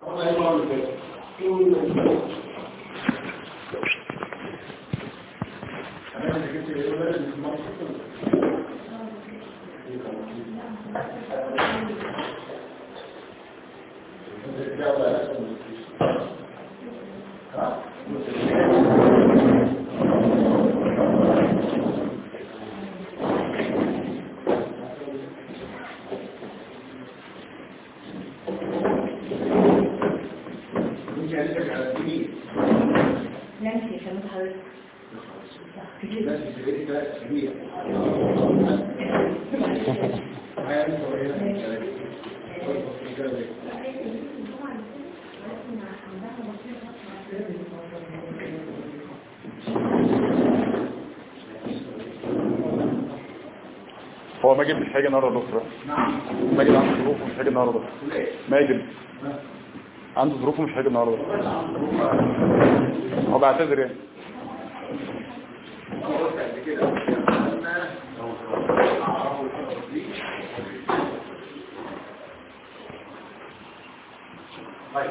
نانسي كانت حضرتك هو ماجد مش هيجي النهارده يا دكتور ماجد عنده ظروف ومش هيجي النهارده ماجد عنده ظروف ومش هيجي النهارده هو بيعتذر يعني طيب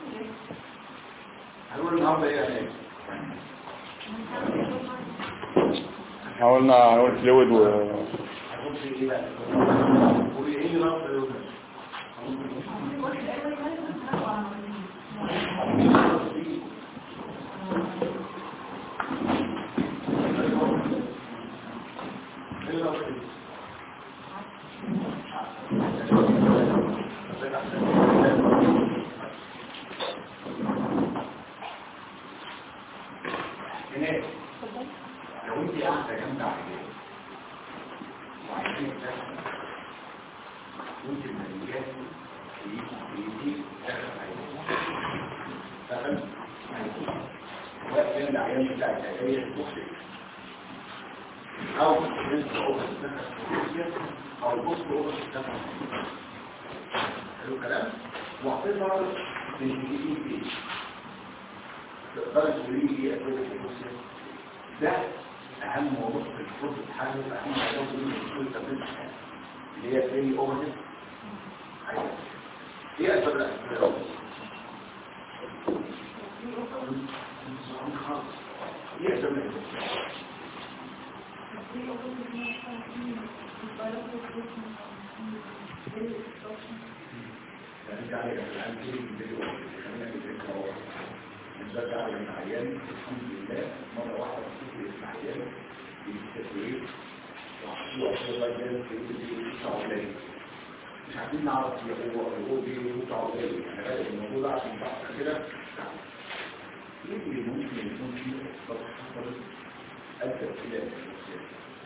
هنقول النهارده ايه يا شيخ؟ احنا قلنا هنقول فلويد و هنقول في ايه بقى؟ قولي ايه رفض الوزن؟ ايه رفض الوزن؟ هناك لو انت قاعده جنب عيان وعايزين تاكل وانت المنجات يجي داخل عيان دخل وقت العيان بتاع العيان المخرج او انت اوضه النفس او البص اوضه النفس حلو الكلام واعتبر تنتهي فيه تقدر تقولي لي ايه اسباب الكلوسيا ده اهم موضوع في الفرص الحاجه اهم موضوع من اصول التمرين اللي هي فري اوفرز ايه اسباب الاسباب ايه اسباب الاسباب يعني عليك الان كل فيديو خلينا نذكر نرجع للعيان الحمد لله مرة واحدة بتصير العيان بالتسويق وحصول أشياء العيان في التعولي مش عارفين نعرف هو هو بيه تعولي يعني هذا الموضوع ده عشان تعرف كده ايه اللي ممكن يكون فيه اخطاء حصلت أدى إلى الإنسان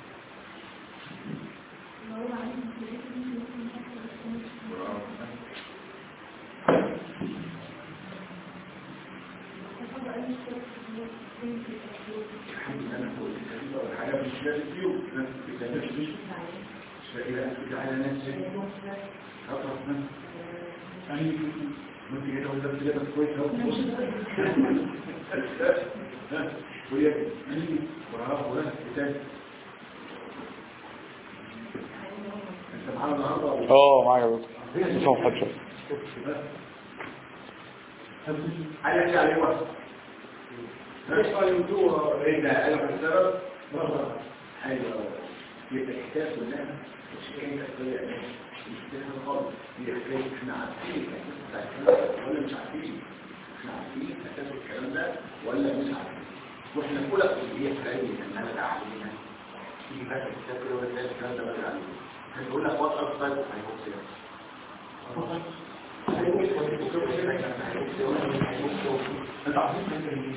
الحمد لله أنا قلت كذبة والحياة مش لازم فيهم بتنفس مش فإذا أنت على نفسك أطرف من أني وانت كده وانت كده بس كويس اهو بص ويا أني وراها وراها بتاني انت معانا النهارده اه معايا يا دكتور لسه ما خدش على ايه عليه وقت مش قال يدور بين قلب السبب مرة حاجة يبقى إحساس إنها مش كان تقول مش كده خالص هي حكاية إحنا عارفين الأساس بتاع الكلام ده ولا مش عارفين إحنا عارفين أساس الكلام ده ولا مش عارفين وإحنا في أولى كلية حاليا إن أنا علينا تيجي بقى الكتاب كده ولا تلاقي الكلام ده بقى علينا هنقول لك وات أر فايف هيبقى انت عارفين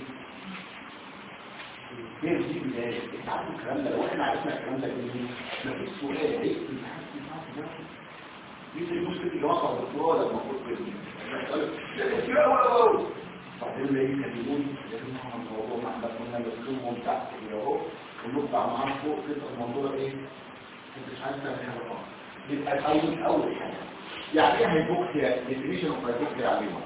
ايه دي بدايه انت عارف الكلام ده لو احنا عرفنا الكلام ده منين مفيش سؤال ايه انت عارف تعرف ده دي المشكله اللي وقع الدكتور ده المفروض كده بعدين اللي يكلمون لازم نعمل الموضوع احنا كنا بنكلمهم تحت كده اهو ونطلع معاهم فوق كده الموضوع ايه انت مش عارف تعمل حاجه خالص يبقى الاول اول حاجه يعني ايه هيبوكسيا ديفينيشن اوف هيبوكسيا عليهم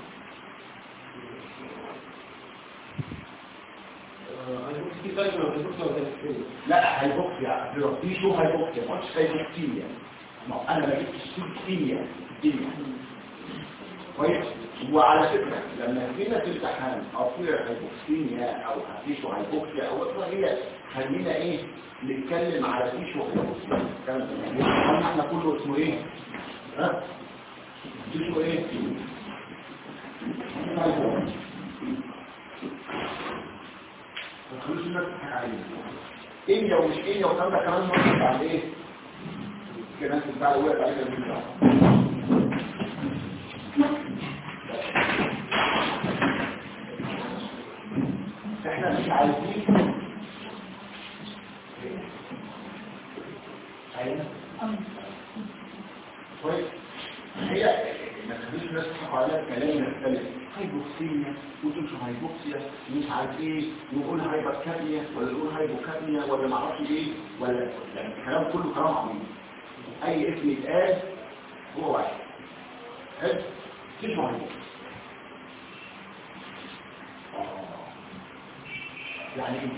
لا هيبوكسيا في شو هيبوكسيا ما قلتش هيبوكسيا ما انا ما جبتش كيمياء الدنيا كويس وعلى فكرة لما جينا في الامتحان او في هيبوكسيميا او هتيشو هيبوكسيا او اصلا هي خلينا ايه نتكلم على تيشو هيبوكسيا كلام يعني احنا كله اسمه ايه ها تيشو ايه ما تخلوش الناس تضحك علينا ايه ومش ايه وكم ده كمان مرة بعد ايه كده انت بتاع الوقت عليك المنطقة احنا مش عايزين عايزين كويس هي ما تخليش الناس تضحك عليها كلام يختلف هايبوكسيميا وتمشي هايبوكسيا ومش عارف ايه ونقول هايبوكابيا ولا نقول هايبوكابيا ولا ما اعرفش ايه ولا يعني الكلام كله كلام عظيم اي اسم يتقال هو واحد حلو مش مهم يعني ايه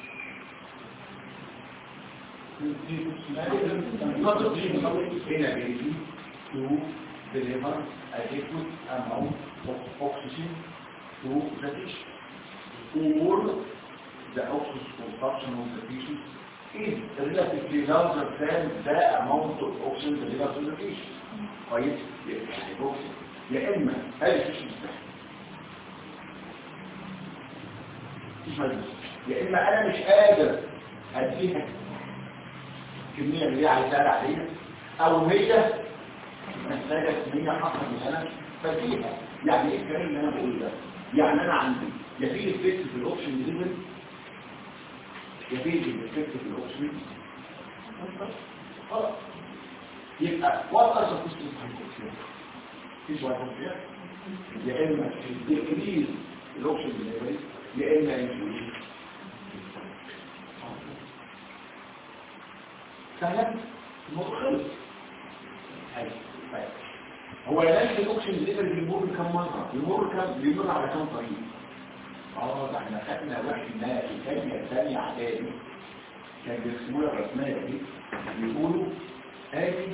inability to deliver adequate amount of oxygen to the patient. Or the oxygen consumption of the patient is relatively larger than the amount of oxygen delivered to the patient. كويس يعني بوكسي يا اما هذا مش مستحيل مش مجلس يا اما انا مش قادر اديها الكميه اللي هي عايزاها عليها او هي محتاجه كميه اكتر من انا فديها يعني ايه الكلام اللي انا بقوله ده يعني انا عندي يا في افكت في الاوبشن ليفل يا في افكت في الاوبشن خلاص يبقى وات ار سبوست تو مفيش واحد فيها يا اما الديكريز الاوبشن ليفل يا اما انكريز فهمت الموضوع خلص حلو طيب هو نفس الاوبشن ليفل بيمر كم مره بيمر كم بيمر على كم طريق اه ده احنا خدنا واحنا في ثانيه ثانيه اعدادي كان بيرسموا لك الرسميه دي بيقولوا ادي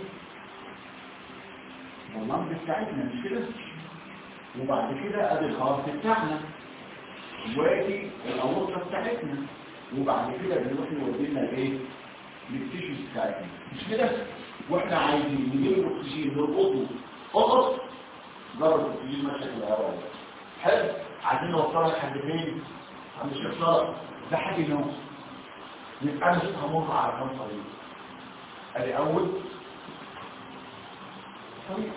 والله بتاعتنا مش كده وبعد كده ادي الخاص بتاعنا وادي الاورطه بتاعتنا وبعد كده بنروح نودينا لايه للتيشوز بتاعتنا مش كده واحنا عايزين نجيب الاكسجين نربطه فقط ضرب الاكسجين ماشيه في الهواء حلو عايزين نوصلها لحد فين عند الشيخ طارق لحد هنا يبقى مش همر على كام طريق ادي اول طريق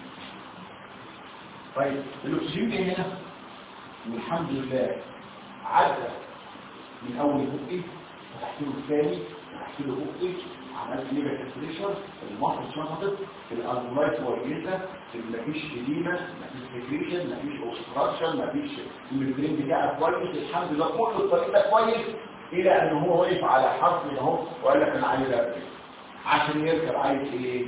طيب الاكسجين جه هنا والحمد لله عدى من اول بقي فتحت له الثاني فتحت له بقي عملت نيجاتيف بريشر المصر اتشفطت الالفلايت كويسه مفيش اديمه مفيش سكريشن مفيش اوبستراكشن مفيش الممبرين بتاعك كويس الحمد لله كل الطريق ده كويس الى ان هو وقف على حرف من اهو وقال لك انا عايز اركب عشان يركب عايز ايه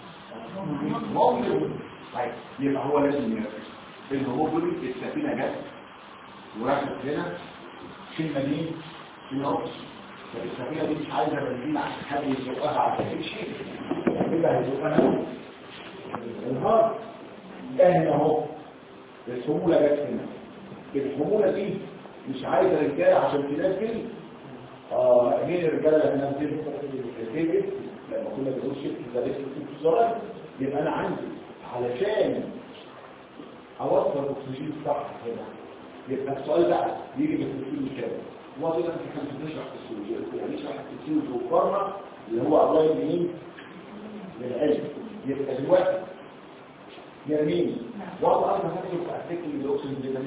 ممكن طيب يبقى هو لازم يركب الهوبولي السفينه جت وركبت هنا كلمه دي في نقص السفينه دي مش عايزه بنزين عشان حد يزقها على اي شيء كده هيزقها النهار ده هنا اهو الحموله جت هنا الحموله دي مش عايزه رجاله عشان تنزل اه مين الرجاله اللي هتنزل الفيجن لما كنا بنقول شفت ده لسه في الصغير يبقى انا عندي علشان اوصل الاكسجين صح هنا يبقى السؤال بقى يجي بالتفصيل كده واضح انك كنت بتشرح الفسيولوجيا يعني شرح الفسيولوجيا وقرنا اللي هو قضايا منين للعلم يبقى دلوقتي جميل واضح انا هكتب في ارتكل الاكسجين ليفل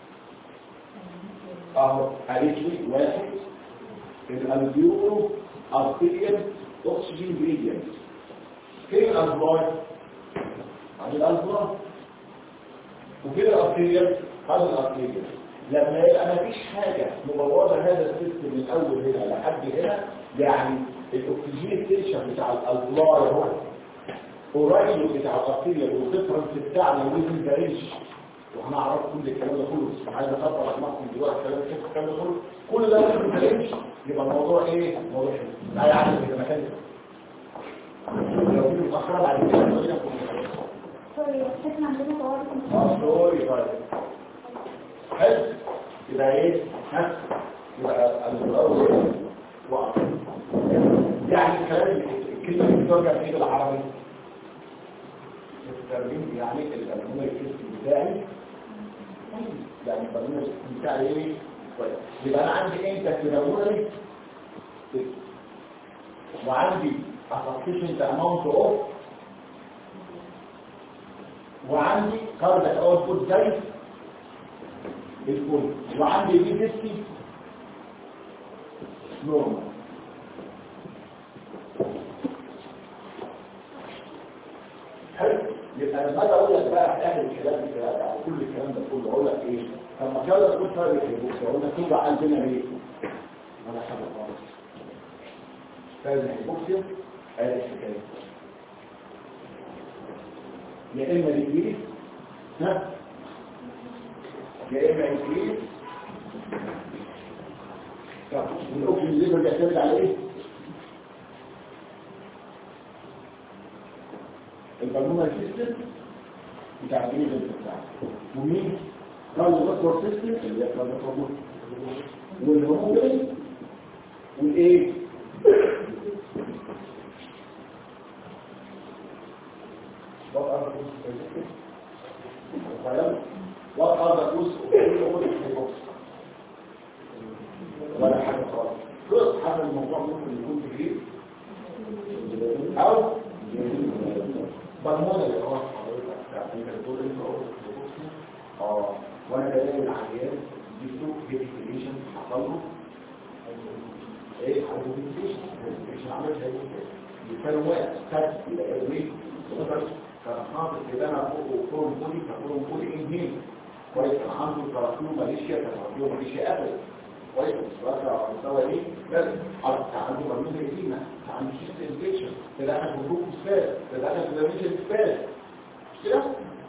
اهو قالت لي واحد الالبيورو ارتيريال اكسجين جريدينت فين الالبلاي عند الالبلاي وفين الارتيريال هذا الارتيريال لما يبقى ما فيش حاجة مبوظة هذا السيستم من اول هنا لحد هنا يعني الاكسجين ستيشن بتاع الالبلاي اهو قريب بتاع الارتيريال والديفرنس بتاعنا ويزن باريش واحنا عرفت كل الكلام ده كله بس عايز اخبر اسمعكم دلوقتي الكلام ده الكلام ده كله كل ده ويزن باريش يبقى الموضوع ايه موضوع حلو لا يعرف اذا ما كان لو كنت متاخره بعد كده دكتور احنا عندنا طوارئ اه سوري طيب حلو يبقى ايه ها يبقى الاول وقف يعني الكلام الكلمه اللي بترجع فيه بالعربي الترجمه يعني البرنامج الاسم بتاعي يعني البرنامج بتاعي ايه كويس يبقى انا عندي انت تدوري وعندي a sufficient amount of وعندي كاردك اوتبوت زي الفل وعندي بي 50 نورمال حلو يبقى لما اجي اقول لك بقى هتعمل الكلام ده بقى كل الكلام ده كله اقول لك ايه طب ما كده تقول فرق في البوكس اقول لك توجع قلبنا ليه ولا حاجه خالص فاهم البوكس ادي الحكايه يا اما الانجليز ها يا اما الانجليز طب والاوبشن الليفر بيعتمد على ايه البالمونر سيستم بتاع الجنين بتاعه ومين قال الريكورد سيستم اللي هي قال الريكورد والهرمون والايه what are the rules of the ولا حاجة خالص كل هذا الموضوع ممكن يكون كبير او بالمونة اللي هو اه وانا بلاقي العيان جبته فيريفيكيشن حصل له ايه هايبوفيكيشن مش عامل زي كده وقت خد الى ايه كان حاطط كده انا فوق فوق بولي فوق بولي انهين كويس كان عنده تراكم ماليشيا كان عنده ماليشيا ابدا كويس رفع على مستوى ايه بس حط عنده مرمون ريتينا عنده شيست انفكشن تدخل في جروب سباس تدخل في دايمنشن سباس مش كده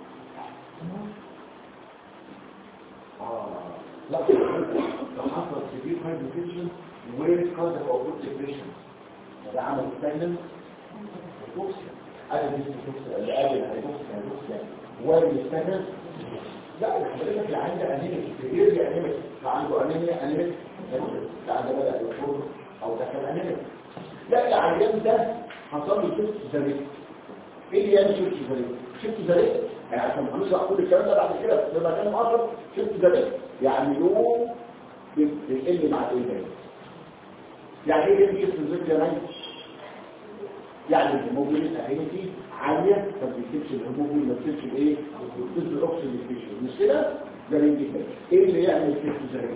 اه لا ده حصل سيفير هايبوتنشن وير كاز اوف اوبستيشن ده عمل ستاندن بوكسيا انا مش بوكسيا اللي قبل الهايبوكسيا الهايبوكسيا وير ستاندن لا حضرتك اللي عنده انيميك كبير انيميك عنده انيميا انيميك ده عنده بدا يخرج او دخل انيميك لا العيان ده حصل له شفت زريق ايه اللي يعني شفت زريق شفت زريق يعني عشان كل شيء كل الكلام ده بعد كده لما كان مؤخر شفت زريق يعني يوم بيقل مع الايه يعني ايه اللي شفت زريق يا نايم يعني الهيموجلوبين اهيتي عالية فبيكتبش الهيموجلوبين ما بتكتبش الايه بتكتبش الاكسجين ستيشن مش كده ده جدا ايه اللي يعمل كتب زي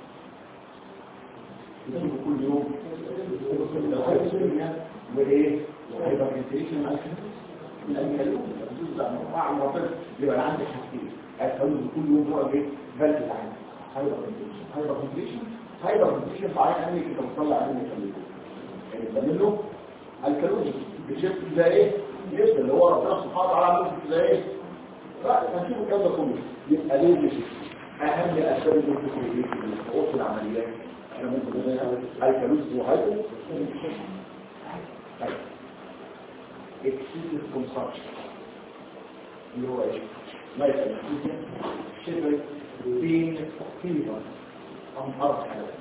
يجيبه كل يوم الهايبوثيرميا وايه والهايبرتنشن الانكالون مع المعطل يبقى عندي حاجتين الكالون كل يوم هو ايه فالف العين هايبرتنشن هايبرتنشن هايبرتنشن فعين عينك انت بتطلع عينك كالون يعني بتعمل له الكالوري بشكل زي ايه لسه اللي هو ربنا سبحانه وتعالى عامل زي ايه لا هنشوف الكلام ده كله يبقى ليه مش اهم اسباب الدكتور في في العمليات احنا ممكن نقول الكالوري وهايبو excessive consumption اللي هو ايه ما يسمى شبه بين فيفر امراض حالات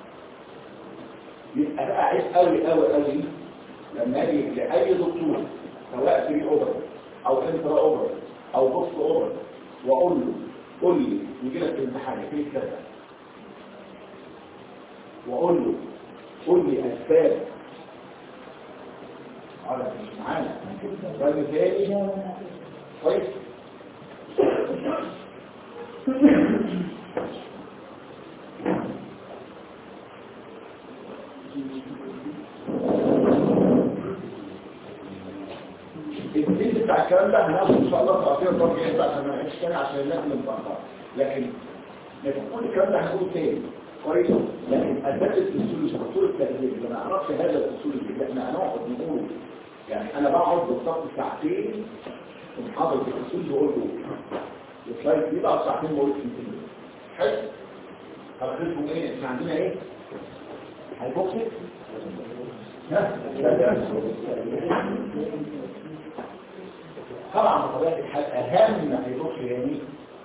يبقى بقى عايز قوي قوي قوي لما اجي لاي دكتور سواء في اوبر او انترا اوبر او بوست اوبر واقول له قول لي يجي لك الامتحان في كذا واقول له قول لي اسباب على مش معانا ده تاني كويس الدين بتاع الكلام ده هناخده ان شاء الله في اخر الدرجه ايه بقى عشان ما نعيش تاني عشان الناس اللي متاخره لكن لكن كل الكلام ده هنقول تاني كويس لكن اداه الاصول الاصول التغذيه اللي ما نعرفش هذا الاصول اللي احنا هنقعد نقول يعني انا بقعد بالظبط ساعتين في محاضره الاصول بقول له السلايد دي بقى ساعتين بقول له حلو هبقى ايه احنا عندنا ايه هيبوكسي ها طبعا بطبيعه الحال اهم هيدروكسيامين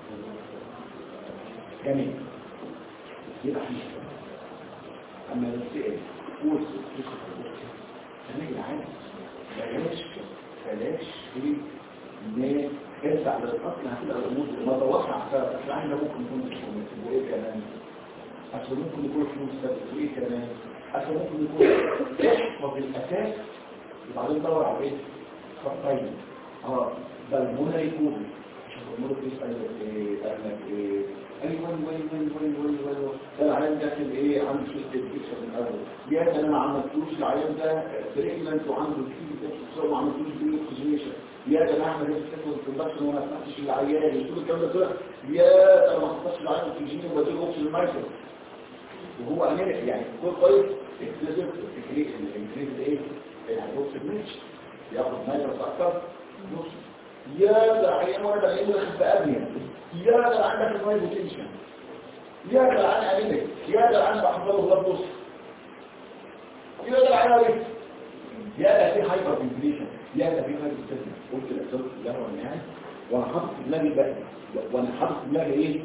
جميل يبقى فيه اما نسال قول هنيجي عادي بلاش بلاش في ان ارجع للاصل هتبقى الامور ما تدورش على السبب اصل احنا ممكن نكون مش وايه كمان اصل ممكن يكون فلوس سبب وايه كمان اصل ممكن يكون احفظ الاساس وبعدين دور على ايه خطين اه بالمونري كوبي شوف المونري بيسال ايه قال لك ايه قال لي وين وين وين وين وين وين ده العيان داخل ايه عنده شويه ديكشن من الاول يا ده انا ما عملتوش العيان ده بريجننت وعنده كتير ده ما عملتوش بيه اوكسجينيشن يا ده انا اعمل ايه في البرودكشن وانا ما سمعتش العيان يقول الكلام ده كده يا ده انا ما حطيتش العيان اوكسجين وبديله اوكسجين مايكرو وهو امريكا يعني كل كويس اكتسب الانكريز ايه الهيدروكسيد ميتش ياخد مايكرو اكتر نص يا ده عيان وانا ده عيان واخد بابنيا يا ده عندك الماي بوتنشن يا ده العيان امريكا يا ده العيان بحضر له بلاد نص يا ده العيان امريكا يا ده في هايبر فنتيليشن يا ده في هايبر ستيشن قلت الاساس ده هو النهايه وانا حاطط في دماغي بقى وانا حاطط في دماغي ايه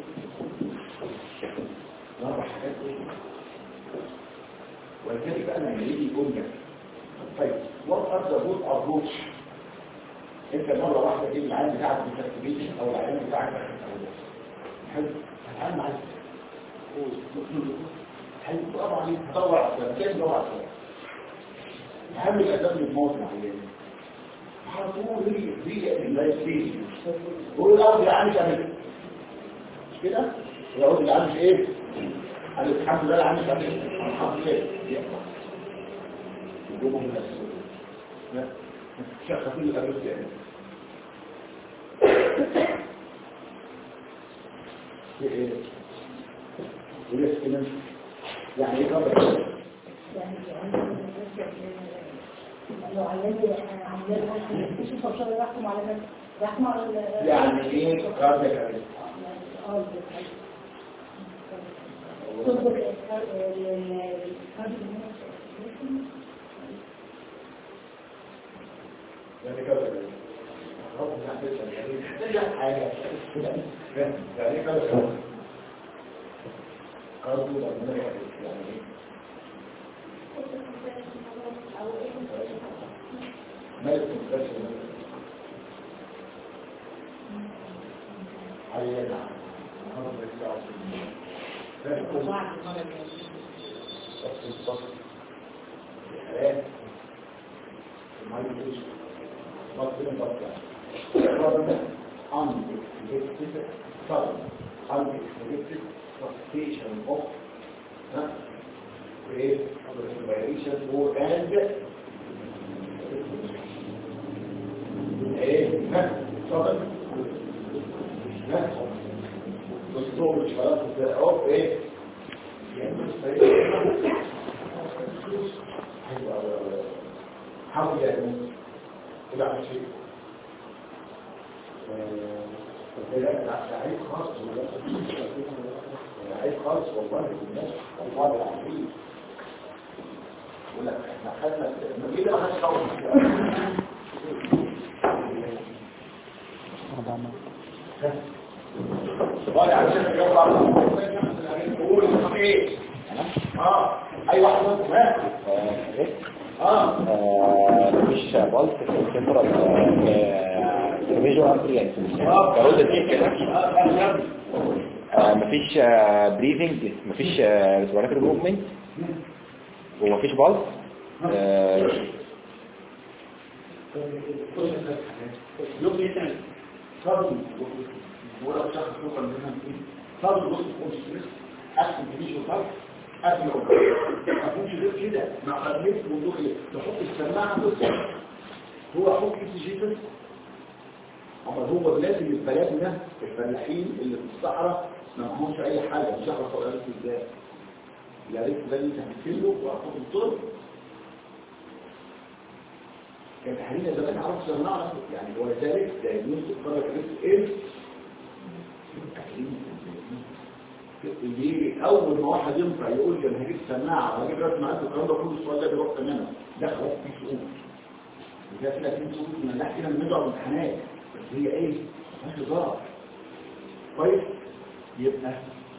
اربع حاجات ايه ولذلك بقى لما يجي يقول لك طيب وات ار ذا جود ابروتش انت مره واحده تجيب العيان بتاعك بالتكتيك او العيان بتاعك حلو هتعامل معاه حلو طبعا هتدور على السبب كيف تدور على السبب اهم الاسباب اللي بتموت العيان على طول هي هي اللايف قول له يا عم تعمل مش كده يقعد العام مش ايه قال الحمد لله العام مش عارف الحمد لله يقوموا من السوق شيخ خفيف الأبيض يعني في ايه ولسه يعني ايه قبل لو عيالي عيالي شوف الشغل يحكم على نفسه يحكم على ال- يعني ايه قبل كده اه تظبط ال- ال- يعني كده ربنا يحفظك يعني ترجع حاجة يعني كده قالوا ربنا يحفظك يعني ايه ملك مكتشف عيانا محمد بن عاصم بس الصف الحياة المعلم مصر مصر unexpected sudden unexpected frustration of huh? create variation for and ايه ها sudden ها اسلوب الاشارات اوف ايه يعني حاول يعني كده عن شيء عيب خاص عيب خاص والله الناس والله العظيم يقول لك احنا خدنا المجيء ده ما حدش قوي ولا عشان الجو بعض قول ايه اه اي واحد منكم ها اه مفيش بالس في السنترال فيجوال امبريانس جرود دي كده آه، مفيش بريذنج مفيش ريسبيراتوري موفمنت ومفيش بالس آه، يوم يتعمل صدر ولو شخص يوصل منها صدر بص تكون ستريس احسن تجيش وصدر قبل ما تكونش غير كده مع قدمت وضوح تحط السماعه بص هو حط اكسجين اما هو لازم البلدنا الفلاحين اللي في الصحراء ما معهمش اي حاجه مش هعرف اقول لك ازاي يا ريت ده اللي انت هتكله وهتحط الطرق كان تحليل زمان عرف صناعة يعني ولذلك دايمون تتفرج ريس ايه يجي اول ما واحد ينفع يقول لي انا هجيب سماعه وهجيب رسم عدد الكلام ده كله السؤال ده بيروح تماما ده خلاص في سؤال وده كده في سؤال من ناحيه كده بندعو امتحانات بس هي ايه مش هزار كويس يبقى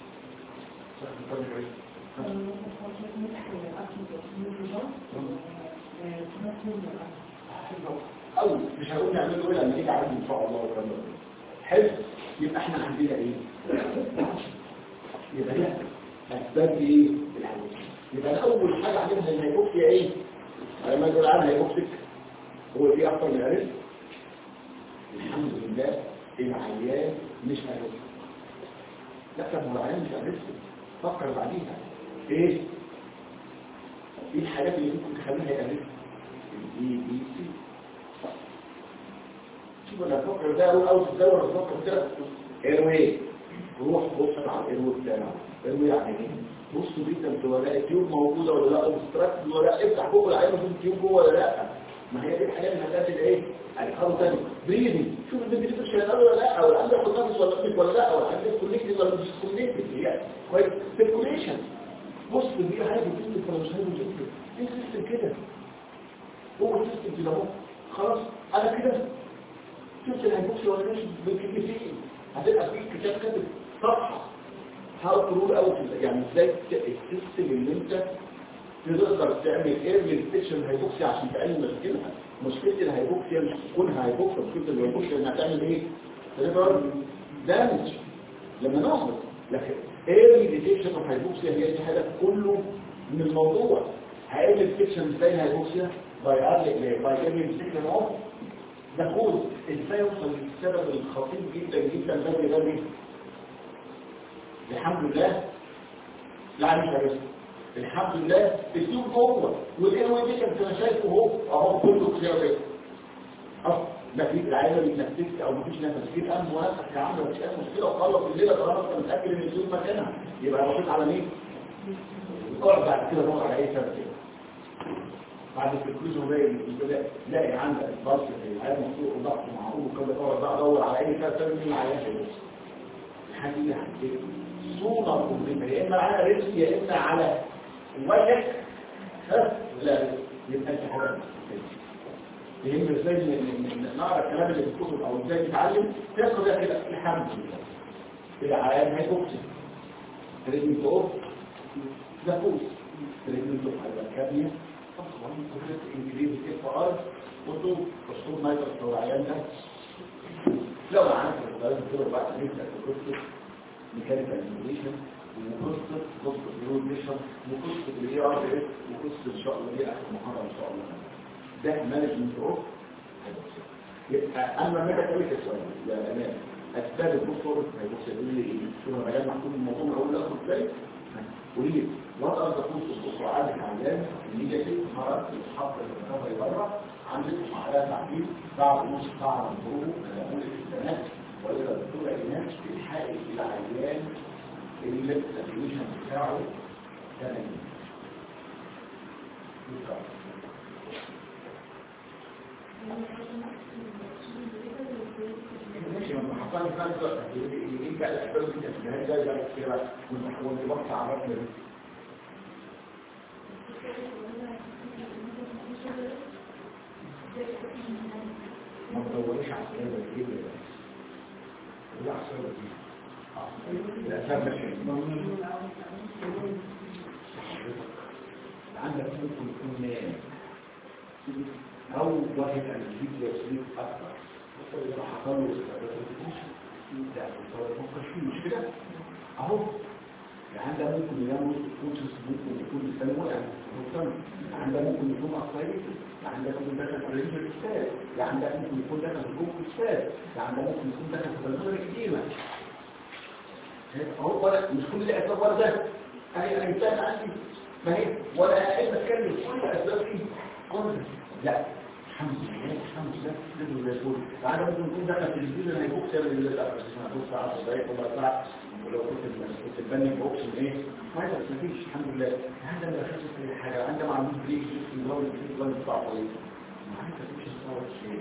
او مش هقول نعمله ايه لما نيجي عندي ان شاء الله والكلام ده حلو يبقى احنا عندنا ايه يبقى ده اسباب ايه العلاج يبقى اول حاجه عندنا الهيبوكسيا ايه لما يقول عنها هيبوكسيك هو في اكتر من عرف الحمد لله العيان مش عارف لا طب هو العيان مش عارف فكر بعديها ايه ايه الحاجات اللي ممكن تخليها يعرف البي بي سي شوف انا افكر ده او او تدور افكر كده ايروي روح بص على الايروي بتاعنا ايروي يعني ايه بص جدا انت ولا التيوب موجوده ولا لا اوبستراكت ولا لا افتح جوه العين في التيوب جوه ولا لا ما هي دي الحاجات اللي هتقابل ايه الحاجه ثانيه بريدنج شوف انت بتدي شغال ولا لا او عندك نفس ولا مش ولا لا او عندك كونكتد ولا مش كونكتد هي كويس سيركوليشن بص دي حاجه بتدي فرنساوي جدا ايه السيستم كده هو السيستم كده اهو خلاص انا كده شفت الهيبوكسي ولا ماشي بالكي سي هتبقى في كتاب كاتب صفحه حاول تقول او يعني ازاي السيستم اللي انت تقدر تعمل ايرلي ديتكشن الهيبوكسيا عشان تقلل مشكلتها مشكله الهيبوكسيا مش تكونها هيبوكسيا مشكله الهيبوكسيا انها تعمل ايه؟ تقدر دامج لما نهبط لكن ايرلي ديتكشن اوف هيبوكسيا هي دي هدف كله من الموضوع هيعمل ديتكشن ازاي الهيبوكسيا باي ايرلي باي ايرلي ديتكشن اوف نقول ازاي يوصل للسبب الخطير جدا جدا بدري بدري الحمد لله لا مش عارف الحمد لله السوق جوه والايروي دي كنت انا شايفه اهو اهو كله كده كده اه لا في العيله بيتنفسك او مفيش نفس في الان موافق يا عم مفيش اي مشكله وخلص الليله طالما انت متاكد ان السوق مكانها يبقى بصيت على مين؟ القرب بعد كده دور على اي سبب كده بعد الكلوجن باين تلاقي عندك الضغط العيال مفتوح وضغط معقول وكده تقعد بقى ادور على اي سبب من العيال هيبص الحاجه دي هتجيب صوره كلها يا اما على رزق يا اما على وجهك ها لا يبقى انت حاجه يهم ازاي نقرا الكلام اللي في الكتب او ازاي نتعلم تقرا كده الحمد لله العيان هيبص تريد تقف نفوس تريد تقف على الكابيه طبعا فكرة انجليزي اف ار وطوب اسلوب ما يتطور عيان ده لو عندك الغالب كده بعد نبدا في قصه ميكانيكال انجليشن وقصه قصه نيوريشن وقصه الاي ار اس وقصه ان شاء الله دي اخر محاضره ان شاء الله ده مانجمنت اوف يبقى اما متى كويس السؤال يا امان اسباب البوستور هيبص يقول لي ايه شو انا بجمع كل الموضوع من اول لاخر ازاي وليه وضع الدخول في الصفر عندك عندنا اللي هي ست مرات الحق اللي بره عندك على تعديل بعد نص ساعه من ظهوره من السنوات والى الدكتور عينات الحائل الى عيان اللي الابليكيشن بتاعه 80 ماشي لما حصل في نفس الوقت يجي بقى الاسباب دي تشبيهات زي بقى كده وانت بص عرفنا دي ما تدوريش على الاسباب دي لا اسباب دي الاسباب مش عندك ممكن يكون نام او واحد انجيب يصيب اكثر حصل له مش كده اهو يعني ده ممكن ينام وسط ممكن يكون لسان وقع مهتم يعني ده ممكن يكون اقصير يعني ده ممكن دخل في رجل الاستاذ يعني ده ممكن يكون دخل في جوه الاستاذ يعني ده ممكن يكون دخل في بلغه كتيره اهو ولا مش كل الاسباب ولا ده انا انسان عندي ما هي ولا قاعد بتكلم كل الاسباب دي كل لا الحمد لله الحمد لله نزل زي الفل تعالى ممكن يكون دخل في الفيديو هيبوك سبب بص 10 دقايق ربع ساعه ولو كنت كنت تبني بوكس ايه ما يبقى مفيش الحمد لله عندما ما خدتش في حاجه عندما عملت بريك في النظام في النظام بتاع كويس ما عندك مفيش تصور شيء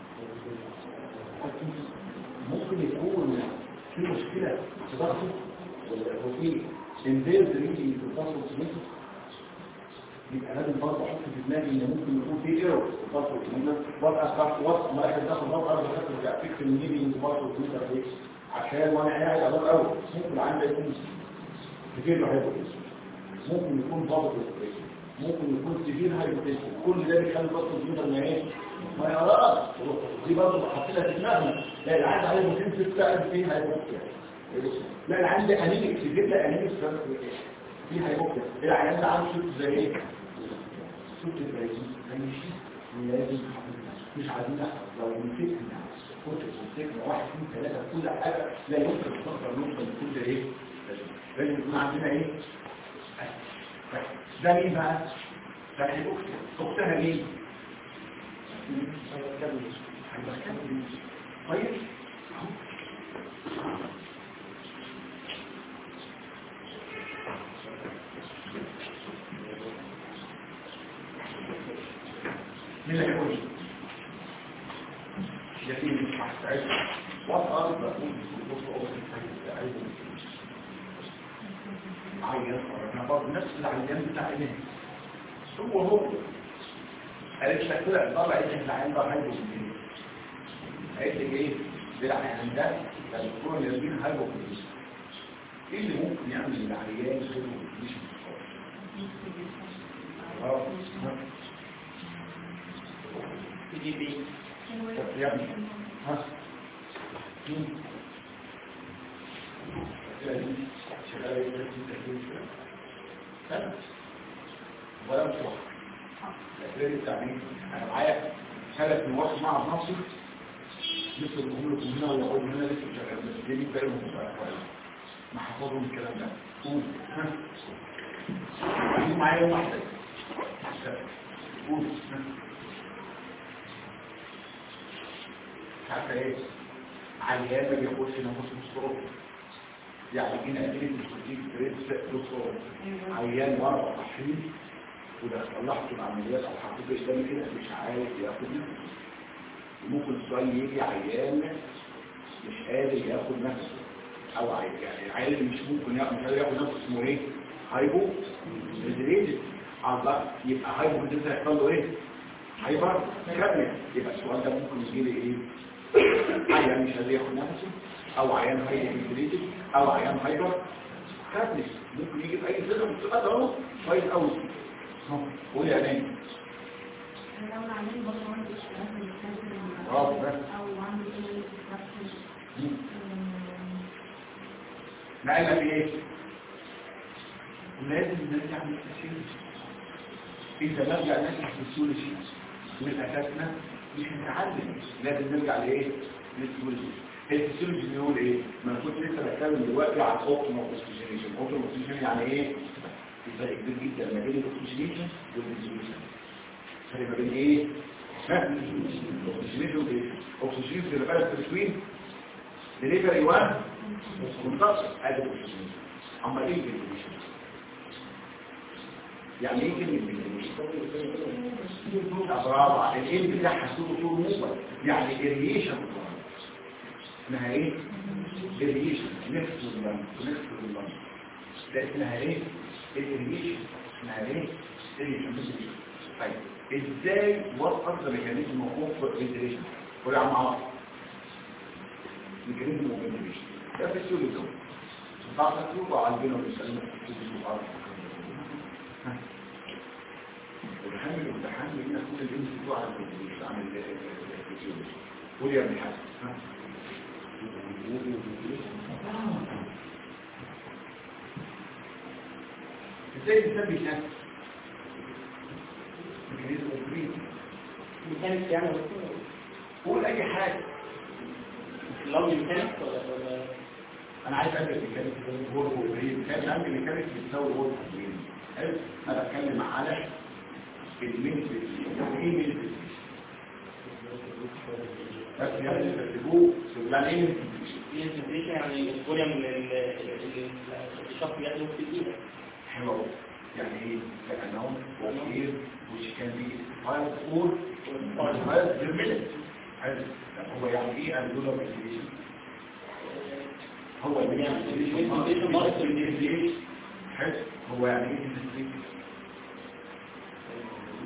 ممكن يكون في مشكله في ضغطه وفي انفيرد ريدي في الضغط السميث يبقى لازم برضه احط في دماغي ان ممكن يكون في ايرور برضه وابقى اختار وسط ما احد داخل برضه انا بحط فيكس الميديم برضه الانترفيس عشان وانا قاعد اقول اول ممكن عندي يكون كتير هايبوتنشن ممكن يكون ضابط الكويس ممكن يكون سيفير هايبوتنشن كل ده بيخلي ضغط الجدر ما ايه ما يقراش دي برضه حطيتها في دماغنا لا اللي عندي هايبوتنشن بتاعت فيه هايبوتنشن لا اللي عندي انيميك سيفير لا انيميك فيه هايبوتنشن العيان ده عنده صوت زي ايه صوت زي هيمشي لازم مش عايزين نحفظ لو مسكنا كنت مسكنا واحد اثنين ثلاثه كل حاجه لا يمكن تفكر نوصل لكل ده ايه لازم يكون عندنا ايه ده مين بقى ده اختها اختها مين طيب مين اللي هيقول يتيم مش محتاج وأنا بقول بص أول حاجة عيان انا برضه نفس العيان بتاع ايه هو هو قالت لك طلع طلع ايه العيان ده هايبو قالت لي ايه بالعيان ده الدكتور ياسمين هايبو ايه اللي ممكن يعمل العيان غير مش اه تيجي بيه يا ابني ها ولا مش واحد الأسئلة التعليم أنا معايا ثلاث نواصل مع نفسي لسه بقول لكم هنا ويقول هنا لسه شغال بس دي بالهم ما حفظهم الكلام ده قول ها معايا يوم واحد قول عارفه ايه عيان ما بياخدش نفس مستروح يعني هنا اديت مستجيب بريد دكتور عيان ورقه تحريم وده صلحت العمليات او حطيت قدامي كده مش عارف ياخد نفسه ممكن السؤال يجي عيان مش قادر ياخد نفسه او عيان يعني عيان اللي مش ممكن ياخد مش قادر ياخد نفسه اسمه ايه هايبو ريزريتد الله يبقى هايبو ريزريتد هيحصل له ايه هايبر كامل يبقى السؤال ده ممكن يجي لي ايه عيان مش قادر ياخد نفسه او عيان هايبر ريزريتد او عيان هايبر كامل ممكن يجي في اي صيغه من الصيغات اهو كويس قوي قول يا ناني لو عاملين برضه عندي اشتغال اه بس او عندي ايه نعمل ايه لازم نرجع للتسيير اذا نرجع نرجع للسولوجي من اساسنا مش هنتعلم لازم نرجع لايه للسولوجي الفسيولوجي بيقول ايه ما انا كنت لسه بتكلم دلوقتي عن اوبتيمال اوكسجينيشن اوبتيمال اوكسجينيشن يعني ايه في فرق كبير جدا ما بين الاوكسجينيشن والديزوليوشن فرق ما بين ايه ها الاوكسجينيشن والايه الاوكسجينيشن اللي بالك تكوين ديليفري 1 منتصف ادي الاوكسجينيشن اما ايه الديزوليوشن يعني ايه كلمه الديزوليوشن برافو عليك الايه بتاعها صوره طول موبل يعني اريشن اسمها ايه اريشن نفس اللون نفس اللون ده اسمها ايه الاريشن اسمها ايه اريشن طيب ازاي وصلت لميكانيزم موقوف الاريشن قول يا عم عمرو ميكانيزم موقوف الاريشن ده في السوليزم بعد تروح على البينو بيسالنا في السوليزم والحمل والتحمل هنا كل الانس بتوع على الفيزيولوجي عن الفيزيولوجي قول يا ابن حسن ها ازاي الانسان بيتنفس ميكانيزم اوبريت ميكانيك يعني قول اي حاجه لو ميكانيك ولا انا عايز ابدا ميكانيك هو اوبريت كان عندي ميكانيك بتساوي هو حلو انا بتكلم على المينت ايه مينت بس يعني تكتبوه يعني ايه مينت الانتجريشن يعني الفوليوم اللي الشخص ياخده في الايد حلو أوي. يعني ايه كانهم وكيل which can be filed for filed per minute حلو طب هو يعني ايه الدولار انتجريشن هو يعني integration برضه حلو هو يعني ايه انتجريشن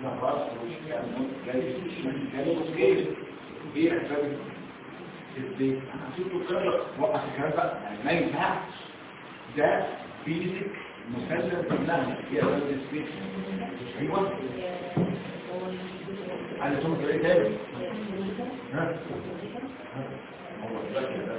خلاص مش يعني جاي جاي ايه ايه اسباب ازاي انا عشان تقرر وقف الكلام بقى يعني ما ينفعش ده بيزك مسلم كلها هي اسباب السبيس ايوه على ثم ايه تاني ها هو دلوقتي ده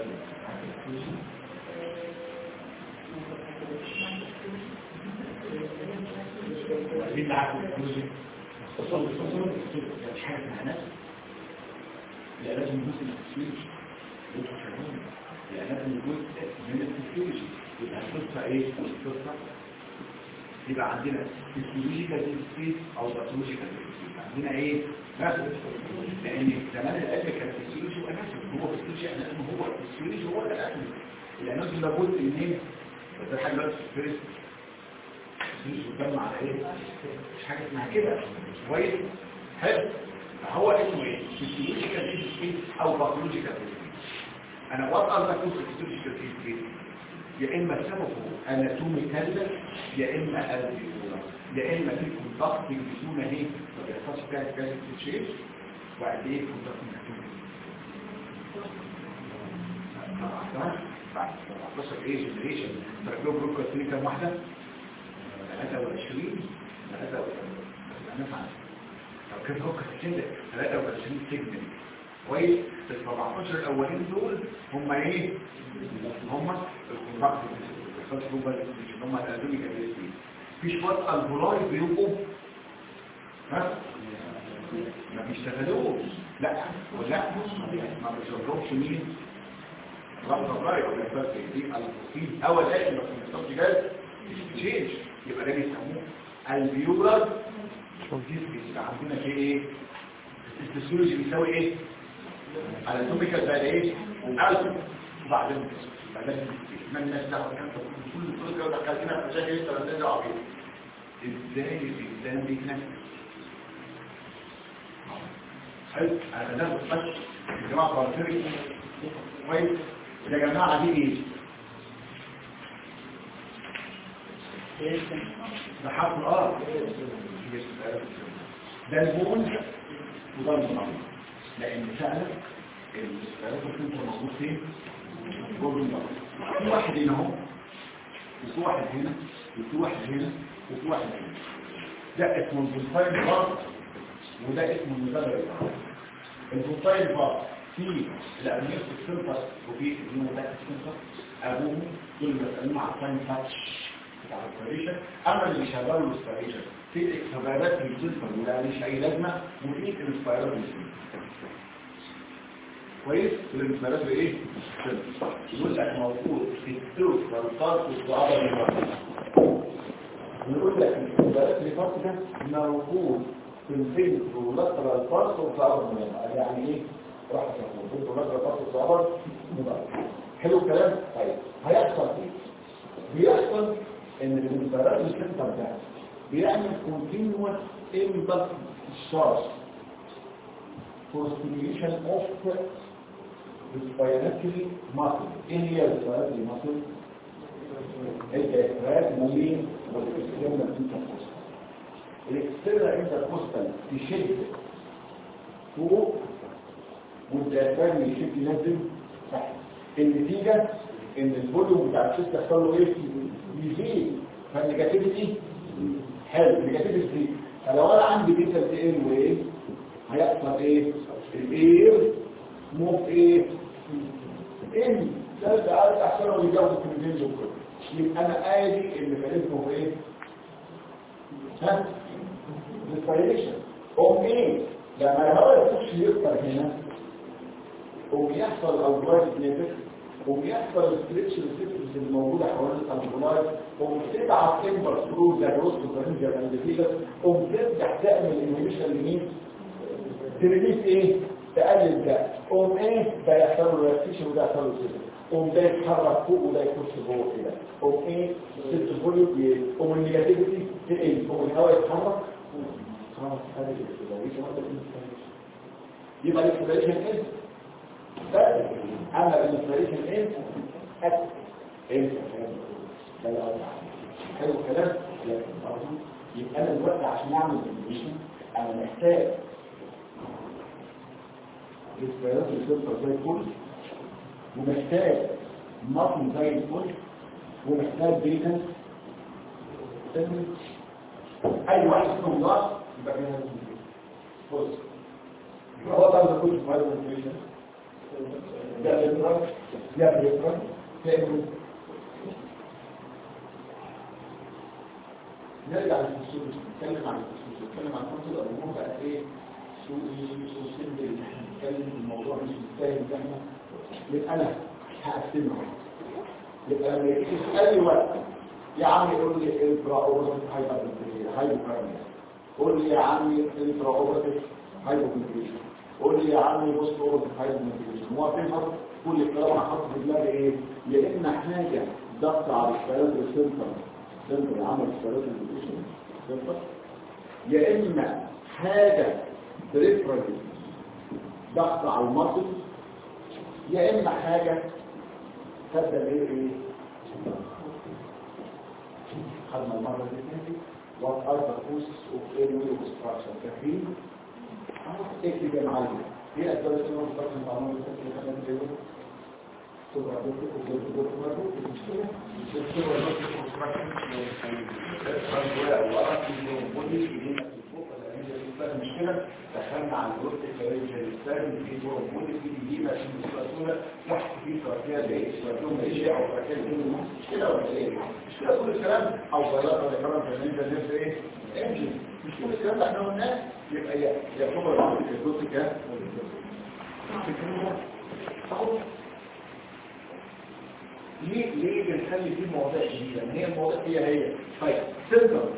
مين معاكم وصل وصل مش حاجه مع ناس لا لازم يكون التسويق انتوا فاهمين لا لازم يكون من التسويق يبقى القصه ايه القصه يبقى عندنا فيسيولوجيكال تسويق او باثولوجيكال تسويق عندنا ايه مثلا لان زمان الاكل كان فيسيولوجي واناتومي هو فيسيولوجي احنا هو الفيسيولوجي هو الاناتومي الاناتومي ده جزء منين بس ده حاجه بس فيرست مش قدام على ايه مش حاجه اسمها كده كويس حلو فهو اسمه ايه فيسيولوجيكال ديسبيس او باثولوجيكال ديسبيس انا وات ار ذا فيسيولوجيكال ديسبيس يا اما سببه اناتوميكال يا اما الفيولا يا اما في كونتاكت بيكون اهي ما بيحصلش فيها كاس تشيل وقد ايه كونتاكت اناتومي بعد 14 ايه جنريشن تركبوا جروب كاتوليك كام واحده 23 23 نفع لو كان هو كده 23 سيجمنت كويس ال 17 الاولين دول هم ايه هم الكونتاكت الخاص جوه هم الادويه كده في شويه البولاي بيبقوا ها ما بيشتغلوش لا ولا ما بيشتغلوش مين لحظه ضايع ولا بس دي البروتين اول اكل بس ما بيحصلش جاز تشينج يبقى ده بيسموه البيولر ديسبيس عندنا في ايه الفسيولوجي بيساوي ايه الاتوميكال زي ايه الالف وبعدين بعدين ما الناس تعرف انت كل كل كده دخلتنا في مشاكل انت بس ده عبيط ازاي الانسان بيتنفس حلو انا ده بس يا جماعه فرنسي كويس يا جماعه دي ايه ده حرف الار ده البون وده المنظم لان فعلا الثلاثه كنت موجود فين جوه المنظم في واحد هنا اهو وفي واحد هنا وفي واحد هنا وفي واحد هنا ده اسمه البونتاين بار وده اسمه المدرب بار البونتاين بار في الامنيوس السنتر وفي النيوماتيك السنتر ابوهم دول بيسالوه على التايم تاتش بتاع الانسبيريشن اما اللي بيشغلوا الانسبيريشن في الاكسبيرات في السنتر ولا مش اي لازمه وفي الانسبيرات في السنتر كويس الانسبيرات بايه يقول لك موجود في الثلث والطرف والصعبه اللي يقول لك الانسبيرات اللي فات ده موجود في الفيلم واللاترال بارس والصعبه يعني ايه راح تكون في اللاترال بارس والصعبه حلو الكلام طيب هيحصل ايه بيحصل ان الانفراد السنتر ده بيعمل continuous impulse discharge for stimulation of the spinatory muscle ايه هي الspinatory muscle؟ الديافراجم ومين والاكسترنال انتركوستال الاكسترنال انتركوستال تشد فوق والديافراجم يشد ينزل تحت النتيجه ان الفوليوم بتاع الشيست يحصل له ايه يزيد فالنيجاتيفيتي حلو النيجاتيفيتي فلو انا عندي بيتا تي ان وايه هيحصل ايه الاير موف ايه ان ده ده عارف احسن اللي جاوب في الفيديو كله يبقى انا ادي اللي فهمته في ايه ها الانسبيريشن قوم ايه لما الهواء يخش يكتر هنا قوم يحصل اوجاج نيفس وبيحصل الستريتش السيستمز الموجودة حوالين الأنبولاي وبتبعت تمبر ثرو ذا روست فرنجر اندفيلر وبترجع تعمل انهيبيشن لمين؟ تريليف ايه؟ تقلل ده قوم ايه؟ ده يحصل له رياكشن وده يحصل له سيستم قوم ده يتحرك فوق وده يخش جوه كده قوم ايه؟ ست فوليوم قوم النيجاتيفيتي تقل قوم الهواء يتحرك خلاص هذه الاكسبريشن يبقى الاكسبريشن ايه؟ اما الانفليشن ايه اكل ايه ده الاول حلو الكلام لكن برضه يبقى انا دلوقتي عشان اعمل انفليشن انا محتاج ريسبيرات السلطة زي الفل ومحتاج مطن زي الفل ومحتاج بيتنس اي واحد فيهم ضغط يبقى كده لازم يجي. بص يبقى هو طبعا كل فايبر انفليشن ده بيفرق ده بيفرق فاهم نرجع للفصول نتكلم عن الفصول نتكلم عن الفصول الامور بقى ايه سوقي وسيمبل نتكلم في الموضوع مش متفاهم ده احنا يبقى انا هقسمها يبقى لما يجي اي وقت يا عم يقول لي انترا اوبرتيف هايبر هايبوكارميا قول لي يا عمي انترا اوبرتيف هايبوكارميا قول لي يا عمي بوست اوبرتيف هايبوكارميا هو في فرق كل الكلام انا حاطط في دماغي ايه يا اما حاجه ضغط على السيارات السنتر سنتر عمل السيارات سنتر يا اما حاجه بريفرال ضغط على المصل يا اما حاجه تبدا ايه ايه خدنا المرة اللي فاتت what are the causes of airway obstruction تفهيم اكتب يا معلم ايه اسباب السنة obstruction بتاع المرة اللي فاتت اللي خدنا فيها تبقى دكتور ودكتور ودكتور ودكتور مشكلة دكتور ودكتور obstruction مشكلة دخلنا على الجزء الخارجي الثاني في دور مولي في دي ما في مسؤولة تحت في كراتيا زي اسمه ايش او كراتيا مش كده ولا ايه مش كده كل الكلام او بياض ولا كلام في الانجل نفس ايه انجل مش كل الكلام اللي احنا قلناه يبقى يعتبر في الجزء كده صحيح ليه ليه بنخلي فيه مواضيع جديده ما هي المواضيع هي هي طيب سنتر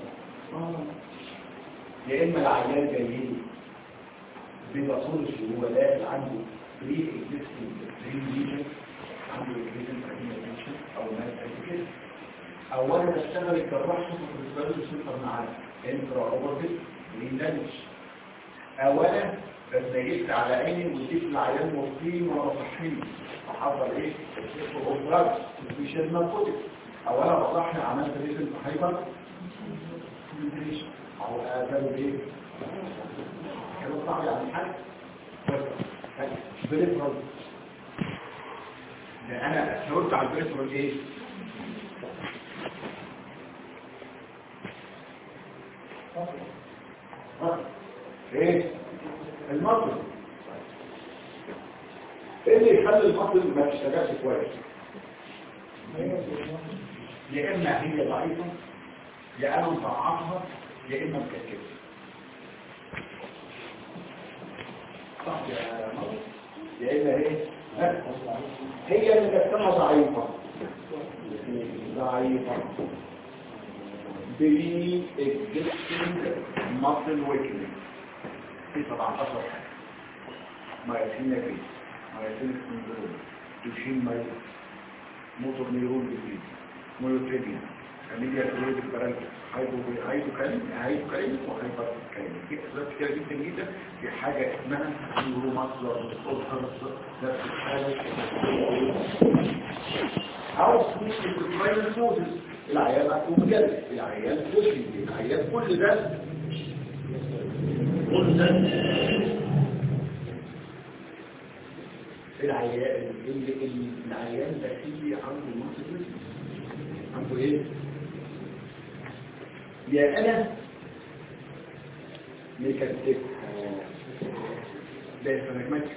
يا اما العيان جاي لي بباثولوجي هو داخل عنده بري اكزيستنج بري ليجن عنده اكزيستنج بري او ماس كده او انا بشتغل الجراح في الريسبيرتوري سنتر مع انترا اوبرتيف رينالج او انا بتنجست على عيني واديت العيان مورفين وانا صحيني حصل ايه؟ اوبراكس مش ناركوتيك او انا بصحي عملت ريسنت هايبر او اقل ايه كانوا صعب يعني حاجه بريفرال انا شاورت على البريفرال ايه ايه المصل ايه اللي يخلي المصل ما تشتغلش كويس يا اما هي ضعيفه يا انا مضاعفها يا اما مكتفه صح يا مصر يا اما ايه هي اللي كتبها ضعيفه ضعيفه بري existing muscle weakness في 17 حاجه مايسين نبي مايسين سندروم دوشين مايس موتور نيرون جديد ميوتريبيا كاميليا كلويد البرانك هايبو هايبو كلام هايبو كلام وهايبر كلام في اسباب كتير جدا جدا في حاجه اسمها نيورو ماسلر نفس الحاجه او سميث البرايمري كوزز العيان هتكون مجلد العيان كوشنج العيان كل ده كل ده العيان اللي اللي العيان ده فيه عنده مصر عنده ايه يا انا مكتب ده فرجماتيك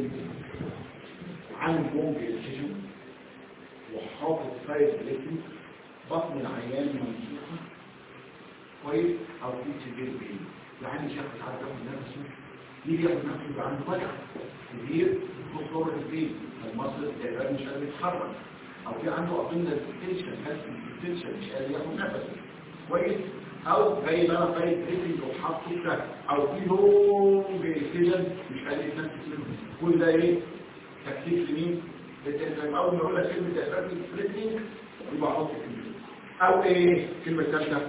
عن بومب الجيجو وحاطط سايد بليتنج بطن العيان منفوخة كويس او في سبيل بيه يعني شخص عارف ياخد نفسه يجي ياخد نفسه يبقى عنده وجع كبير خطورة البيت المصل التعبان مش قادر يتحرك او في عنده اقل تنشن حاسس بالتنشن مش قادر ياخد نفسه كويس او زي ما انا فايت بريتنج وحاطه كده او في لونج اكسجن مش قادر يتنفس منه كل ده ايه تكتيك لمين؟ للتنفس اول ما اقول لك كلمه اعتراف بريتنج يبقى احط كلمه او ايه كلمه ثالثه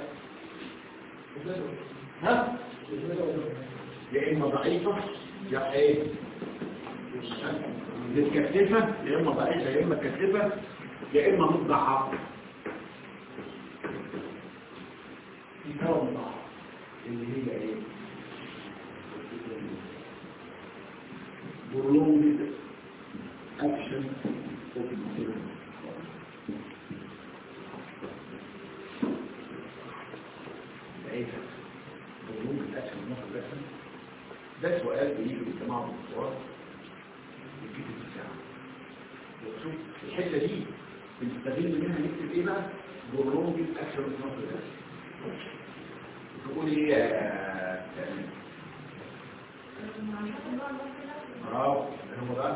ها يا اما ضعيفه يا ايه متكتفه يا اما ضعيفه يا اما متكتفه يا اما متضعفه الكون اللي هي ايه كيف الهجوم الاسهم المصري الاسهم ده سؤال بيجي في الجماعه والدكتوراه الكتب الساعه شوف الحته دي بنستغل منها نكتب ايه بقى برونج الاكشن المصري الاسهم تقول ايه يا برافو هو ده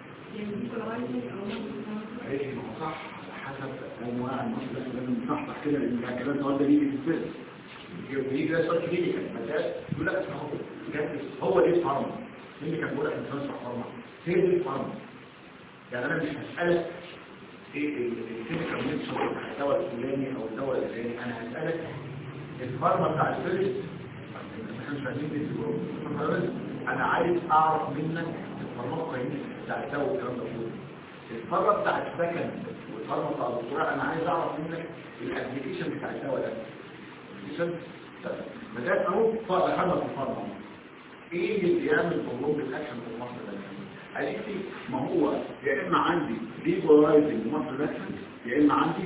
هيك ما هو صح على حسب انواع المصدر لازم نصحح كده لان ده كلام ده ده بيجي في الفيلم بيجي ده سؤال كلينيكال مثلا يقول لك اهو جهاز هو ايه الفارما اللي كان بيقول لك انت تنصح فارما هي دي الفارما يعني انا مش هسالك ايه الكيميكال ميكسر بتاع الدواء الفلاني او الدواء الفلاني انا هسالك الفارما بتاع الفيلم احنا مش عايزين ندي انا عايز اعرف منك الفارما بتاع الدواء والكلام ده كله الفرة بتاع السكن والفرة بتاع الدكتوراه انا عايز اعرف منك الابليكيشن بتاع الدواء ده الابليكيشن ما دام اهو فرق خمس الفرة ايه اللي بيعمل بروج الاكشن في المصر ده قالت لي ما هو يا اما عندي ديبولايزنج مصر اكشن يا اما عندي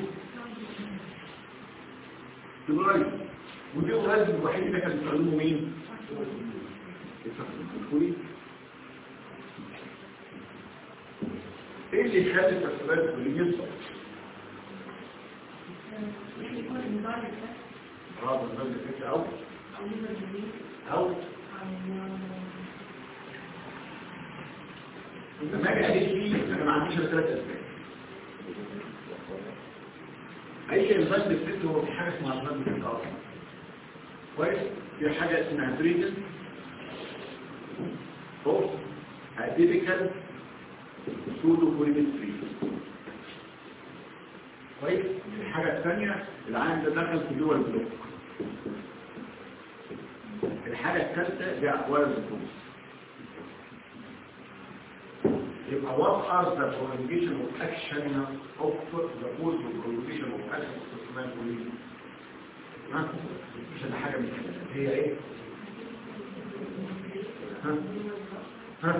ديبولايزنج وديبولايزنج الوحيد اللي كان بيستخدمه مين؟ الفولي ايه اللي يخلي التسريبات الكلية يصل؟ هذا الزوج الفكرة أو أو لما اجي قالت لي انا ما عنديش ثلاث اسباب اي الغاز الفكر هو في حاجه اسمها الغاز الفكر كويس في حاجه اسمها تريجن هو اتيبيكال سودو بوليمتري كويس الحاجة الثانية العين ده دخل في جوه البلوك الحاجة الثالثة دي أقوال البلوك يبقى what are the prolongation of action of the cause of prolongation of action of the command ها عشان حاجة من كده هي ايه ها ها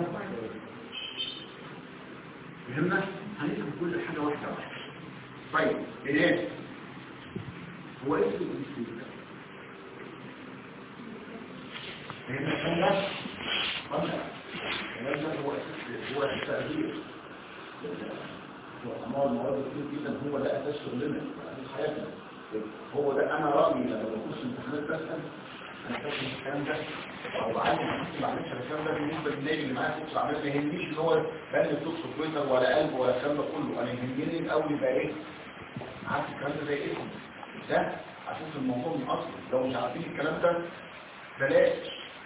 فهمنا هنفهم كل حاجة واحدة واحدة طيب الآن هو اسم الاسم فهمنا فهمنا فهمنا فهمنا هو هو التأثير وأمر المواد كتير جدا هو ده أساس شغلنا أساس حياتنا هو ده أنا رأيي لما بخش امتحانات بسأل أنا فاكر الكلام ده او عادي ما كنتش بعملش الكلام ده بالنسبه للنادي اللي معايا كنتش بعمله ما يهمنيش ان هو بان الدكتور تويتر ولا قلب ولا الكلام ده كله انا يهمني الاول يبقى ايه عارف الكلام ده زي اسمه ده اساس الموضوع من اصله لو مش عارفين الكلام ده بلاش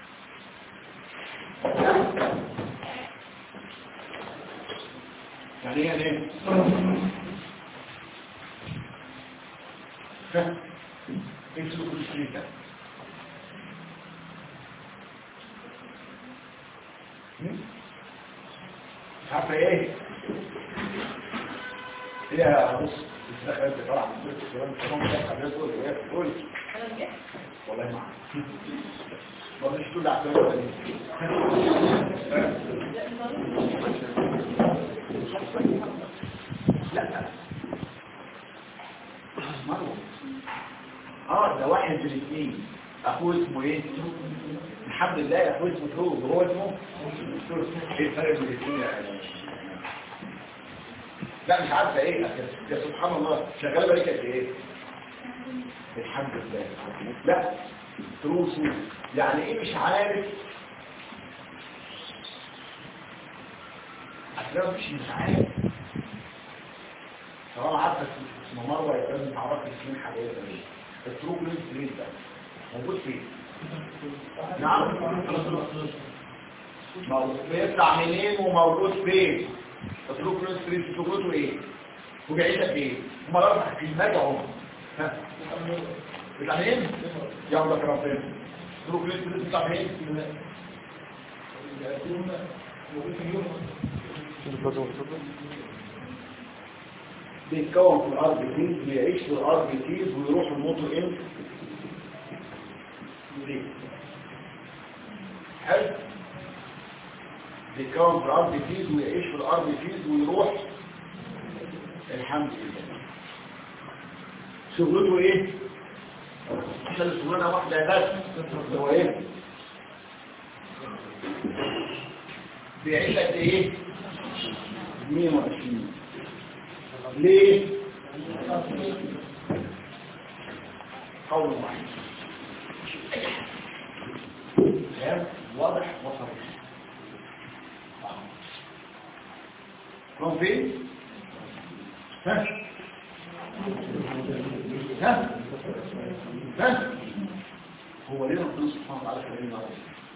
يعني ايه ليه؟ ايه سلوك الشريكه عارفه ايه هي بص دخلت طلع من البيت الكلام كلام ده حضرتك تقول ايه تقول والله ما والله مش تقول عشان لا مروه اه ده واحد من الاثنين اخوه اسمه ايه الحمد لله اخوه اسمه فروز وهو اسمه ايه الفرق بين الاثنين لا مش عارفه ايه يا سبحان الله شغاله بالك قد ايه الحمد لله لا تروسو يعني ايه مش عارف اصلا مش مش عارف طالما عارفه اسمه مروه يبقى لازم تعرفي اسمين حاجات ايه التروك لينس ده موجود فين نعم موجود بيطلع منين وموجود فين التروك لينس شغلته ايه وبيعيش قد ايه هم اربع كلمات اهو ها بتاع مين يا الله كرم فين التروك لينس بتاع مين بيتكون في الارض كتير بيعيش في الارض كتير ويروح الموتور امتى دي حلو بيتكون في الارض كتير ويعيش في الارض كتير ويروح الحمد لله شغلته ايه عشان شغلانه واحده بس اللي هو ايه بيعيش قد ايه 120 ليه قول واحد كلام واضح وصريح كون فين ها ها ها هو ليه ربنا سبحانه وتعالى خلينا نعرف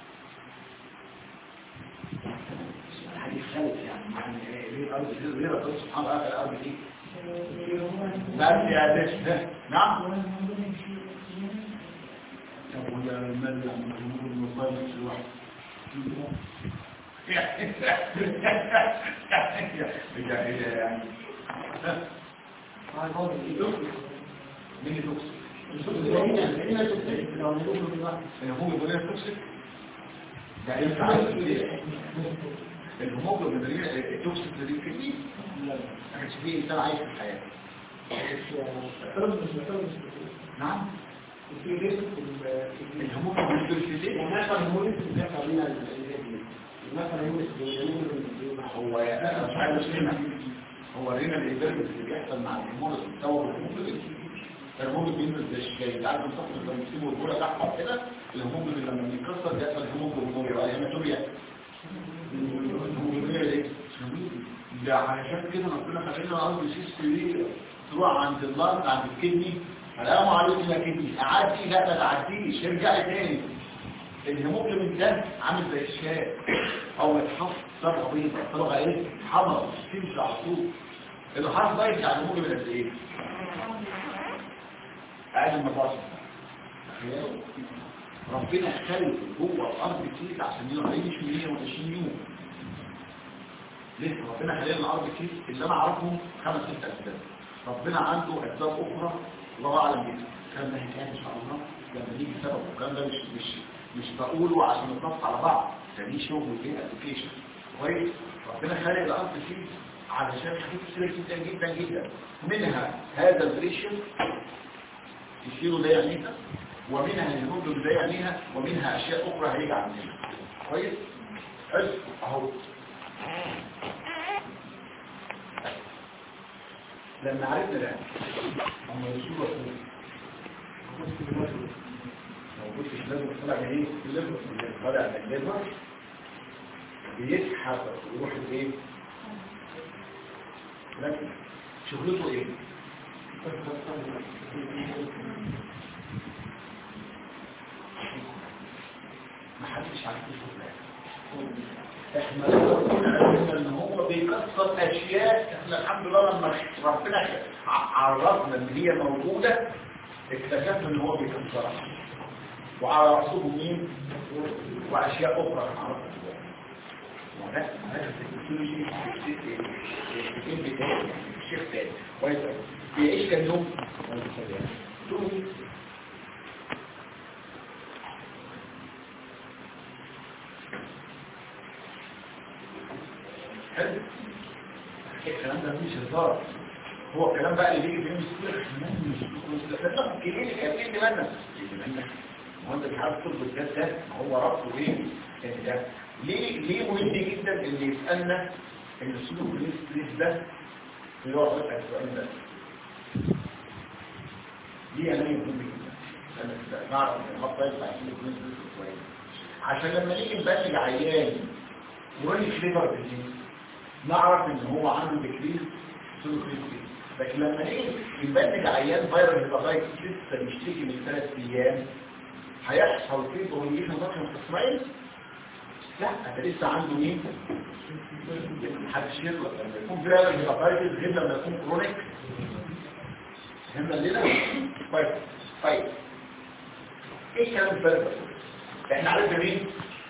حديث خالد يعني يعني ليه الارض ليه ربنا سبحانه وتعالى الارض دي بس يا باشا نعم طب وده المال يعني الجمهور المصالح الواحد يعني مين توكسيك الهيموجلوبين التوكسيك ده انت عارف ليه الهيموجلوبين التوكسيك اللي بيكتب ما كانش فيه انسان عايش في الحياه نعم الهيموجلوبين التوكسيك هو مش عارف هنا هو هنا الإيبرمس اللي بيحصل مع الهرمون التطور الهرمون الهرمون بينزل زي الشاي انت عارف الصفر لما بيسيبوا الجوله تحت كده الهرمون لما بيتكسر بيحصل هرمون هرمون يبقى هيماتوريا الهرمون ايه ده علشان كده ربنا خلينا الارض سيس ليه تروح عند اللارد عند الكدني السلام عليكم يا كدني اعدي لا ما تعديش ارجعي تاني الهيموجلوبين ده عامل زي الشاي او يتحط صبغه بيضاء صبغه ايه حمراء تمشي على طول الحرف ده يرجع الهيموجلوبين قد ايه اقل من 12 ربنا خلق جوه الارض كيس عشان يعيش 120 يوم لسه ربنا خلق الارض كيس اللي انا اعرفه خمس ست اسباب ربنا عنده اسباب اخرى الله اعلم بيها الكلام ده هيتقال ان شاء الله لما نيجي سبب والكلام ده مش مش مش بقوله عشان نتنص على بعض ده ليه شغل فيه ابلكيشن كويس ربنا خلق الارض كيس علشان حاجات كتير جدا جدا جدا منها هذا البريشن يشيله ده يعنيها ومنها الهدوء ده يعنيها ومنها اشياء اخرى هيجي عندنا كويس حلو اهو لما عرفنا ده هم يشوفوا موجود في لازم طلع من ايه الليفر طلع من الليفر بيسحب ويروح الايه لكن شغلته ايه ما حدش عارف يشوف احنا عرفنا ان هو بيكسر اشياء احنا الحمد لله لما ربنا عرفنا ان هي موجوده اكتشفنا ان هو بيكسرها وعلى راسه مين واشياء اخرى عرفنا وده هذا التكنولوجي الشيخ تاني كويس بيعيش كام يوم حلو الكلام ده مش هزار هو الكلام بقى اللي بيجي في يوم السبت كبير كبير دماغنا هو انت مش عارف تربط ده ده هو ربطه ليه يعني ده ليه ليه مهم جدا اللي يسالنا ان السلوك الاستريس ده بيقعد يسال السؤال ده ليه انا مهم جدا انا نعرف ان الخط يطلع السلوك الاستريس كويس عشان لما نيجي نبلغ عيان وراني كليفر بالجنس نعرف ان هو عنده ديكريز سلوك الاستريس لكن لما نيجي نبلغ عيان فيروس هيباتايتس لسه بيشتكي من ثلاث ايام هيحصل فيه برونيشن ضخم في اسرائيل لا ده لسه عنده مين محدش يطلق لما يكون فيروس هيباتايتس غير لما يكون كرونيك فهمنا الليله طيب طيب ايه كلام الفرق احنا عرفنا مين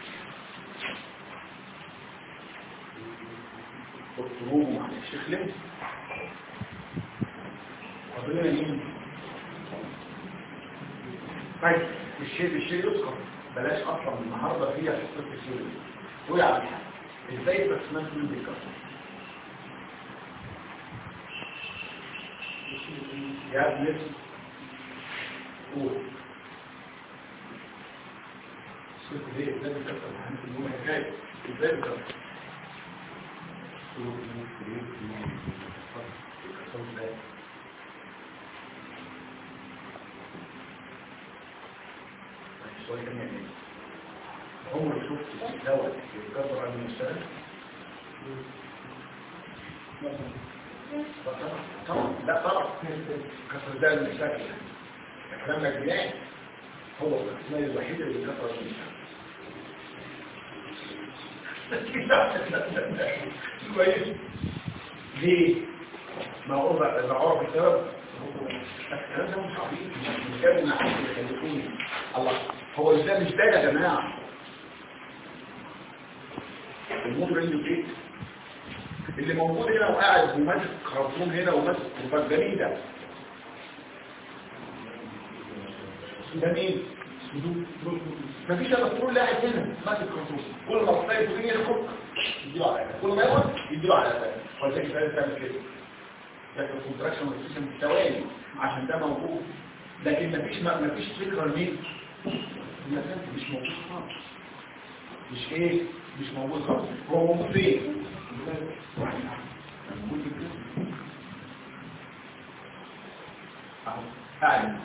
الطروب مع الشيخ لمس قضينا مين طيب الشيء الشيء يذكر بلاش اصلا النهارده فيها حصه السوري قول على الحق ازاي البكسمان كله بيتكسر يا ابن قول شوف ليه ازاي بتكسر الحاجات اللي هم حكايه ازاي بتكسر السؤال كمان ايه؟ عمر شفت دوت يتكسر عن المشترك طبعا طبعا لا طبعا كسر ده المشترك الكلام ده جنان هو الاسماء الوحيده اللي كسر المشترك كويس ليه؟ ما هو بقى إذا عرف السبب الكلام ده مش عبيط مش كان من عبيط يخليكوني الله هو ده مش ده يا جماعة الموضوع عنده ايه اللي موجود هنا وقاعد وماسك خرطوم هنا وماسك رباط جريدة ده مين؟ مفيش الا طول لاعب هنا ماسك خرطوم كل ما تلاقي الدنيا يخرج يديله على كل ما ياخد يديله على ده ولذلك لازم تعمل كده لكن الكونتراكشن والسيستم ثواني عشان ده موجود لكن مفيش مفيش فكره لمين المكان مش موجود خالص مش ايه مش موجود خالص هو موجود فين موجود في الجسم اهو قاعد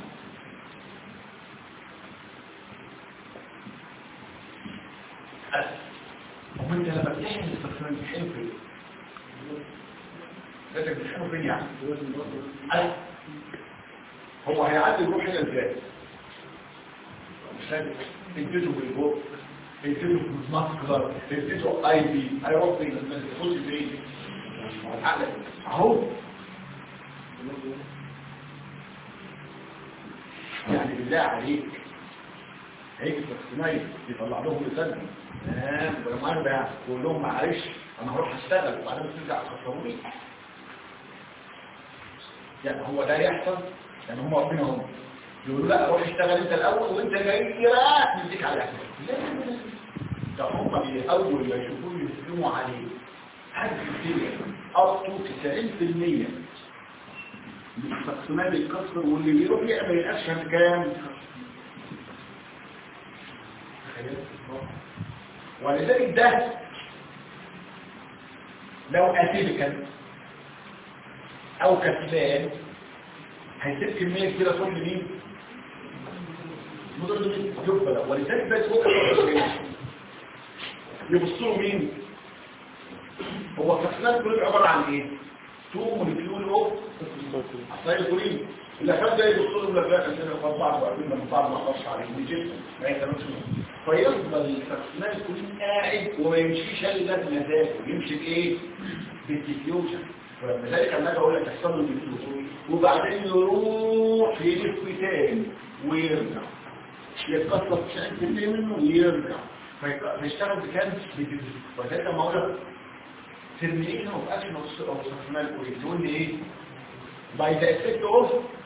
هو انت لما بتحمل السكران بتحمل فين لازم بتحمل فين يعني أيوة. هو هيعدي الروح هنا ازاي مش لازم اديته بالبوك اديته بالماسكلر اديته اي بي هيروح فين ما تدخلش فين عقلك اهو يعني بالله عليك هيك الصنايعي يطلع لهم رسالة تمام ولما انا بقى بقول لهم معلش انا هروح اشتغل وبعدين ترجع تخسروني يعني هو ده يحصل يعني هم واقفين اهو يقولوا لا روح اشتغل انت الاول وانت جاي بقى نديك على الاكل لا لا لا ده هم اول ما يشوفوه يسلموا عليه حد كتير up to 90% الصناعي بيتكسر واللي بيروح يعمل الاكشن كام ولذلك ده لو اتيبكال او كسلان هيسيب كمية كده كل مين مدرد مين يقبل ولذلك ده فوق يبصوا مين هو كسلان كله عبارة عن ايه تو موليكيول اوف اصلاي كورين اللي خد ده يبصوا له لا عشان يخبط بعض وقبل ما بعض ما اخش عليه دي ما يكلمش فيفضل الكسلان كورين قاعد وما يمشيش الا بمزاجه يمشي بايه بالديفيوجن ولذلك لما اجي اقول لك تحصل له الديفيوجن وبعدين يروح يلف تاني ويرجع يتكسر 90% منه ويرجع فيشتغل بكام ولذلك لما اقول لك termination of action of of subliminal coding تقول لي ايه by the effect of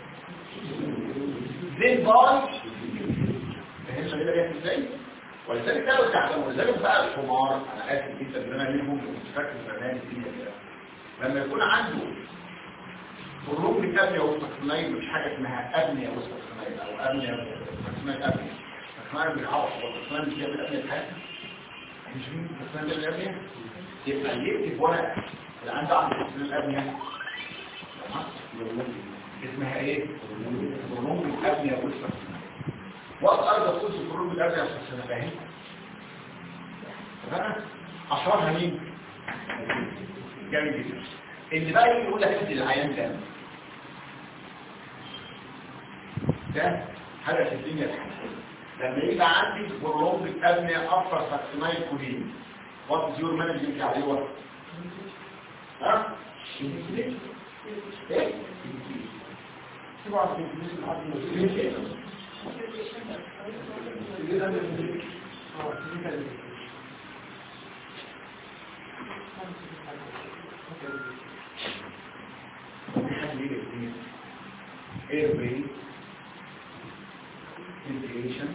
then by فهمت كده جاي ازاي ولذلك ده لو تعلموا ولذلك بقى الحمار انا اسف جدا ان انا ليهم مش فاكر زمان دي لما يكون عنده الروم الابنية والسكنين مش حاجة اسمها ابنية والسكنين او ابنية والسكنين ابنية السكنين بالعرض والسكنين مش جايب الابنية بحاجة مش مين السكنين جايب الابنية يبقى يكتب ورقة اللي عنده عند السكنين الابنية اسمها ايه؟ الروم الابنية والسكنين وقت ارض تخص الروم الابنية والسكنين فاهم؟ تمام؟ اشهرها مين؟ جميل جدا اللي بقى يقول لك انت العيان ده ده حاجه في الدنيا الحقيقيه لما يبقى عندي بروم ابني افر فاكسينايل كولين وات از يور مانجمنت عليه وات ها ايه airway ventilation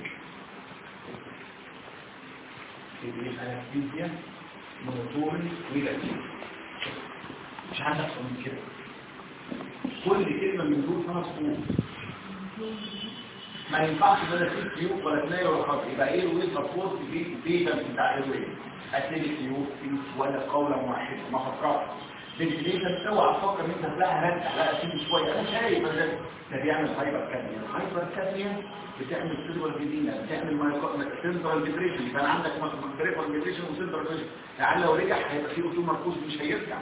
anesthesia monitoring relaxation مش عندك اكتر من كده كل كلمه من دول خمس خطوط ما ينفعش ان انا اسيب سيوف ولا تنايل ولا خط يبقى ايه الويل سبورت في الديتا بتاع الويل اسيب سيوف ولا قولا واحدا ما فكرتش فنتليشن اوعى تفكر ان انت تلاقيها رجع لا اسيب شويه انا شايف ده ده بيعمل هايبر كابنيا الهايبر كابنيا بتعمل سيلفر فيدينا بتعمل سنترال ديبريشن يبقى عندك بريفر ديبريشن وسنترال ديبريشن لعل لو رجع هيبقى فيه اوتو مركوز مش هيرجع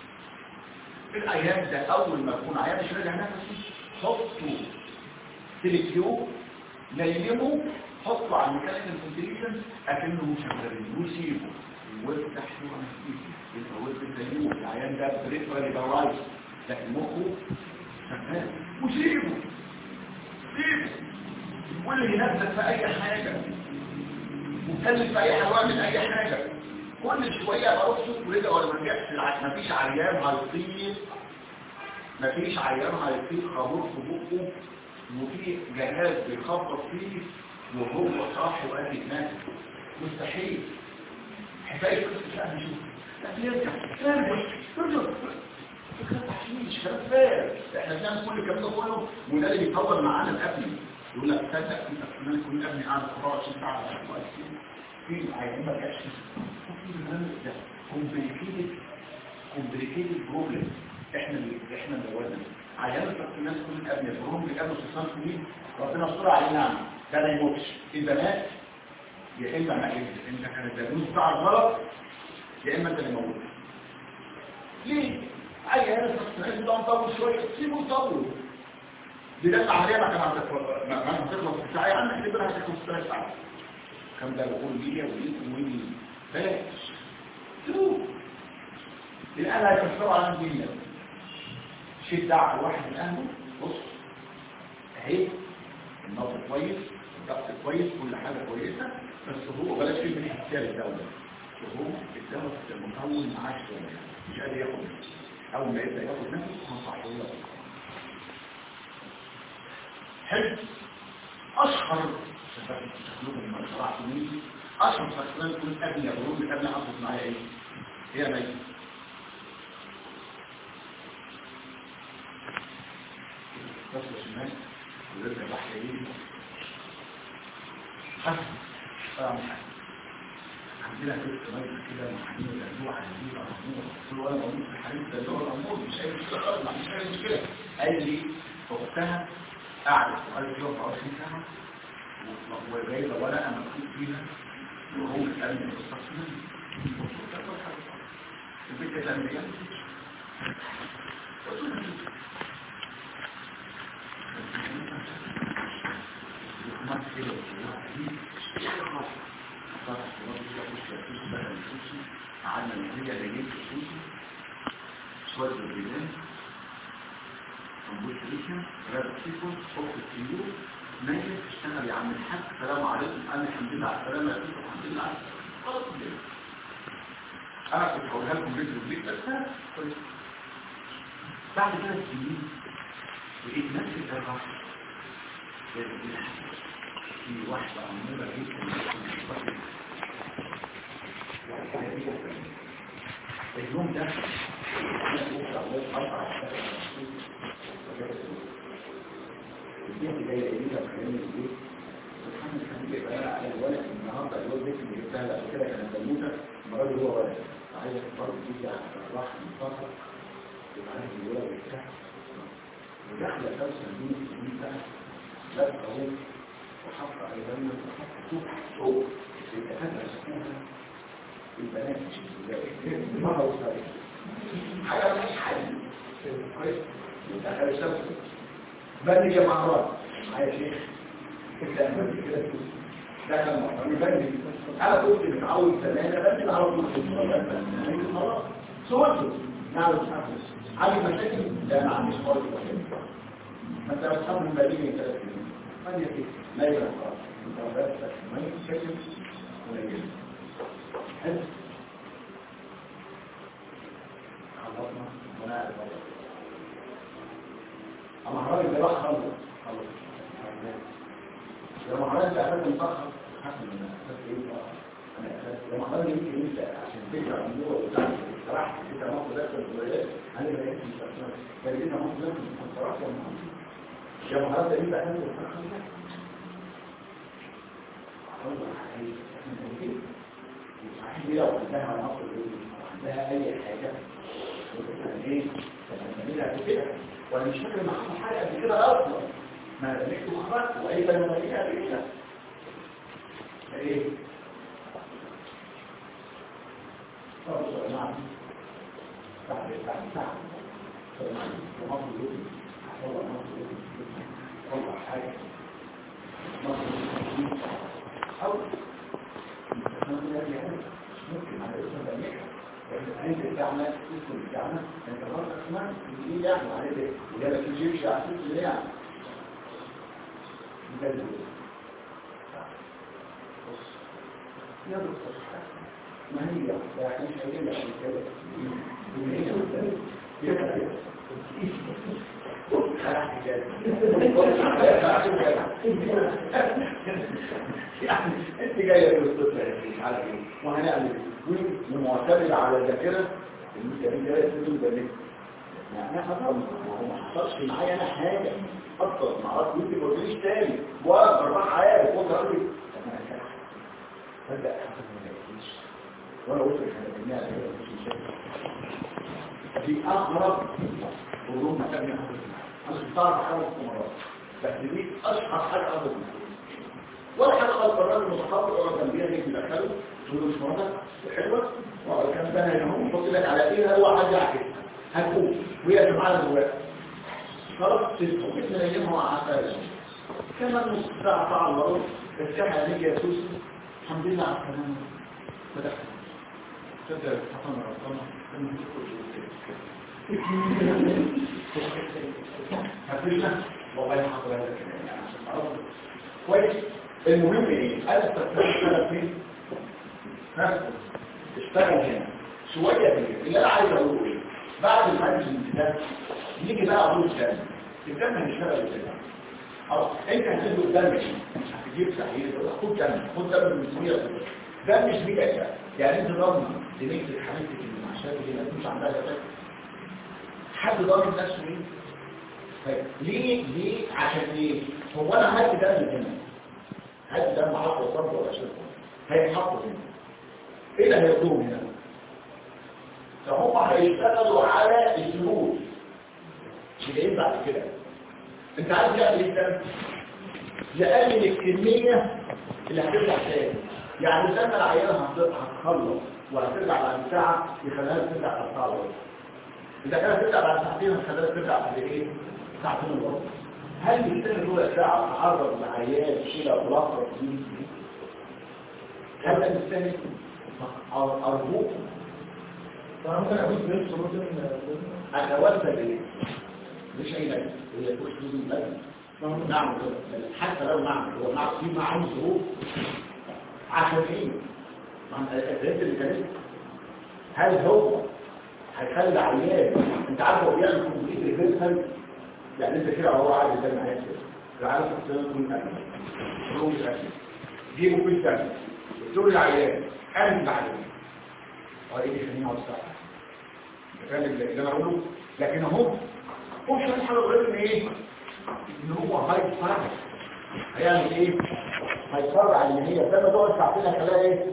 في الايام ده اول ما تكون عيان مش راجع نفسي حطه تليكيو نيمه حطه على الميكانيكال فنتيليشن اكنه شغالين وسيبه وافتح له انستيزيا يبقى وقت التيموت العيان ده بريفر يبقى رايس لكن مخه شغال وسيبه سيبه واللي ينزل في اي حاجه وكلف في اي حيوان من اي حاجه كل شويه بروح اشوف ورجع ولا ما رجعش بالعكس مفيش عيان هيطير مفيش عيان هيطير خابور في بقه وفي جهاز بيخبط فيه وهو صاحي وقال يتناسب مستحيل حكايه قصه شأن شوف لا بيرجع ارجع ارجع فكرة تحشيش كلام فارغ احنا بنعمل كل الكلام ده كله وده اللي بيطول معانا الابني يقول لك تصدق انت احتمال يكون ابني قاعد 24 ساعه على كويس في عيان ما جاش ده كومبليكيتد كومبليكيتد بروبلم احنا اللي احنا اللي ولدنا عيان الناس كل الابني البروم اللي قبل 16 سنين ربنا يستر علينا نعم ده ما يموتش البنات يا اما ما يموت انت كان الدبوس بتاعك غلط يا اما انت اللي موجود ليه عيان التصنيع ده مطول شويه سيبه يطول دي ده العمليه ما كان عندك ما ما هتخلص في ساعه عندك اعتبرها هتخلص في ثلاث ساعات كم ده بقول ليا وليك ومين فاش شوف الآن هيكسروا على الدنيا شيء دعوة واحد من أهله بص اهي النظر كويس الضغط كويس كل حاجة كويسة بس هو بلاش فيه من احتيال الدولة هو الدولة المطول معاه شوية مش قادر ياخد نفسه أول ما يبدأ ياخد نفسه هنصحه له حلو أشهر تخلوه من صراحة مني أشهر فاكرين كل أبني أبني أبني أبني أبني معايا إيه هي ميت بس شمال ولسه بحكيين حسن عندنا ست ميت كده محامين الأسبوع عايزين الأمور قلت له أنا موجود في الحديث ده اللي هو الأمور مش أي مشكلة خالص مش أي مشكلة قال لي فوقتها قعدت وقالت له 24 ساعة وجايبة ورقة مكتوب فيها وهو قال لي مستقبلا البيت الأنبياء قعدنا نهاية ليلة السوسي شوية البلدان تنبوش ريشن رابط سيكون صوت السيور نايم اشتغل يا عم الحاج السلام عليكم انا الحمد لله على السلامة يا سيدي الحمد لله على السلامة خلاص كده انا كنت هقولها لكم رجل وبيت بس كويس بعد ثلاث سنين لقيت نفس الجرح في واحدة أمورة جدا اليوم ده البنت جايه جديده وكلام البيت سبحان الله يبقى انا على الولد النهارده الولد بنت اللي جبتها لا كده كانت بنوته المره دي هو ولد عايزه برضه تيجي على الراح منتصر يبقى عايز الولد بتاعها وداخله خمسه سنين سنين بقى لابسه اهو وحاطه ايضا وحاطه صوت فوق الدكاتره شافوها البنات مش الولاد مره وصلت حاجه مش حل كويس ودخل الشمس بني يا معرض معايا شيخ انت عملت كده دخل محرم بني انا كنت متعود زمان بني على طول خلاص صورته نعم مش عارف عندي مشاكل لا ما عنديش خالص ما انت بتحب من بديل ثلاث سنين بني كده لا يبقى خلاص انت بس ما يشكل ولا يجي حلو خلصنا وانا قاعد بره اما الراجل ده راح خلص خلص لما حضرتك اساسا متاخر حسن انا اساس ايه بقى انا اساس لما حضرتك يمكن انت عشان ترجع من جوه بتاعك صراحه انت مصر ده في الولايات انا ما لقيتش مستقبل كان انت مصر ده في الصراحه لما حضرتك يا حضرتك انت اساسا متاخر أقول لك على إيه؟ صحيح دي لو عندها مصر عندها أي حاجة ممكن إيه؟ تعملها كده وأنا مش فاكر معاهم حاجة قبل كده أصلا ما لقيت خرجت وأي بني مالية قبل كده إيه؟ طب نعم بعد بعد ساعة طبعا ومصر يقول والله مصر يقول والله حاجة مصر يقول أو ممكن على اسم الأمريكا الأنت بتاعنا اسم بتاعنا انت مرة اسمها ايه يعني عليه ده وده ما تجيبش على اسم اللي يعني ده اللي بص يا دكتور ما هي يعني مش هيجي لك كده يعني انت جايه تستطيع على ايه وهنعمل ومعتمد على الذاكره المسلمين جايه تدل بالك يعني حصل ما حصلش معايا انا حاجه اصلا ما اعرفش انت ما قلتليش تاني ولا بروح عارف قلت اقول لك فبدا حصل ما يجيش وانا قلت لك انا بناء مش مشاكل في اقرب وضوء مكان ياخد انا كنت اعرف خمس مرات بس دي اشهر حاجه اخد ولا حاجه خالص الراجل المتخصص ولا كان بيجي يدخله تقول له مش مرات حلوه ولا كان سنه يوم يحط لك على ايه هو حاجه كده هتقوم وهي معانا دلوقتي خلاص تسكت نلاقيها مع عسل كمان نص ساعه ساعه الا ربع الساعه عليك يا سوسي الحمد لله على السلامه فتحت تصدق حسن ربنا هتفشنا والله حصل هذا الكلام يعني عشان تعرفوا كويس المهم ايه انا استخدمت فين ها اشتغل هنا شويه كده اللي انا عايز اقوله ايه بعد ما نجي الامتداد نيجي بقى اقول الدم الدم هيشتغل ازاي خلاص انت هتجيب الدم هتجيب تحليل خد دم خد دم من 100 ده مش بيئة يعني انت ضامن زميلتك حبيبتك اللي مع شباب دي ما مش عندها جفاف حد ضامن نفسه ايه طيب ليه ليه عشان ايه هو انا هدي دم هنا هدي دم عقل وصبر ولا شرط هيتحطوا هنا ايه اللي هياخدوهم هنا فهم هيشتغلوا على الجهود مش جايين بعد كده انت عايز تعمل ايه الدم يقلل الكميه اللي هترجع تاني يعني سنة العينة هتخلص وهترجع بعد ساعة يخليها ترجع تقطع الوقت إذا كانت ترجع بعد ساعتين هتخليها ترجع بعد إيه؟ ساعتين الوقت هل يستنى ربع ساعة تعرض لعيان إلى بلاطة دي؟ هل ده مستني؟ أرجوك ممكن أقول بنفس ممكن أتوسل إيه؟ مش أي نجم هي تقول نجم نعم حتى لو نعم هو نعم في معاه ظروف عشان ايه مع الاسئله اللي كانت هل هو هيخلي عيان انت عارف هو بيعمل كومبليت ريفيرسال يعني انت كده هو عايز زي ما هي كده عارف تقول كل حاجه هو مش عارف جيبه في الثاني تقول العيان انا العيان هو ايه اللي يخليني اقعد ساعه فاهم اللي انا بقوله لكن اهو هو مش عارف حاجه غير ان ايه ان هو هاي فاهم هيعمل ايه هيتفرع ان هي لما تقعد ساعتين هتلاقي ايه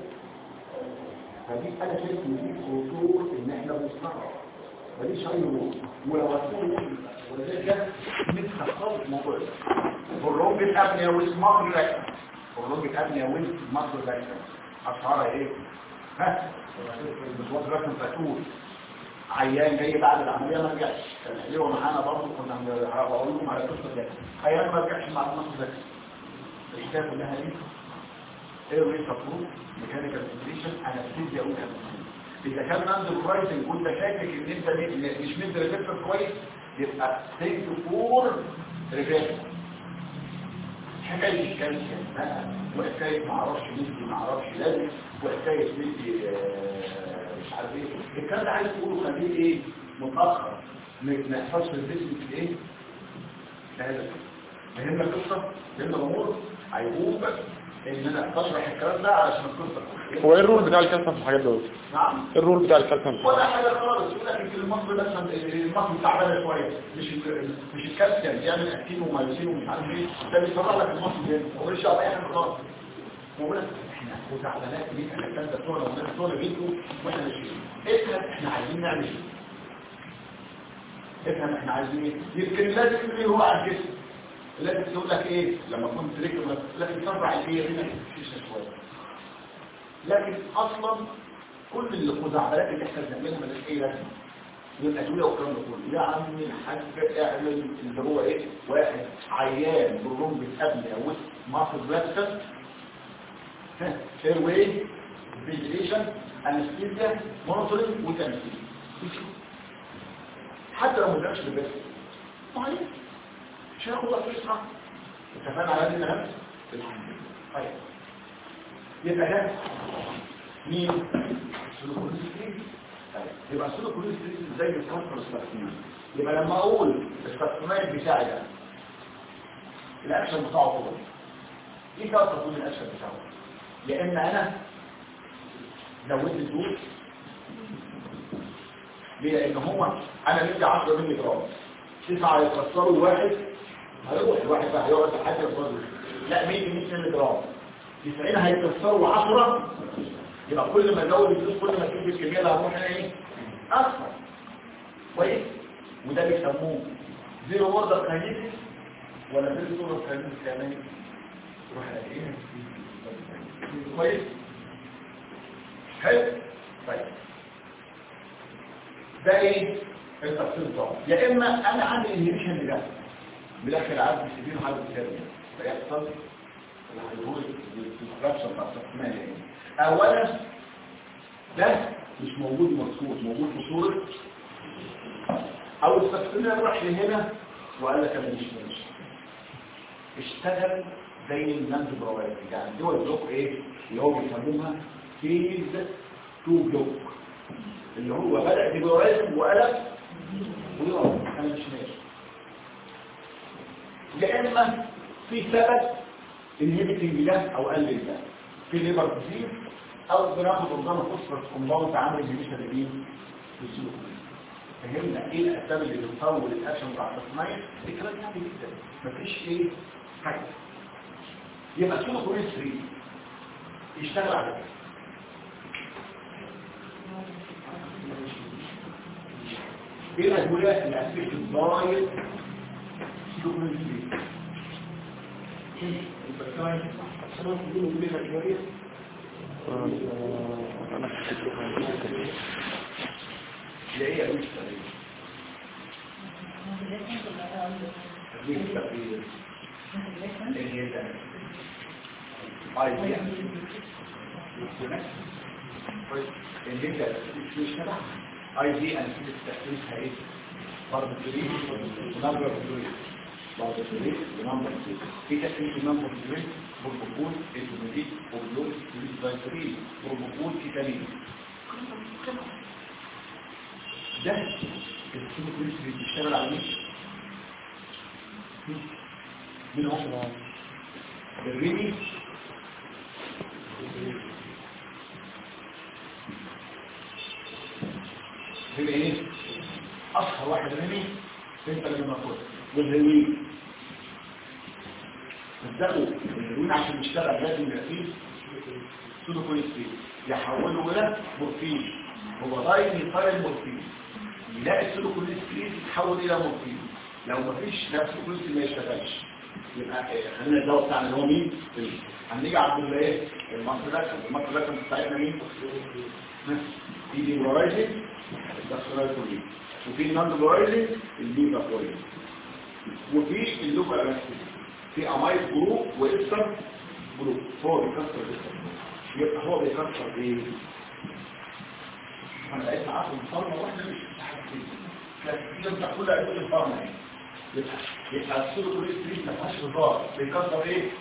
فدي انا شايف ان دي خطوط ان احنا بنستغرب ماليش اي روح ولو هتقول وذلك متخصص الموضوع ده برونج الابنية والسماط ريلاكسر برونج الابنية والسماط ريلاكسر اشهرها ايه ها السماط ريلاكسر فتول عيان جاي بعد العمليه ما رجعش كان ايوه معانا برضه كنا بقول لكم على قصه ده عيان ما رجعش مع النص ده الحكايه كلها ايه ايه ريس ابروف ميكانيكال فيزيشن انستيزيا اقول اذا كان عنده كويس كنت شاكك ان انت مش مدي ريفلكتور كويس يبقى ستيج فور ريفلكتور حكايه الكالسيوم بقى وحكايه ما اعرفش مدي ما اعرفش لازم وحكايه مدي مش عارف ايه الكلام ده عايز تقوله خليه ايه متاخر ما يحصلش في الجسم في ايه هذا فهمنا القصه فهمنا الامور عيبوك ان انا اشرح الكلام ده علشان القصه هو ايه الرول بتاع الكالسيوم في الحاجات دول نعم ايه الرول بتاع الكالسيوم ولا حاجه خالص يقول لك يمكن المصل مثلا المصل تعبانه شويه مش ال- مش الكالسيوم بيعمل اكتين ومايوسين ومش عارف ايه ده بيطلع لك المصل ده هو مش شرط اي حاجه خالص بقول لك احنا خزعبلات دي احنا كان دكتورنا وده دكتورنا بيجوا واحنا ماشيين افهم احنا عايزين نعمل ايه افهم احنا عايزين ايه يمكن لازم ايه هو على الجسم لازم تقول لك ايه لما كنت تركب لازم ترفع الايه هنا تشيش شويه لكن اصلا كل الخزعبلات اللي احنا بنعملها مالهاش ايه لازمه والادويه والكلام ده كله يا عم الحاج اعمل اللي هو ايه واحد عيان بالروم بتقابل او ماسل بلاستر اير واي فيجيليشن انستيزيا مونيتورنج وتنسيق حتى لو ما جابش بالبس معين مش هياخد وقت يصحى اتفقنا على هذه الكلام الحمد لله طيب يبقى ده مين سلوكوليستريز طيب يبقى السلوكوليستريز زي الكانسر السباكتينال يبقى لما اقول السباكتينال بتاعي ده الاكشن بتاعه طول ايه كانت تكون الاكشن بتاعه يا اما انا زودت الدوز ليه لان هو انا مدي 10 مللي جرام تسعة يكسروا الواحد هيروح الواحد بقى هيقعد لحد الفضل لا 100 100 مللي جرام 90 هيكسروا 10 يبقى كل ما ازود الدوز كل ما تجيب الكميه اللي هروح انا ايه اكثر كويس وده بيسموه زيرو اوردر كاينيتكس ولا زيرو اوردر كاينيتكس كمان روح الاقيه كويس حلو طيب ده ايه التفصيل بتاعه يا اما انا عندي انهيبيشن لده بالاخر عندي سيبين حاجه ثانيه فيحصل الهيدروز الديستراكشن بتاع السكمال يعني اولا ده مش موجود مذكور موجود في صوره او السكمال راح لهنا وقال لك انا مش ماشي اشتغل زي النمط بروائي يعني دول بلوك ايه اللي هو بيسموها فيز تو بلوك اللي هو بدأ ببروائي وقلب ويقف انا مش ماشي يا اما في سبب انهبيتنج ده او قلل ده في ليبر ديزيز او بناخد نظام فوسفورس كومباوند عامل انهبيشن لمين للسلوك فهمنا ايه الاسباب اللي بتطول الاكشن بتاع التصنيع الكلام ده جدا مفيش ايه حاجه يبقى سلوك كويس فري يشتغل على كده ايه الادويه اللي هتفيد الضايل سلوك كويس فري البكتيريا عشان تقولوا بيها شويه انا حسيت اللي هي مش طريقه دي التغيير اللي هي ده اي دي اللي انت مش تبع اي دي انا كنت تحسيسها ايه برضه فريق ونمبر فريق برضه فريق ونمبر فريق في تحسيس النمبر فريق بروبوكول اسمه وبلوز فريق بايفريق بروبوكول كتالين ده السلوك كويس اللي بيشتغل على مين مين هو الريمي ريمي ايه اشهر واحد ريمي انت اللي المفروض والهيروين صدقوا الهيروين عشان يشتغل لازم يبقى فيه سلوك كويس فيه يحوله الى مورفين هو ضايل يطير مورفين يلاقي السلوكوليستريز يتحول الى مورفين لو مفيش نفس الكوليستريز ما يشتغلش يبقى خلينا الدواء بتاعنا اللي هو مين هنيجي عبد الله ايه المصرلاكم المصرلاكم بتاعتنا مين في ديمورايزنج الدكتورايزنج وفي نون ديمورايزنج الليفاكويد وفي اللوكال في امايد جروب واستر جروب هو بيكسر الاستر يبقى هو بيكسر ايه انا لقيت عقل مصارمة واحدة مش يبقى كل عدود الفارمة يعني يبقى يبقى السلوك الاستريت ما فيهاش هزار بيكسر ايه؟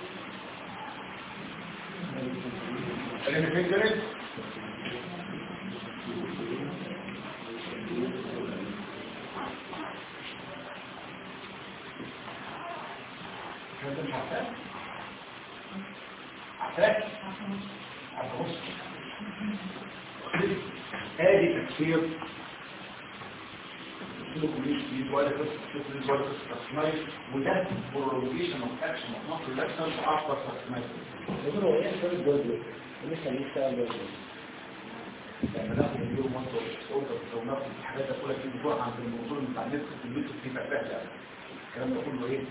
الانفجريت هذا مش عارفاه عارفاه عارفاه ادي تفسير له كميه جديد ولا قصه سيفلس ولا قصه تسمية وده برولوجيشن اوف اكشن اوف نص الاكشن اكتر تسمية دكتور هو ايه الفرق برضه؟ ايه اللي يشتغل برضه؟ لما ناخد اليورو مصر اوردر لو ناخد الحاجات دي كلها في بتوع عند الموضوع بتاع النت في البيت في سهله الكلام ده كله ايه؟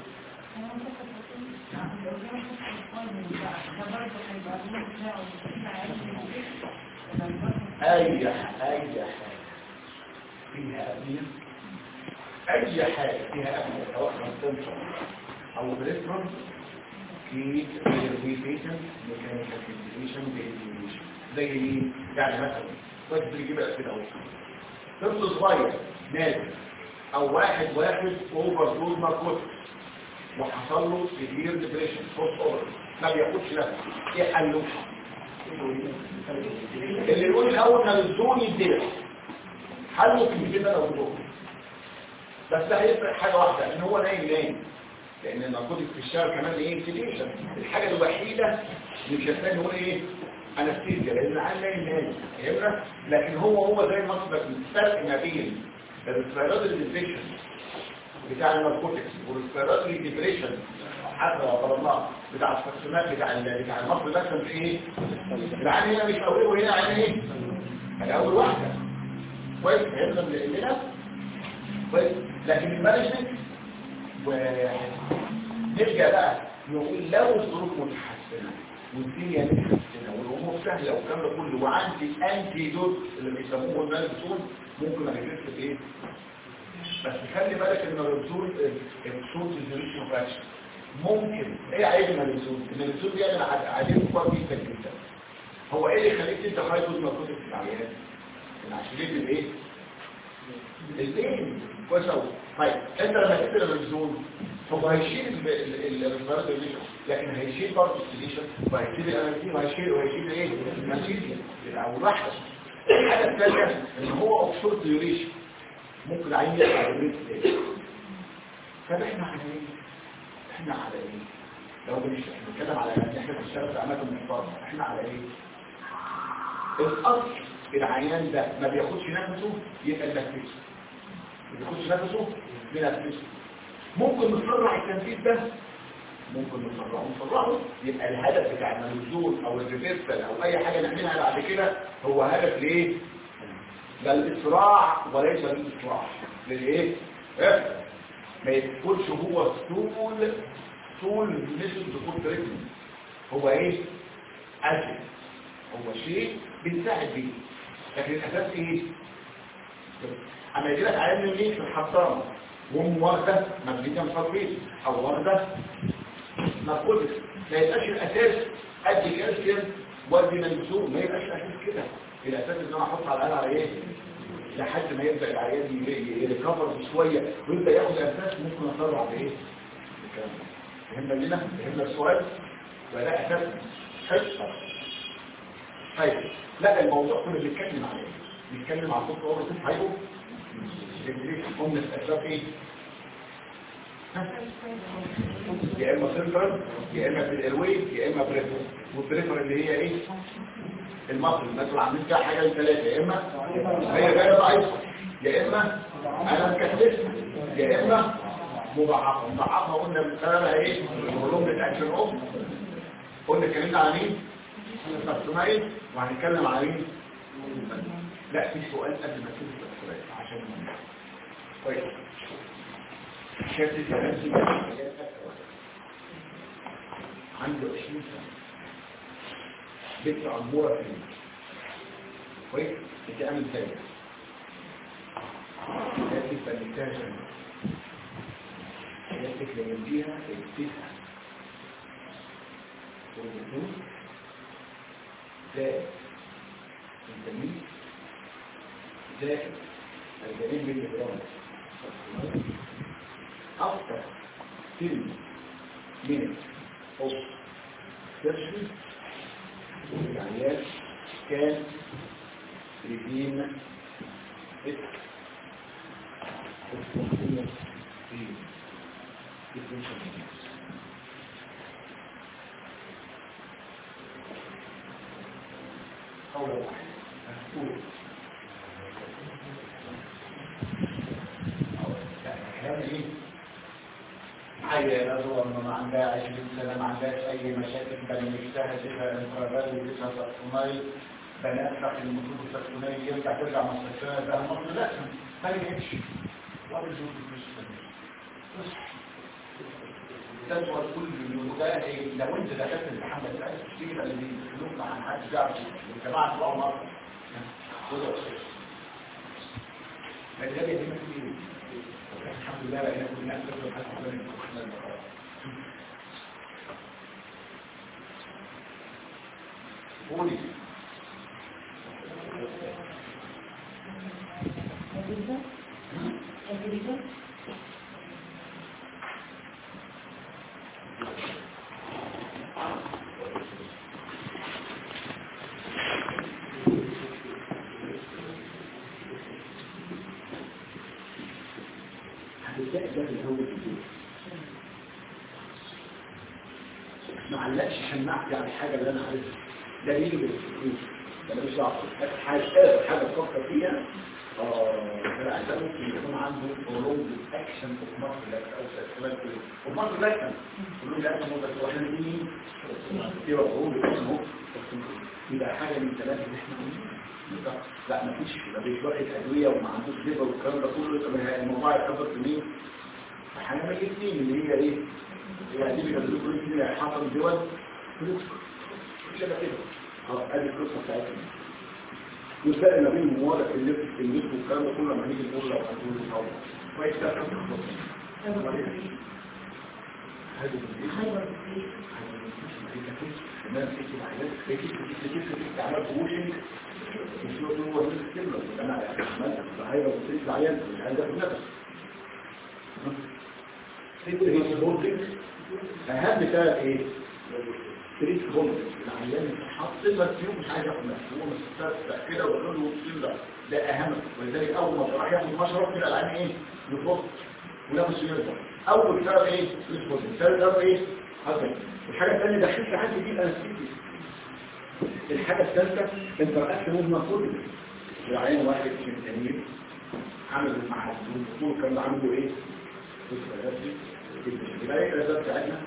اي اي حاجه فيها ابنيه اي حاجه فيها ابنيه سواء كونسنتر او بريسترون كيد ريفيتيشن ميكانيكال فيزيشن فيزيشن زي ايه يعني مثلا بس بيجيب اسئله اهو طفل صغير نازل او واحد واحد اوفر دوز ناركوتكس وحصل له سيفير ديبريشن بوست اوفر ما بياخدش نفس ايه حله اللي يقول الاول نزلوني يدير حله في كده لو دول بس ده هيفرق حاجه واحده ان هو نايم نايم لان الناركوتيك في الشارع كمان ايه سيديشن الحاجه الوحيده اللي مش هتلاقي هو ايه انستيزيا لان العيال نايم نايم فهمنا لكن هو هو زي ما اصبح الفرق ما بين الريسبيراتوري ديبريشن بتاع الناركوتكس والريسبيراتوري ديبريشن حتى لو طلبناه بتاع الفاكسونات بتاع ال- بتاع المصل ده كان في ايه العين هنا مش اول وهنا عين ايه يعني اول واحده كويس فهمنا من الليله كويس لكن المانجمنت ونرجع بقى نقول لو الظروف متحسنه والدنيا متحسنه والامور سهله والكلام ده كله وعندي انتي دوت اللي بيسموه النالبسون ممكن اجيب ايه بس خلي بالك ان الرسول الرسول الجريشن اوف اكشن ممكن ايه عيب النالبسون النالبسون بيعمل عد- عديد كبار جدا جدا هو ايه اللي يخليك انت هاي دوز ناركوتيك في العيان العشرين الايه البين كويس قوي طيب انت لما تقفل الريزون هو هيشيل الريزونال ديليشن لكن هيشيل برضه السيليشن وهيشيل الاناليتين وهيشيل وهيشيل ايه الماتيريال او واحده الحاجه الثانيه ان هو اوف شورت ديوريشن ممكن عين يطلع الريت تاني طب احنا على ايه احنا على ايه لو مش بنتكلم على ان احنا بنشتغل في اماكن محترمه احنا على ايه الاصل العيان ده ما بياخدش نفسه يبقى ينفسه ما بياخدش نفسه بينفسه ممكن نسرع التنفيذ ده ممكن نسرعه نسرعه يبقى الهدف بتاع النزول او الريفيرسال او اي حاجه نعملها بعد كده هو هدف ليه للاسراع وليس للاسراع للايه إيه؟ ما يكونش هو طول طول ميثود دخول تريتمنت هو ايه اجل هو شيء بنساعد بيه لكن الاساس ايه اما يجي لك عيان من مين في الحصانه وام واخده مجديه مصابين او واخده ناركوتكس ما يبقاش الاساس ادي كالسيوم وادي منسوب ما يبقاش الاساس كده الاساس ان انا احط على الاقل على ايه لحد ما يبدا العيان يريكفر شويه ويبدا ياخد اساس ممكن اسرع بايه الكلام ده فهمنا لنا فهمنا السؤال ولا اساس حلو طيب لا الموضوع كنا بنتكلم عليه بنتكلم على صوت اور صوت هايبو قمنا في اسباب ايه ها؟ يا اما سنترال يا اما في الايروي يا اما بريفر والبريفر اللي هي ايه المصل الناس اللي عاملين فيها حاجه من ثلاثه يا اما هي غير ضعيفه يا اما انا مكتف يا اما مضاعفه مضاعفه قلنا بسببها ايه الهرمون الاكشن اوف قلنا اتكلمنا عن مين التقسيمين وهنتكلم عن مين لا في سؤال قبل ما تنسى السؤال عشان طيب شايف التناسي عنده 20 سنه بنت عموره فين كويس انت عامل ازاي لكن فنتاجا لكن ليديها التسعه والبنوك زائد التمييز زائد الجميل بالإبرام after 10 minutes of surgery العيال كان رجيم أول واحد مفتوح ايه عيال أدوار ما عندها 20 سنة ما عندهاش أي مشاكل بل نفسها تبقى انقرابات وجسمها سكسوناي بنات تحت المفروض السكسوناي يرجع ترجع مستشفى ده المفروض لا ما يمشي ولا يجوز مش بس تدور كل ده ايه لو انت دخلت الامتحان ده تلاقي تشتكي اللي بيقولوا عن حد يعرف الجماعه طلعوا مره خدوا فالجايه دي ما تيجي الحمد لله لقينا كل الناس بتقول حتى من البقره قولي أجهزة أجهزة هتلاقي ده الأول كتير ما علقش شمعت على الحاجة اللي أنا عارفها ده يجي بالفلوس ده مش دعوة حاجة حاجة تفكر فيها اه فالعسل ممكن يكون عنده برولونج اكشن اوف مارك لاكس او سيركلات اوف مارك لاكس برولونج اكشن اوف مارك واحنا دي يبقى برولونج اكشن اوف يبقى حاجة من الثلاثة اللي احنا قلناها لا مفيش ما بيشرح الادويه وما عندوش ليفر والكلام ده كله يبقى الموضوع يتكبر في مين؟ في حاجه من الاثنين اللي هي ايه؟ يعني دي بيقولوا كل اثنين حصل الدول فلوس مش كده كده اه ادي القصه بتاعتنا والفرق ما بين موارد الليفت التنجيز والكلام ده كله لما نيجي نقول لو هنقول الحوض كويس ده كان هذا هايبر الناس تيجي معايا تيجي تيجي تيجي تعمل بوشنج مش هو هو نفس الكلمة انا عملت هيبقى بصير العيان مش عايز اخد نفس تيجي بولدنج اهم ثلاث ايه تريك بولدنج العيان حاط المرسيوم مش عايز ياخد نفس هو مستفسر كده ويقول له وصل ده ده اهم ولذلك اول ما راح ياخد مشرب كده العيان ايه يفض ولا مش يرضى اول سبب ايه تريك بولدنج ثالث سبب ايه حصل الحاجه الثانيه دخلت عندي دي الانستيزيا الحاجة الثالثة انت رأيت مهمة كل العين واحد من التنين عمل مع الدكتور كان عنده ايه البداية الأساس بتاعتنا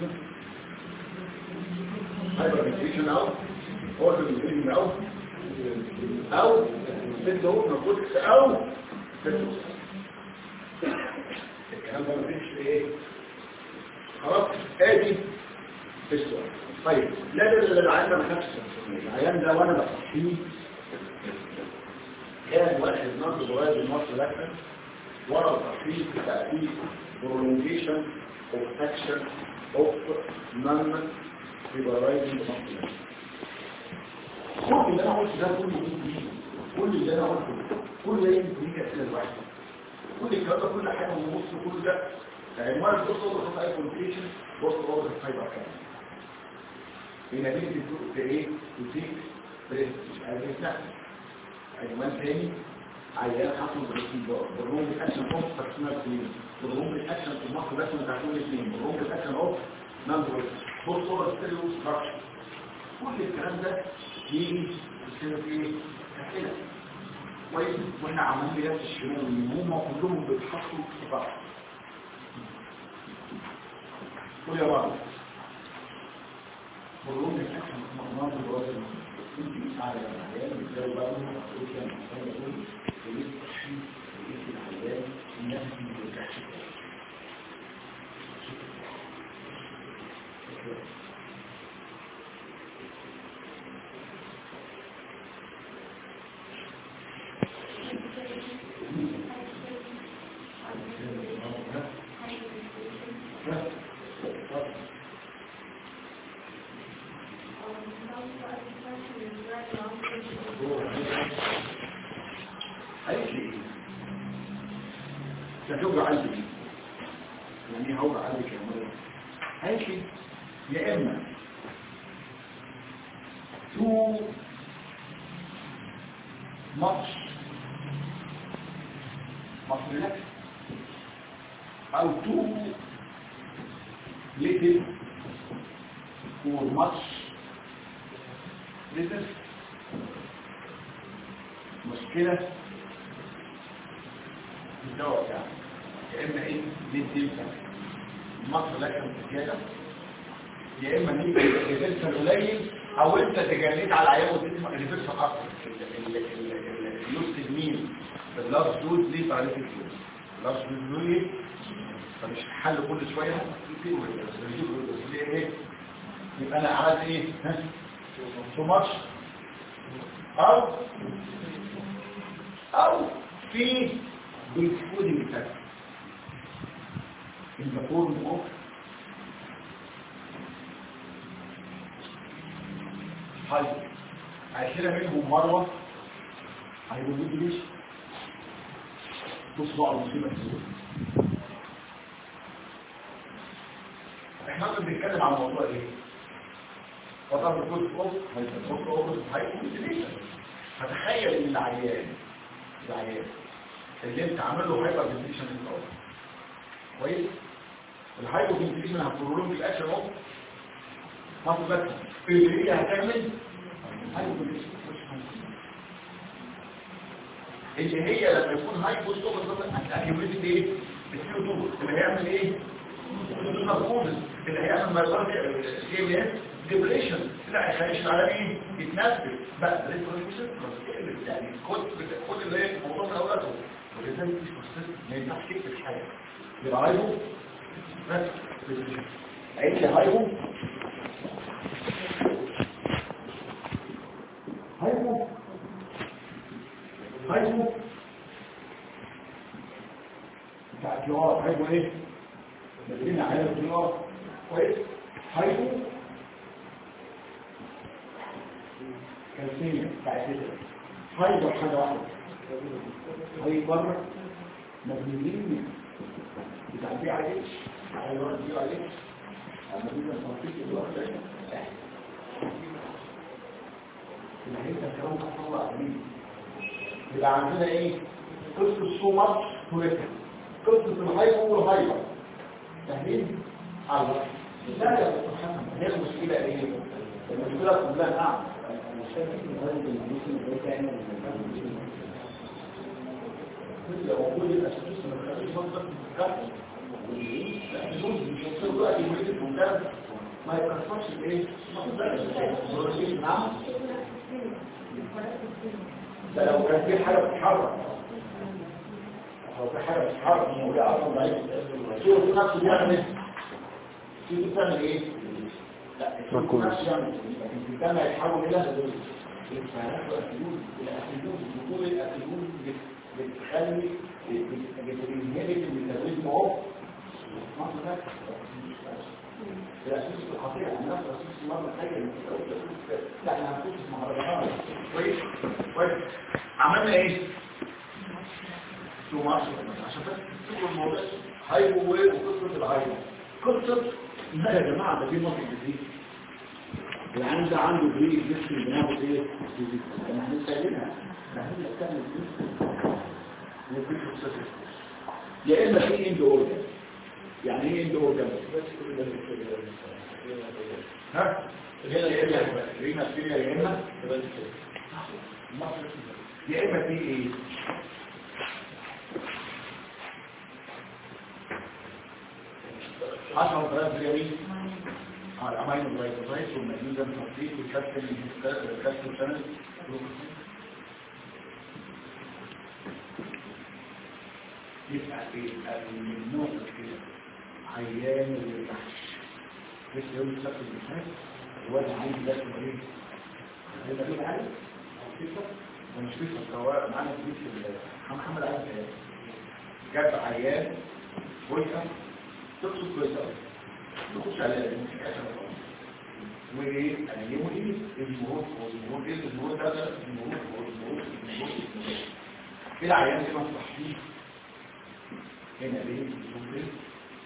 هايبر فيكشن او اوردر فيكشن او او ست هو نقول او ست الكلام ده مفيش ايه خلاص ادي السؤال طيب لا لا لا العيان ده ما خدش العيان ده وانا بصحيه كان واحد نقص صغير بالنص لكن ورا التصحيح بقى فيه prolongation of action of non liberalizing muscle كل اللي انا قلته ده كله يجي كل اللي انا قلته كل ده يجي كده الواحد كل الكلام ده كل حاجه ونص كل ده عنوان البوست اوفر اي كونفيشن بوست اوفر فايبر كام بنتيجة في ايه؟ تزيد بريست مش عايز يفتح عنوان تاني عيان حصل بالروم الاكشن اوف فاكسينال كلين بالروم الاكشن في المصر بس من تعطول الاثنين بالروم الاكشن اوف نمبر بوست اوفر ستيريو ستراكشر كل الكلام ده يجي يصير في ايه؟ اسئله كويس واحنا عملنا نفس الشمال هم كلهم بيتحطوا في بعض قول يا بعض والروم الأكشن مقناط الوزن يمكن على العيان بتلاقي بقى انه مقصود كان محتاج يقول يريد تشخيص يريد العيان الناس ما بترجعش قالت لي ايه ستوجع قلبي يعني ايه هوجع قلبك يا مريم قالت لي يا اما too much muscle او too little or much little مشكلة في الدواء بتاعه يا اما ايه دي تنفع مصر لكن زياده يا اما دي ريفيرسال قليل او انت تجنيت على العيان وتسمع ريفيرسال اكتر اليوز مين اللارج دوز ليه تعريف اليوز اللارج دوز ليه فمش حل كل شويه كتير بس بيجيب بس ليه ايه يبقى انا عملت ايه ها تو ماتش او او في بالفودنج بتاعك المفروض اوف طيب عشرة منهم مروة هيقولوا لي ليش بص بقى المصيبة السوداء احنا كنا بنتكلم عن موضوع ايه وطبعا بكل اوف هيتفق اوف هيكون ليش فتخيل ان العيان العيان اللي انت عامل له هايبر فنتيشن الاول كويس الهايبر فنتيشن هتقولوا له الاكشن اهو ما بس اللي هي هتعمل هايبر فنتيشن اللي هي لما يكون هاي بوست اوفر هتاكيوميت ايه السي او 2 اللي هيعمل ايه مفهوم اللي هيعمل ما يقدر ايه ايه ديبريشن لا هيخليش العالم ايه يتنفس بقى ريتروفيشن يعني كل كل اللي هي الموضوع من اولاده ولذلك مش مستثمر ما ينفعش تكتب حاجه يبقى هايبو بس عيد لي هايبو هايبو هايبو بتاع الجوار هايبو ايه مدينة على الجوار كويس هايبو كالسيميا بتاع كده هايبو حاجة واحدة هايبر مبنيين بتاع بيع عليك على الورد بيع عليك على مدينة صنفية الورد اللي هيبقى الكلام ده طلع عليه يبقى عندنا ايه قصة الصومر تويتر قصة الهايبر والهايبر فاهمين؟ الله لا يا دكتور محمد هي المشكلة ايه؟ المشكلة كلها نعم لو موجود الاساس من الخارج مصدر كفر والجوز مش هيصير بقى يميز المكان ما يكسرش الايه؟ مصدر نعم ده لو كان في حاجة بتتحرك لو في حاجة بتتحرك وهي أصلا ضعيف السيرو نفسه بيعمل السيرو بتعمل إيه؟ لا السيرو نفسه يعمل لكن الدم هيتحول إلى الفهارات والأسيلون الأسيلون دخول الأسيلون بتخلي بتنهبت الميتابوليزم أهو مصر ده الأساس الخطير عن نفس الأساس المرة الثانية لا احنا هنخش في مهرجانات كويس كويس عملنا ايه؟ شو ماشي عشان بس تقول الموضوع هايبو ويه وقصة الهايبو قصة لا يا جماعة ده في مصر جديد العالم ده عنده بريد جسم بناخد ايه؟ احنا هنستخدمها احنا هنستخدم يا اما في اند اورجن يعني ايه اند اورجن ها هنا يا اما رينا فيها يا اما يا اما في ايه عشرة ثلاث جريم على الأمين الغيظايت والمجنوزة التطبيق والكابتن الكابتن سنة يبقى يبقى من النوع كده عيان اللي تحت بس يوم السبت اللي فات الواد عايز ياكل ايه؟ هيبقى ايه عايز؟ مش فيش السواق معانا فلوس محمد عايز ايه؟ جاب عيان كويسه تقصد كويسه تخش على وايه؟ قيمه ايه؟ الجمهور والجمهور ايه؟ الجمهور ده ده الجمهور والجمهور الجمهور في العيان دي ما تصحيش هنا ليه؟ الجمهور ايه؟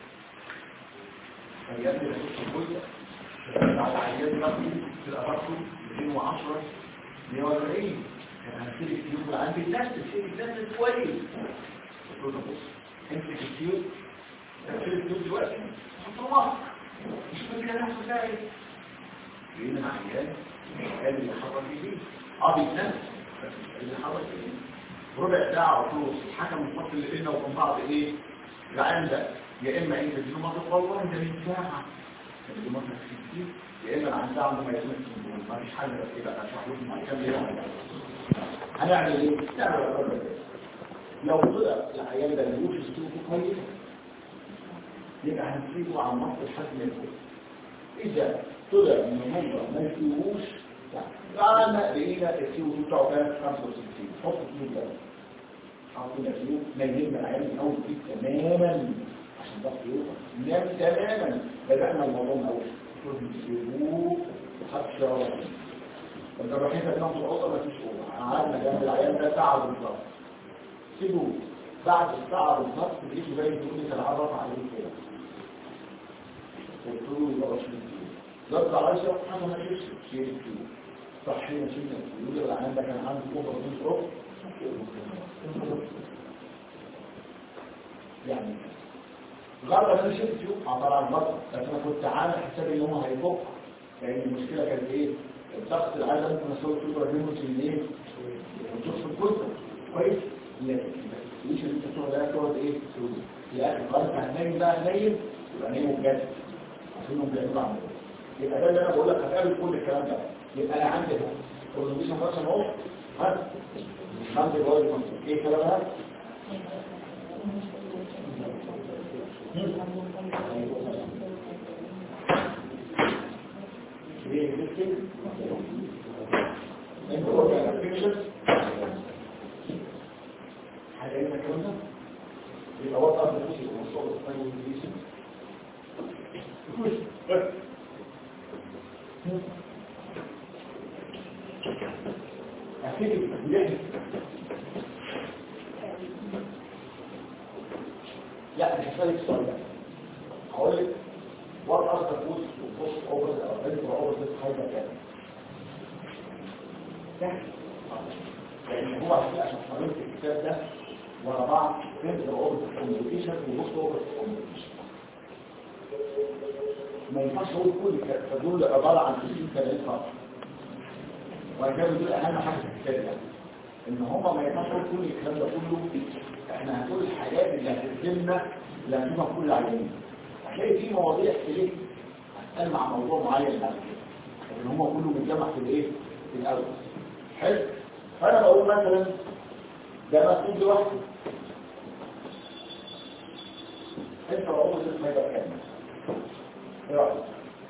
فيبدو الخطة الجزء على العيان رقمي في الأبطل 210 140 كان هنسيب التيوب عندي الناس تسيب الناس كويس قلت له بص امسك التيوب تقفل التيوب دلوقتي حطه مصر مش ممكن نفسه ساعد لقينا عيان قال اللي حرك ايديه اه بيتنفس بس اللي حرك ايديه ربع ساعة وطوس الحكم الفصل اللي بيننا وبين بعض ايه العين ده يا اما انت تديله مطلق والله انت من ساعه تديله مطلق 60 يا اما العين ده عنده ما يسمى ما فيش حل بس كده اشرح لكم مع كام ليه هنعمل ايه؟ نعمل الرقم ده لو طلع العيان ده ملوش السلوك كويس يبقى هنسيبه على النص لحد ما يكون اذا طلع ان هم ما يفيهوش فعلا لقينا السيو بتاعه كان 65 حط فيه ده حطينا فيه نيم العيان من اول فيه تماما عشان ضغط يوصل نام تماما بدأنا الموضوع من اول شرب سيبوه وحط شعر انت رايحين تنام في الاوضه مفيش اوضه قعدنا جنب العيان ده ساعه بالظبط سيبوه بعد الساعه بالظبط لقيته جاي يقول لي تلعب عليه كده قلت له يبقى 20 كيلو ضغط على شيء انا ما شفتش شيء كيلو صحينا شلنا يقول لي العيان ده كان عنده كوبر من فوق يعني غرب انا شفته عباره عن غرب بس انا كنت عامل حسابي ان هو هيفك لان المشكله كانت ايه الضغط العالي ممكن اسوي فيه برنامج الايه وتوصل الكتله كويس لكن مش اللي انت تقعد ده تقعد ايه في الاخر خالص هتنام بقى نايم يبقى نايم بجد عشان هم بيعملوا عمل يبقى ده اللي انا بقول لك هتقابل كل الكلام ده يبقى انا عندي اورجانيزم مثلا اهو ها عندي بقول ايه كلام ده يبقى وضع نفسي ومصور الثاني والانجليزي أكيد ليه؟ لا مش هسألك السؤال ده هقول لك what are the foods to post over the available over this hyper ده لأن هو عشان عشان حضرتك الكتاب ده ورا بعض تنزل اوفر كوميونيكيشن وبص اوفر كوميونيكيشن ما ينفعش اقول كل الكلام فدول عباره عن 60 30 سطر وكده دول اهم حاجه في الكتاب ده ان هما ما ينفعش اقول كل الكلام ده كله احنا هنقول الحاجات اللي هتخدمنا اللي هتبقى كل العيانين هتلاقي في مواضيع كتير هتتكلم عن موضوع معين بعد كده لكن هما كله متجمع في الايه في الاول حلو فانا بقول مثلا ده مكتوب لوحده انت وعمر اسم هيبقى كام ايه رايك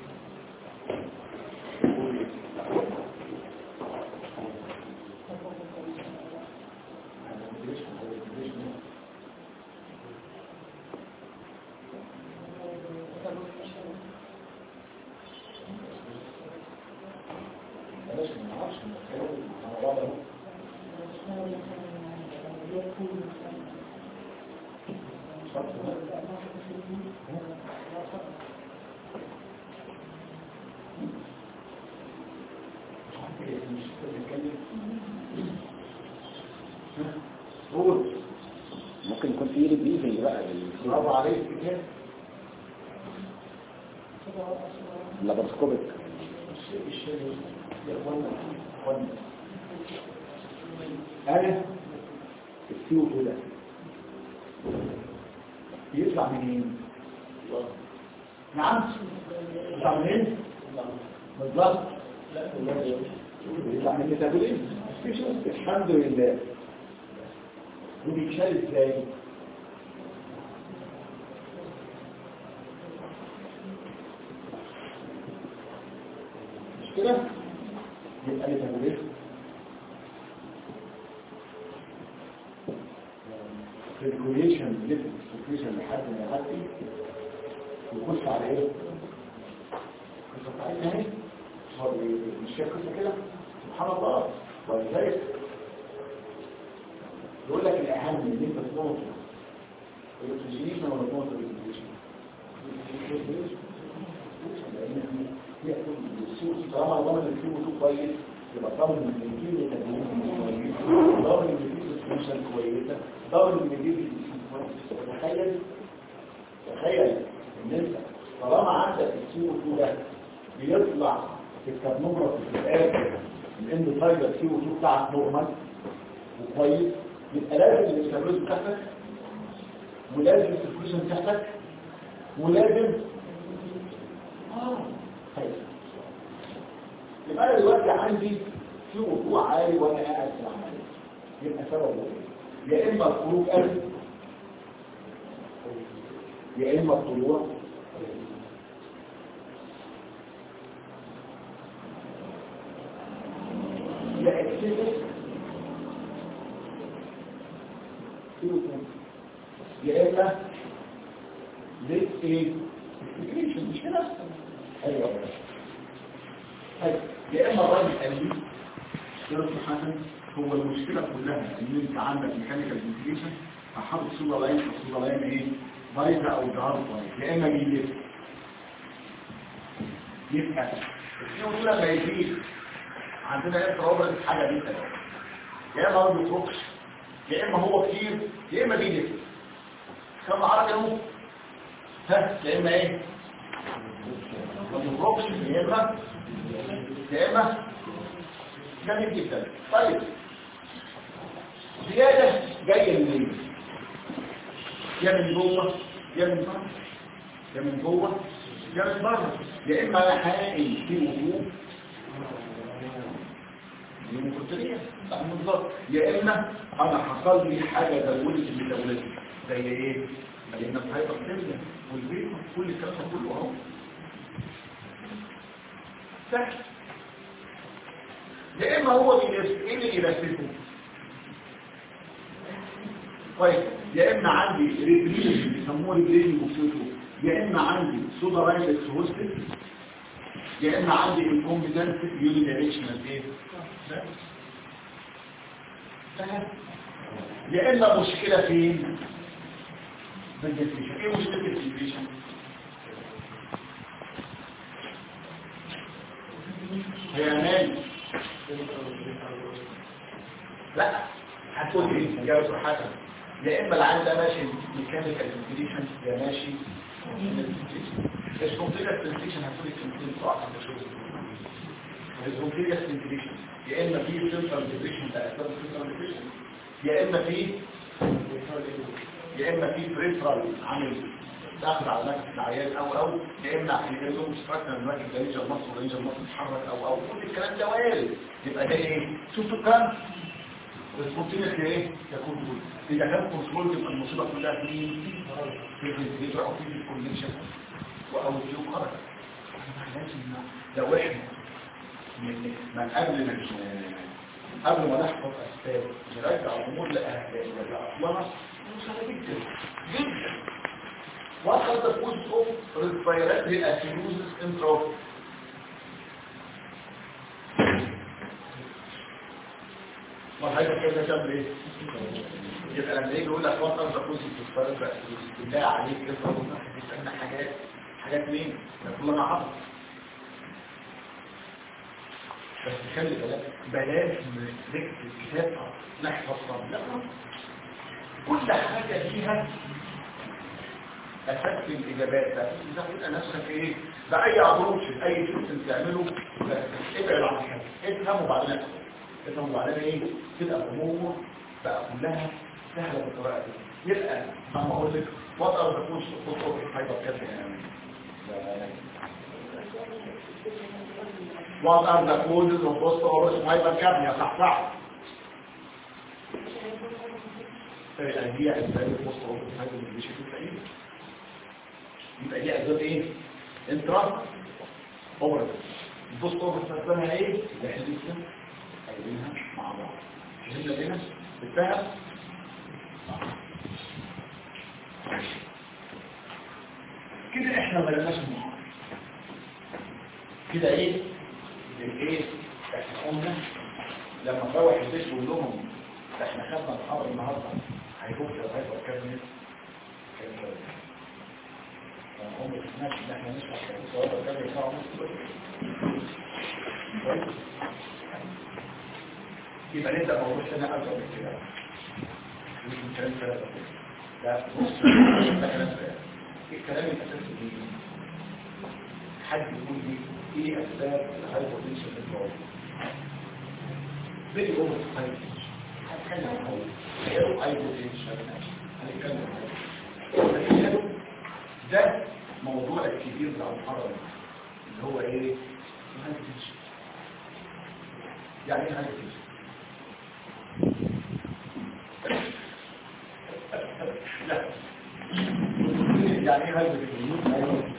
بلاش ما نعرفش نتكلم على بعض قول ممكن يكون في ريبريفنج بقى برافو عليك كده لابرسكوبيك الشيء الشيء يا اخوانا اخوانا انا السيو ده بيطلع منين نعم بيطلع منين بالظبط بيطلع من الميتابوليزم الحمد لله وبيتشال ازاي مش كده يبقى الميتابوليزم سيركوليشن ليفل سيركوليشن لحد ما يعدي ويخش على ايه؟ قصه بتاعتنا اهي هو مش شايف قصه كده سبحان الله ولذلك يقول لك الاهم ان انت تنظر الاكسجينيشن ولا تنظر الاكسجينيشن لان هي طالما ضمن الكيو كويس يبقى ضمن ان الكيو تدريب كويس ضمن ان الكيو سيستمشن كويسه ضمن ان الكيو تخيل تخيل ان انت طالما عندك الكيو 2 ده بيطلع في الكابنوجرافي في الاخر الاند فايبر كيو 2 بتاعك نورمال وكويس يبقى لازم الاستابلوز بتاعتك ولازم السيركوليشن تحتك ولازم اه طيب يبقى انا دلوقتي عندي في وضوء عالي وانا قاعد في العمليه يبقى سببه ايه؟ يا اما الخروج قلب يا اما الطلوع يا اكسسس يا اما ليت ايه سكريشن مش كده ايوه طيب يا اما الراجل قال لي يا استاذ حسن هو المشكله كلها ان انت عندك ميكانيكال فنتيليشن فحاطط صوره لاين صوره لاين ايه بايظه او جهاز بايظ يا اما بيلف يبقى السيو دي لما يزيد عندنا ايه بروبلم حاجه دي كده يا اما ما بيخرجش يا اما هو كتير يا اما بيلف كم عرض اهو ها يا اما ايه ما بيخرجش يا اما يا اما جميل جدا طيب زيادة جاية منين يا من جوه يا من بره يا من جوه يا من بره يا اما انا حقيقي في وجوه دي مكترية صح بالظبط يا اما انا حصل لي حاجة زودت اللي زودت زي ايه لان الهايبر تنزل والبيت كل الكلام ده كله اهو سهل يا اما هو بيلف ايه اللي يلففه طيب يا اما عندي ريبريز بيسموه ريبريز بوكسيتو يا اما عندي سودا رايتس هوستس يا اما عندي انكومبتنت يوني دايركشنال ايه سهل يا اما مشكله فين بالديفيشن ايه مشكله الديفيشن هي مالي لا هتقول ايه يا استاذ حسن يا اما العيان ده ماشي ميكانيكال فنتيليشن يا ماشي السبونتيريا فنتيليشن هتقول الفنتيليشن بتاع السبونتيريا فنتيليشن يا اما في سنترال ديفيشن ده اسباب سنترال ديفيشن يا اما في يا اما في بريفرال عامل داخل على نفس العيان او او يا اما في لهم ستراكشر دلوقتي ده رينجر مصر ورينجر مصر اتحرك او او كل الكلام ده وارد يبقى ده ايه شفتوا الكلام السبونتينيوس ايه يكون جول اذا كان كنترول تبقى المصيبه كلها في مين في الفنتيليتر او في الكونكشن او التيوب خرج لو احنا من من قبل ما قبل ما نحفظ اسباب نرجع الامور لاصلها مسهله جدا جدا What are the causes of respiratory acidosis intraocular? ما حاجة كده تعمل ايه؟ يبقى لما يجي يقول لك what are the causes of respiratory acidosis بالله عليك كده قلنا هتستنى حاجات حاجات مين؟ ده كلنا عرض بس خلي بالك بلاش نكتب الكتاب نحفظ لا كل حاجة فيها أساس الإجابات ده إذا قلت نفسك إيه بأي أبروش أي سيستم تعمله ابعد عن حاجة افهم وبعدين افهم وبعدين إيه تبقى الأمور بقى كلها سهلة بالطريقة دي يبقى لما أقول لك وات ار ذا كوش خطوة الحاجة بكذا يعني وات ار ذا كوزز اوف فوسفورس هايبر كابنيا صح صح هي اسباب الفوسفورس هايبر كابنيا في يبقى دي اسباب ايه انترا اوبرا البوست اوبرا استخدامها ايه اللي احنا لسه قايلينها مع بعض فهمنا بينا بالفهم كده احنا ما لناش المحاضره كده ايه الايه احنا قلنا لما نروح البيت نقول لهم ده احنا خدنا المحاضره النهارده هيفوت هيبقى كام ناس هم مش ان احنا نشرح الصواب كده يساعد يبقى نبدا موضوع سنه اكتر من كده مش من كلام ثلاثه ده بص ده كلام ثلاثه الكلام الاساسي ايه حد يقول لي ايه اسباب الهايبوتنشن في الجو زي اوفر هايبوتنشن هتكلم هو ايه هايبوتنشن هنتكلم ده موضوع الكبير بتاع المحاضرة اللي هو ايه؟ هايبوتنشن يعني ايه هايبوتنشن؟ لا يعني ايه هايبوتنشن؟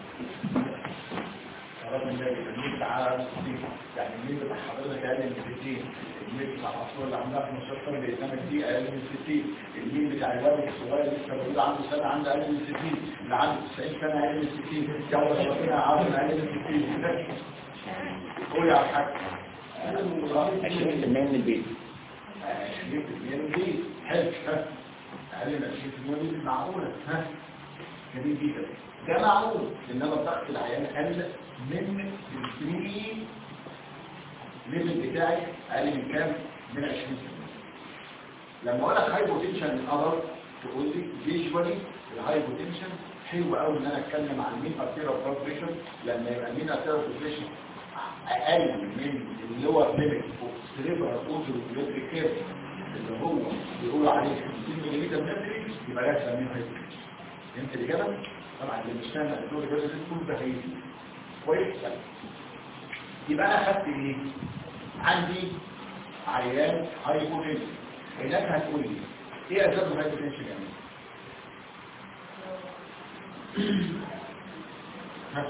خلاص من ده الميل تعالى يعني الميل بتاع حضرتك اقل من 60 الميل بتاع الاطفال اللي عندها 15 سنه بيتنمى دي اقل من 60 الميل بتاع الولد الصغير لسه موجود عنده سنه عنده اقل من 60 اللي عنده 90 سنه اقل من 60 جوز ربنا عارف اقل من 60 قول يا حاج 20% من البيت 20% من دي حلو ها اقل من 20% من دي معقوله ها جميل جدا ده معقول انما الضغط العيان قل من الفري ليفل بتاعي اقل من كام من 20 لما اقول لك هايبوتنشن الاذر تقول لي فيجوالي الهايبوتنشن حلو قوي ان انا اتكلم عن مين ارتيرا بلاد بريشر لما يبقى مين ارتيرا بريشر اقل من اللور ليميت اوف سيريبرال اوتو كير اللي هو بيقولوا عليه 50 ملم متر يبقى ده بنسميه هايبوتنشن انت الاجابه طبعا اللي مش فاهم الدكتور جوز كله ده هيجي كويس يبقى انا خدت ايه عندي عيان هايبوتنشن هناك هتقول لي ايه اسباب الهايبوتنشن يعني ها؟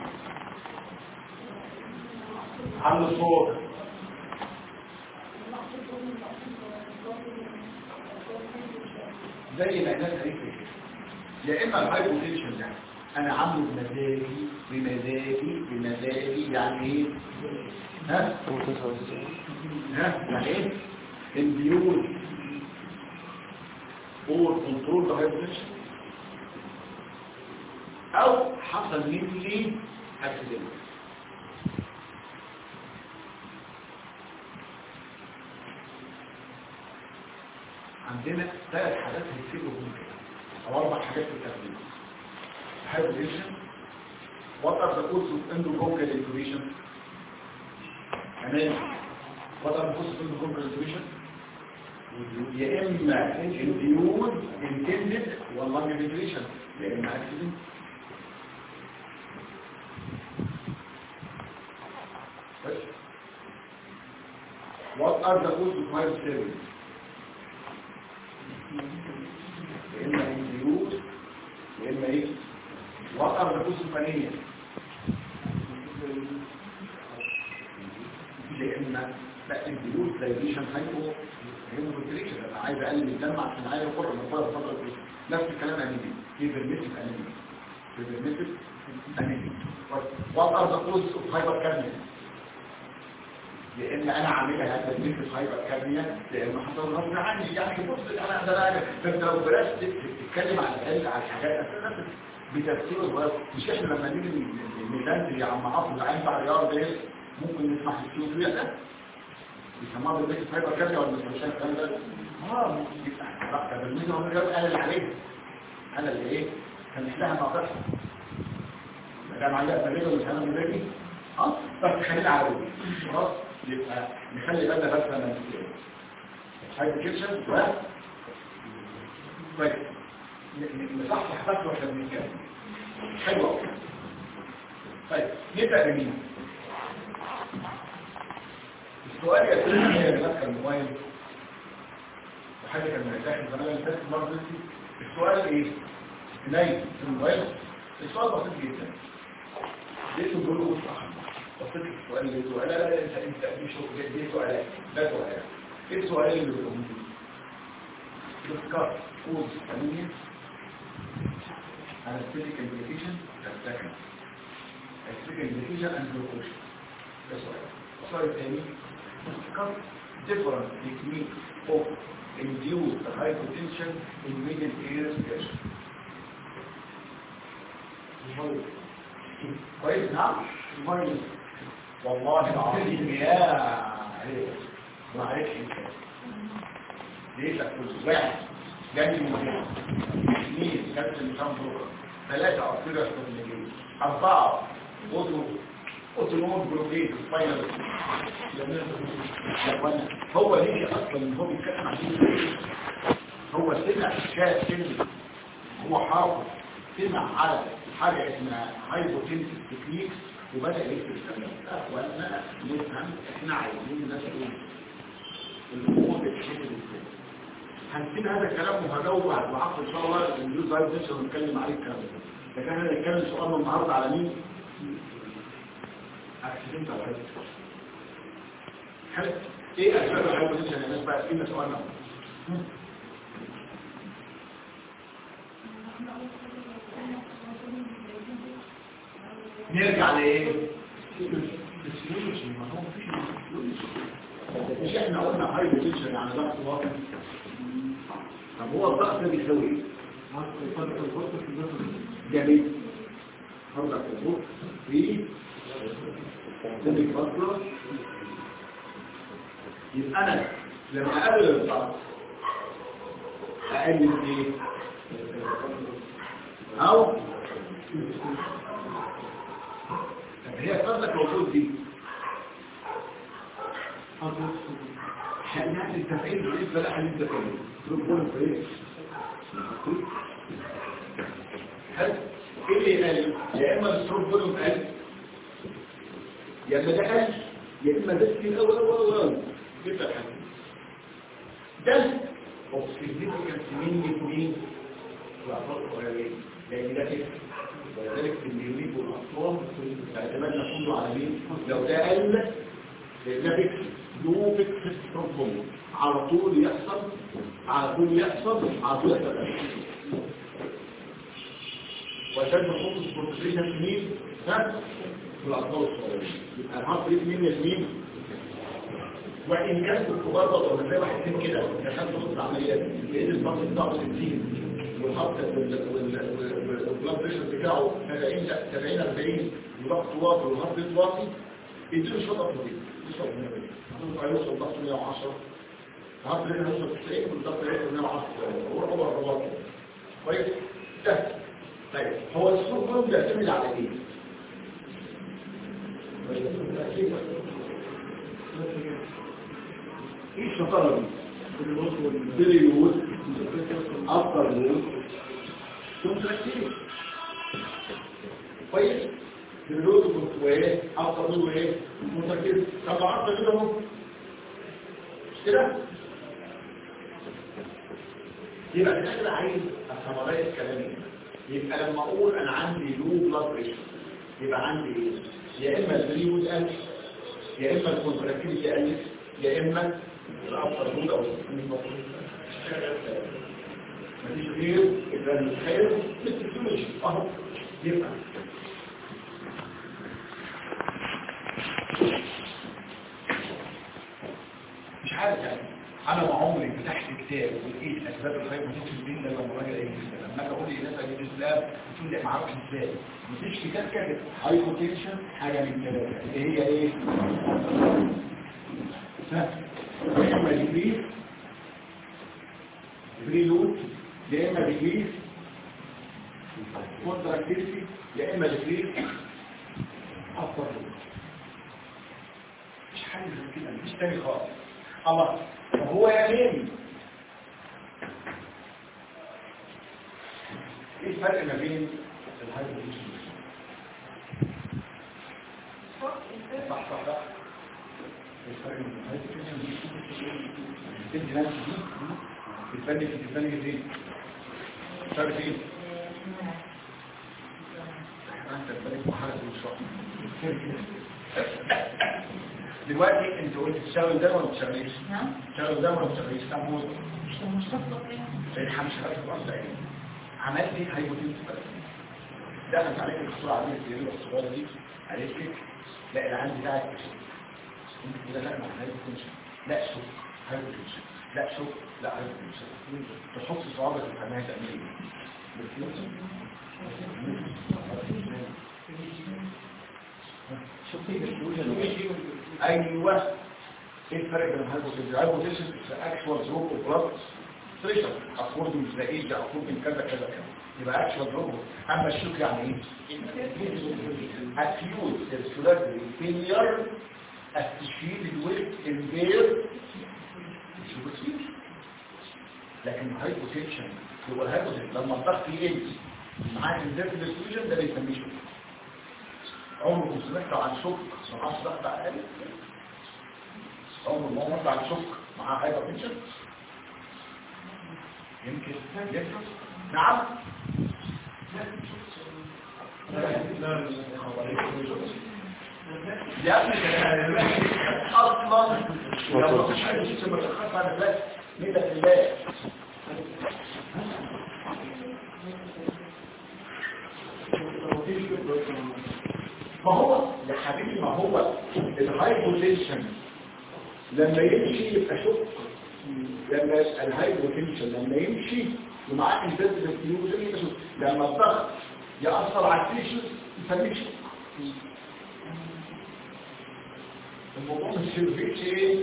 عنده صوت زي ما الناس قالت لي كده يا اما الهايبوتنشن ده انا عامله بمزاجي بمزاجي بمزاجي يعني ايه ها ها يعني ايه انديول اور كنترول ذا هايبوتنشن او حصل مني اكسيدنت عندنا ثلاث حاجات هيكتبوا ممكن او اربع حاجات في التقديم hypertension what are the causes of endobronchial intubation كمان what are the causes of endobronchial intubation يا اما induced intended والله ventilation يا اما accident بس what are the causes of hypertension يا اما induced يا اما ايه وقر نفوس الفنية لان لا الجلوس دايليشن هايبو هيموفيتريشن انا عايز اقلل الدم عشان عايز اقر من فتره فتره نفس الكلام انيمي هيبرميتيك انيمي هيبرميتيك انيمي وقر نفوس هايبر كارنيا لان انا عاملها هتدمير هايبر كارنيا لان حصل غصب عني يعني بص انا ده انت لو بلاش تتكلم عن الاقل على الحاجات بتفسير الغير مش احنا لما نيجي نبنت يا عم عاصم العين بتاع الرياض ده ممكن نسمح السيوف فيها ده بيسموها بالبيت فايبر كامله ولا مش عارف الكلام ده اه ممكن لا ده بالنسبه هو الرياض انا اللي عليه انا اللي ايه كان نحلها ما تحصل ما دام عليها تغيير مش انا مزاجي اه بس خلينا على خلاص يبقى نخلي بالنا بس انا هايبر كيتشن كويس نصحح بس واحنا بنتكلم حلوة طيب نبدأ بمين السؤال يا سيدي هي اللي ماسكه الموبايل وحاجه كان مرتاح زمان اللي فاتت برضه السؤال ايه؟ نايم في الموبايل السؤال بسيط جدا لقيته بيقول له صح بصيت في السؤال اللي لقيته لا لا لا انت انت مش دي سؤالات ده سؤال ايه السؤال اللي بيقوله discuss cause anemia anesthetic implication that's second anesthetic implication and glucose that's why السؤال الثاني discuss different technique of induced hypotension in middle ear pressure كويس نعم كويس والله العظيم يا عليك ما عليك انت ليش كل واحد جاي من هنا اثنين كابتن نظام بروكر ثلاثة أرتيريا استراتيجية أربعة أوتو أوتونوم بلوكيت فاينل هو ليه أصلا هو بيتكلم عن هو سمع شاف كلمة هو حافظ سمع على حاجة اسمها هايبوتنسيف تكنيك وبدأ يكتب الكلام اخوانا نفهم احنا عايزين الناس تقول الامور بتشكل ازاي هنسيب هذا الكلام وهجاوب بعد العصر ان شاء الله النيوز لايف نشر ونتكلم عليه الكلام ده لكن احنا هنتكلم سؤالنا النهارده على مين؟ اكسيدنت او حلو ايه اسباب الهايبوتنشن يا ناس بقى فينا سؤالنا نرجع لايه الفسيولوجي ما هو مفيش الفسيولوجي مش احنا قلنا هايبوتنشن يعني ضغط واطي طب هو الضغط ده بيساوي ايه جميل هرجع الضغط في سيميك بطلة يبقى انا لما اقلل الضغط اقلل ايه او طب هي قصدك الوصول دي يعني التفعيل بالنسبة لأحد التفعيل تقول في ايه هل ايه اللي قال يا اما الستروب فوليوم قال يا اما ده قال يا اما ده في الاول اول اول جبت الحاجة ده هو significant مين الاثنين واعطاء قرارين لان ده كده ولذلك في اليونيك والاطفال اعتمدنا كله على مين لو ده قل ده فكر له فكر ستروب على طول يحصل على طول يحصل على طول يحصل وعشان نحط البروتين في مين ها في الاطفال الصغيرين يبقى الهارت ريت مين لمين وان كان في الكبار برضه ولا زي واحد فين كده دخلت نص العمليات لقيت الضغط بتاعه 60 والهارت والبلاد بريشر بتاعه 70 70 40 وضغط واطي والهارت ريت واطي اديله شويه بروتين يوصل 100 هيوصل ضغط 110 الهارت ريت هيوصل 90 والضغط هيوصل 110 هو هو الرباط كويس ده طيب هو السلوك كله بيعتمد على ايه؟ ايه الشطاره دي؟ بريود اكتر من كونتراكتيف كويس بريود كنت ايه اكتر من ايه كونتراكتيف طب عرفت كده اهو مش كده يبقى انا كده عايز الثمرات الكلاميه يبقى لما اقول انا عندي لو بلاد بريشر يبقى عندي ايه يا اما البريود قل يا اما الكونتراكتيفيتي قلت يا اما الأفضل جود أو مفيش غير إذا الخير مثل الفيولوجي أهو يبقى مش عارف يعني أنا ما عمري فتحت كتاب ولقيت أسباب الخير وتوصل الدين ده لما راجل أي كتاب لما أجي أقول لي ناس أجيب الإسلام بتقول لي ما أعرفش إزاي مفيش كتاب كاتب هايبوتنشن حاجة من ثلاثة اللي هي إيه؟ يا اما ديكريس بريلود يا اما ديكريس كونتراكتيفيتي يا اما ديكريس افضل مش حاجه زي كده مش تاني خالص الله طب هو يا مين ايه الفرق ما بين الهايبوتنشن صح صح صح تدي نفسي دي بتفني في بتفني دي شارك ايه انت بتفني في حالة دلوقتي انت قلت تشتغل ده ولا ما تشتغليش تشتغل ده ولا ما تشتغليش تعمل مش مشتغل زي الحمش خلاص الارض ايه عملت ايه هيبوتين دخلت عليك الخطوره عليك الكبيره الصغيره دي قالت لك لا العين بتاعك انت كده لا ما هايبوتنشن لا شوف هايبوتنشن لا شوف لا هايبوتنشن تحط صوابع الحماية تعمل ايوه ايه الفرق بين الهايبوتنشن الهايبوتنشن في اكشوال دروب اوف بلاد بريشر اكورد من ايج اكورد من كذا كذا كذا يبقى اكشوال دروب اما الشوك يعني ايه اكيوت سيركولاتري فيلير التشكيل الويت البير شو بتصير لكن الهايبوتنشن يبقى الهايبوتنشن لما الضغط يقل معاه انزيم ديفيوجن ده بيسميه شوك عمره سمعتوا عن شوك معاه ضغط عالي عمره ما مرت عن شوك معاه هايبوتنشن يمكن يمكن نعم يا ابني ده اصلا لو مفيش حاجه تسمى الخاص على بلاش ميتة في الله ما هو يا حبيبي ما هو الهايبوتنشن لما يمشي يبقى شك لما الهايبوتنشن لما يمشي ومعاه انزاز الفيوزن يبقى شك لما الضغط يأثر على التيشوز يسميه شك الموضوع مش سيرفيتش ايه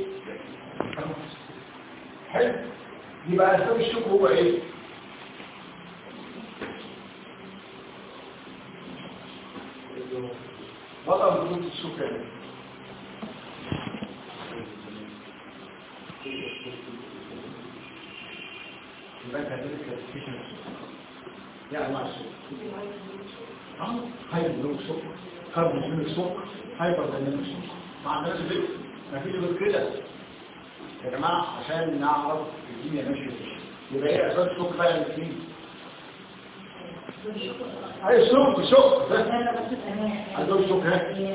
حلو يبقى اسباب الشك هو ايه وضع بدون الشك يعني يبقى انت هتدرك كلاسيفيكيشن يعني مع الشك اه هايبر بلوك شك كاربون شك هايبر دايناميك شك ما عندناش بيت ما فيش غير كده يا جماعه عشان نعرف الدنيا ماشيه ازاي يبقى ايه اساس الشك بقى الاثنين اي شك شك بس عندهم شك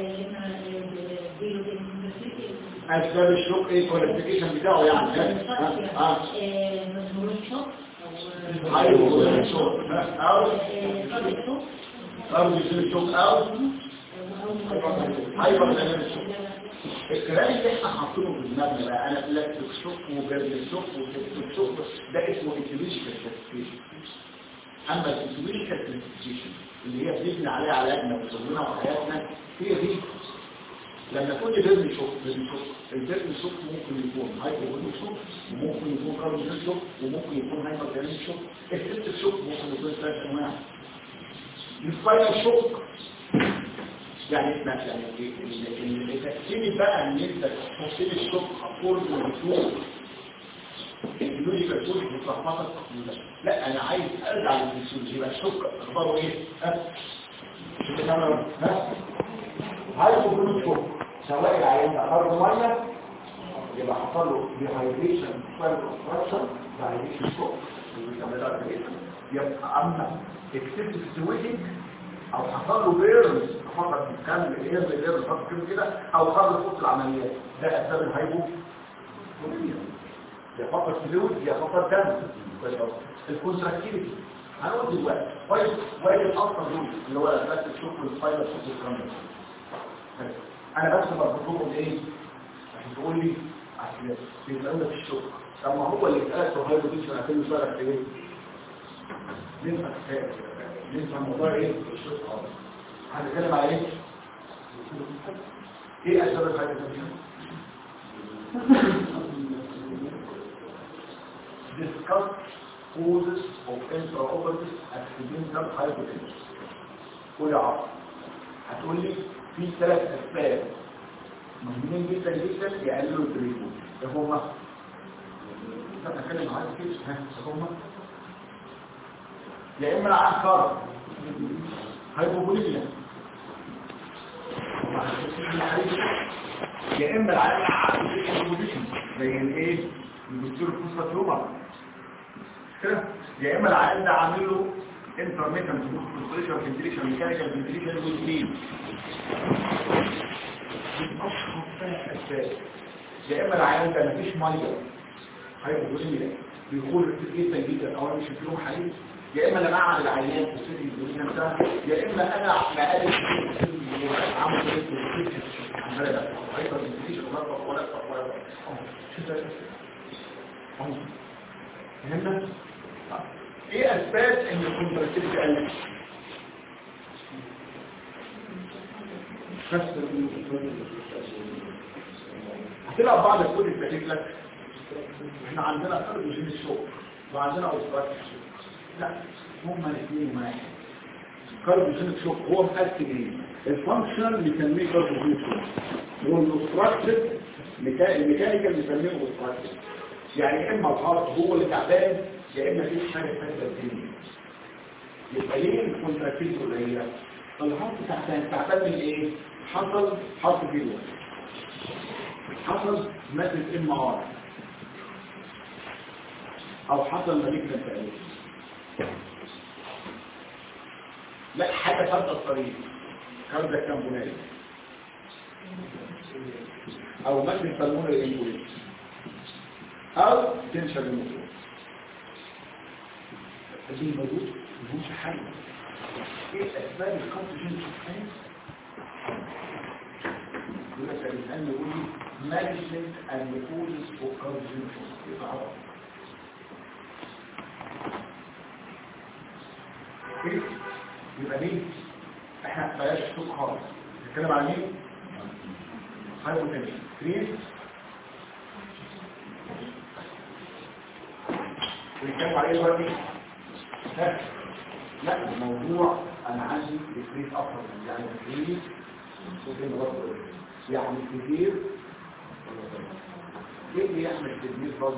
ها اسباب الشك ايه الكواليفيكيشن بتاعه يعني ها اه ايوه شك او او يصير الشك او ايوه ده الشك الكلام اللي احنا حاطينه في دماغنا بقى انا بلاستيك شوك وجرد الشوك وكتب شوك ده اسمه انتويشكال كلاسيفيكيشن اما الانتويشكال كلاسيفيكيشن اللي هي بنبني عليها علاجنا وشغلنا وحياتنا هي دي لما كل بيرن شوك بيرن شوك البيرن شوك ممكن يكون هايبر شوك وممكن يكون كاربون شوك وممكن يكون هايبر شوك السيستم شوك ممكن يكون ثلاث انواع الفاينل شوك يعني اسمع يعني التقسيم بقى ان انت تفصيل الشوك اقول والشوك اللوجيكال كود متلخبطه لا انا عايز ارجع للفسيولوجي يبقى الشوك اخباره ايه ها شوف الكاميرا ها عايز يكون شوك سواء العيان ده خرج ميه يبقى حصل له ديهايدريشن فايل اوبستراكشن ديهايدريشن شوك يبقى اما اكسسيف سويتنج او حصل له بيرنز فقط كان الايرز الايرز فقط كده كده او خرج فوق العمليات ده اسباب الهايبو يا فقط فلويد يا فقط دم الكونتراكتيفيتي هنقول دلوقتي كويس واجب الاصل دول اللي هو بس الشوك والسبايدر شوك والكلام ده انا بس بربطهم ايه عشان تقول لي عشان بيسالنا في الشوك طب ما هو اللي اتقال في هايبو دي عشان اكون سؤالك ايه ننفع كفايه ننفع الموضوع ايه الشوك خالص هنتكلم على ايه ايه اسباب الهايبو discuss causes of intraoperative accidental hypertension قول يا عبد هتقول لي في ثلاث اسباب مهمين جدا جدا يقللوا التريتمنت ايه هما انا اتكلم معاك كده ها إيه هما يا اما العنكر هايبوبوليميا يا اما العنكر زي الايه الدكتور قصه يومر كده يا اما العيان ده عامل له انترميتنت كونستريشن فنتريشن ميكانيكال فنتريشن وسبيد يا اما العيان ده مفيش ميه هيبقى بيقول جدا جدا او مش فيهم حليب يا اما انا بعمل العيان في السيتي الدنيا نفسها يا اما انا بقلل عامل كده عمال ده هيبقى فنتريشن ولا ولا ولا فهمنا ايه اسباب ان الكونتراكتيفيتي قلت هتلعب بعض الكود التكليف لك احنا عندنا فرق بين الشغل وعندنا اوصلات الشغل لا هما الاثنين واحد كاربوجينيك شوك هو مقسم ايه الفانكشنال بنسميه كاربوجينيك شوك والاوستراكتيف الميكانيكال بنسميه اوستراكتيف يعني اما الهارت هو اللي تعبان يا اما في حاجه ثانيه الدنيا يبقى ليه الكونتراكتيل قليله الهارت تعتمد تعتمد من ايه حصل حصل فيديو حصل مادة ام ار او حصل مليك تقريبا لا حاجه فرد الطريق كاردا كامبونالي او مادة بالمونري امبوليس او تنشر الموتور دي موجود ملوش حل ايه اسباب الكونتيجنت سبستانس يقول لك الانسان يقول لي مانجمنت اند كوزز فور كونتيجنت يبقى ايه يبقى ليه احنا بلاش سوق خالص نتكلم عن مين هايبوتنشن كريس ونتكلم عليه دلوقتي ها لا الموضوع انا عندي تكريس اكتر من يعني تكريس وكان برضه يعني كتير ايه اللي يعمل تدمير برضه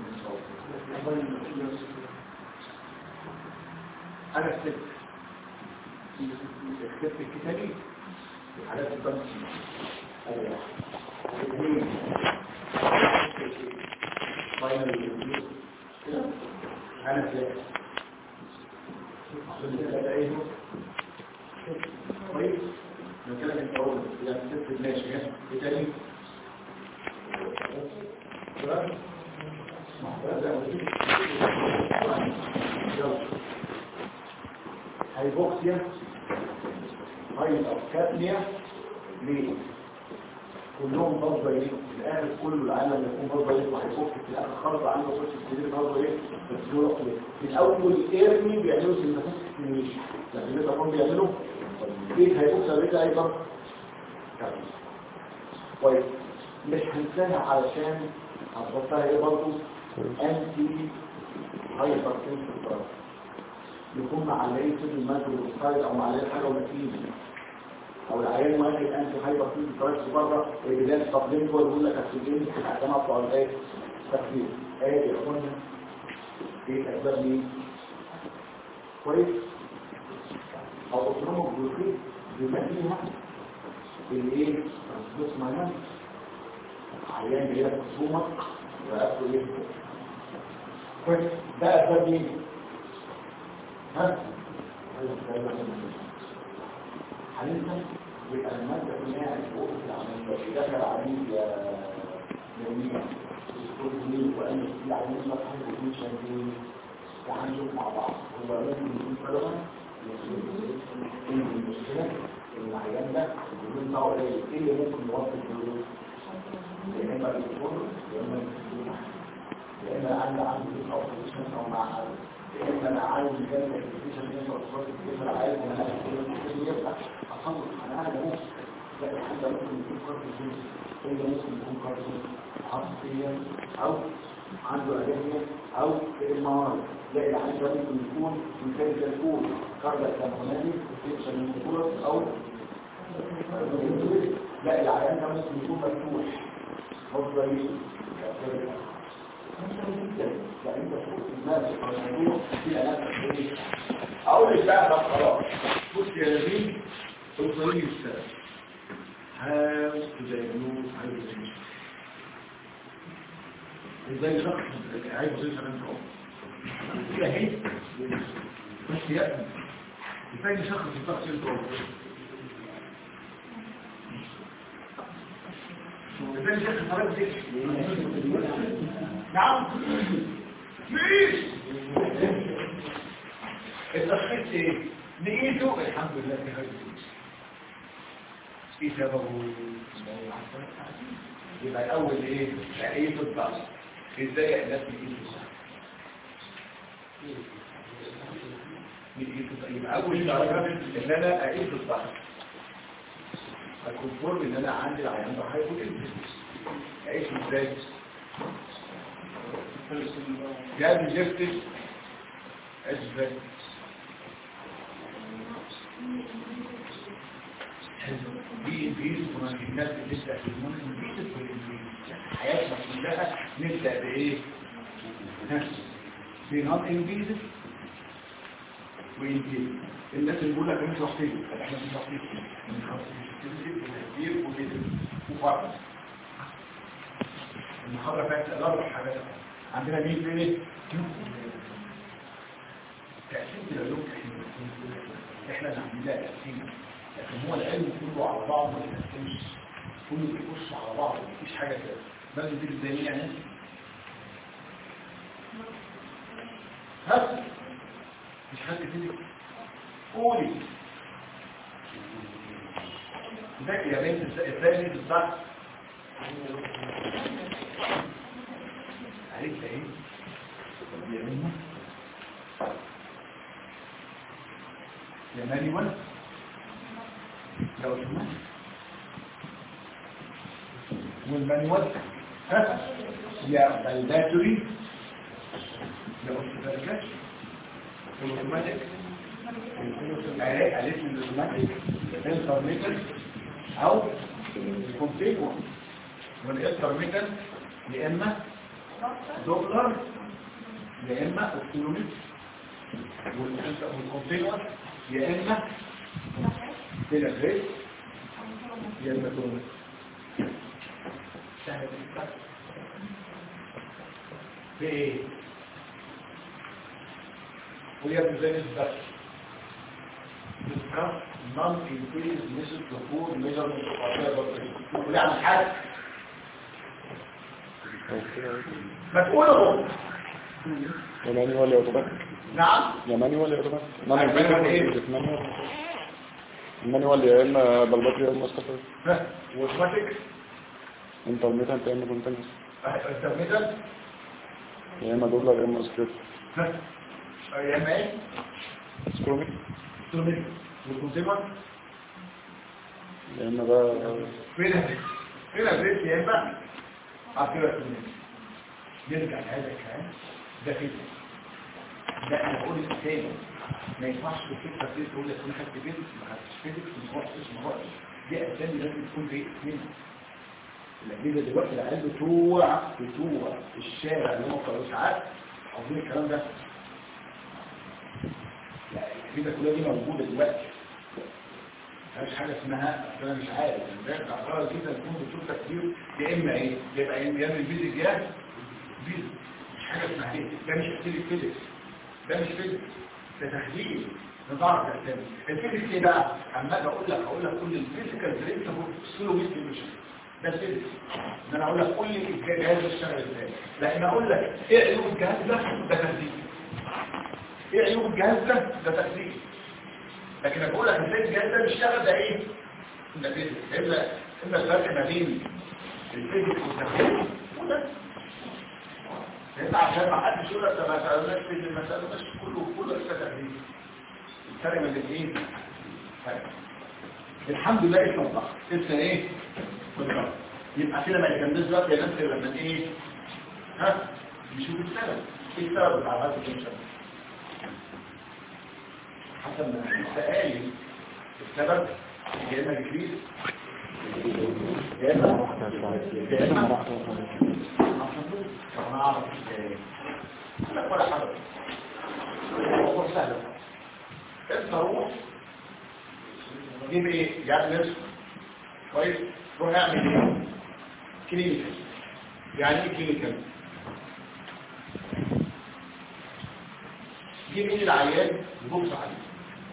انا كتبت كتبت الكتابي حالات الضغط ايوه اثنين فاينل انا كتبت كويس نتكلم انت اول يعني ست ماشي ها ايه تاني هايبوكسيا هايبوكابنيا ليه كلهم برضه ايه في الاخر كل العالم يكون برضه ايه وهيفك في الاخر خالص عنده قصه كبير برضه ايه بس هو في الاول ايرمي بيعملوا سينفاس مش لكن اذا كانوا بيعملوا ايه هيبقى رجع ايضا كويس مش هنساها علشان هتحطها ايه برضه انتي هايبر تنسل يكون مع العين في الماجروسايد او مع العين حاجه ونتيجه او العيان واحد انتي هايبر تنسل كويس بره البدايه التقديم هو يقول لك اكسجين عشان اطلع الايه تكفير ايه يا اخوانا ايه الاسباب دي كويس او اوتونوميك جلوكيز بما فيها الايه بص معايا عيان جاي لك خصومك وقفته ايه كويس ده اسباب مين ها حاليا يبقى المادة كلها الفوق العملية دخل عملية يوميا يقول وأن في عملية مصحف وفي شهدين تعاملوا مع بعض هو لازم يكون فرقا ان المشكلة ان العيان ده بدون دعوة قليل ايه اللي ممكن يوصل الفلوس يا اما الدكتور يا اما الدكتور يا اما عنده عنده او بوزيشن او مع حد يا اما انا عايز يجمع البوزيشن دي او صوت الجسم عايز انا عايز يفتح اصور انا قاعد اهو لا الحد ممكن يكون كارتوجين ايه اللي ممكن يكون كارتوجين عصبيا او عنده أجهزة أو إمارات لا العين ده ممكن يكون مثال الكول كاردا كامونالي تنشن من الكولر أو لا العيان ده ممكن يكون مفتوح مصدر يعني انت تشوف الناس الموضوع في ناس اقول لك بقى بقى خلاص بص يا لذيذ الطريق السهل هاو تدايجنوز هايبوتنشن ازاي شخص عايز يوصل انت اهو كده اهي بس يا ازاي شخص يطلع انت اهو ازاي شخص حضرتك دي نعم مفيش التشخيص ايه نقيته الحمد لله في هذا ايه سببه يبقى الاول ايه تقييد الضغط ازاي الناس بتقيس الضغط يبقى اول درجه ان انا اقيس الضغط الكونفورم ان انا عندي العيان ده هايبوتنشن اعيش ازاي جاب جفتش ازاي دي انفيز الناس بتبدا في المهم حياتنا كلها نبدا بايه في نون انفيزيف وانفيزيف الناس اللي بيقول لك مش وحيد احنا مش وحيد كتير وكده وفرق المحاضرة فاتت الأربع حاجات عندنا مين فين تقسيم العلوم احنا اللي عاملين لها تقسيم لكن هو العلم كله على بعضه ما يتقسمش كله بيخش على بعضه مفيش حاجة كده لازم تيجي زي مين يعني هات مش حد كده قولي ده يا بنت ازاي بالظبط عرفت ايه يا منى يا مانيوال لو سمحت والمانيوال ها يا الباتري يا اوتوماتيك الاوتوماتيك قالت لي الاوتوماتيك الانترميتر او الكونتيجوال والانترميتر يا اما دوبلر يا اما اوكتيلومتر والكونتينوس يا اما تلغريس يا اما كرومتر سهل جدا في ايه وهي بتزيد بس discuss non-increased method to food measurement of whatever ويعمل حاجة ما تقوله يا مانيوال يا اوتوماتيك نعم يا مانيوال يا اوتوماتيك نعم مانيوال إيه؟ مانيوال المانيوال يا اما بلباتري يا اما استفاد ها واوتوماتيك انترميتنت يا اما كونتينوس انترميتال يا اما دوبلر يا اما سكريبت ها يا اما ايه سكروميك اوتوماتيك والكونسيومر يا اما بقى فين فين البيت يا اما عطيه اوتوماتيك نرجع لهذا الكلام ده كده ده انا بقول الثاني ما ينفعش في الفكره دي تقول لك انا خدت بيت ما خدتش بيت ما رحتش ما رحتش دي اسامي لازم تكون في منها الاجهزه دلوقتي العيال بتوع بتوع الشارع اللي هم بتوع ساعات حافظين الكلام ده يعني الاجهزه كلها دي موجوده دلوقتي مفيش حاجه اسمها أصل انا مش عارف امبارح اقرا كده تكون بتشوف تكتير يا اما ايه يبقى يا اما الفيزيك يا فيزيك مش حاجه اسمها ايه ده مش اكتيف فيزيكس ده مش فيزيكس ده تحليل نظام الاسامي الفيزيكس ايه بقى عمال اقول لك اقول لك كل الفيزيكال برينسيبل سلوميست ميشن ده الفيزيكس ان انا اقول لك كل الجهاز بيشتغل ازاي لان اقول لك ايه عيوب الجهاز ده ده تحليل ايه عيوب الجهاز ده ده تحليل لكن اقول لك ازاي الجهاز ده بيشتغل ده ايه ده فيزيكس الا الا الفرق ما بين الفيزيكس والتحليل وده لان عشان ما حدش يقول لك ده ما سالناش في المساله مش كله كله لسه تحليل الفرق بين الاثنين فرق. الحمد لله اتوضح لسه ايه بالظبط يبقى كده ما يكملش بقى يا ناس لما ايه ها نشوف السبب ايه السبب بتاع هذا الانشاء حسب ما السؤال السبب يا اما جديد يا اما يا اما انا اعرف ازاي لا ولا حاجه الموضوع سهل انت روح جيب ايه يعني نصف كويس روح اعمل ايه كلينيكال يعني ايه كلينيكال جيب ايه العيان وبص عليه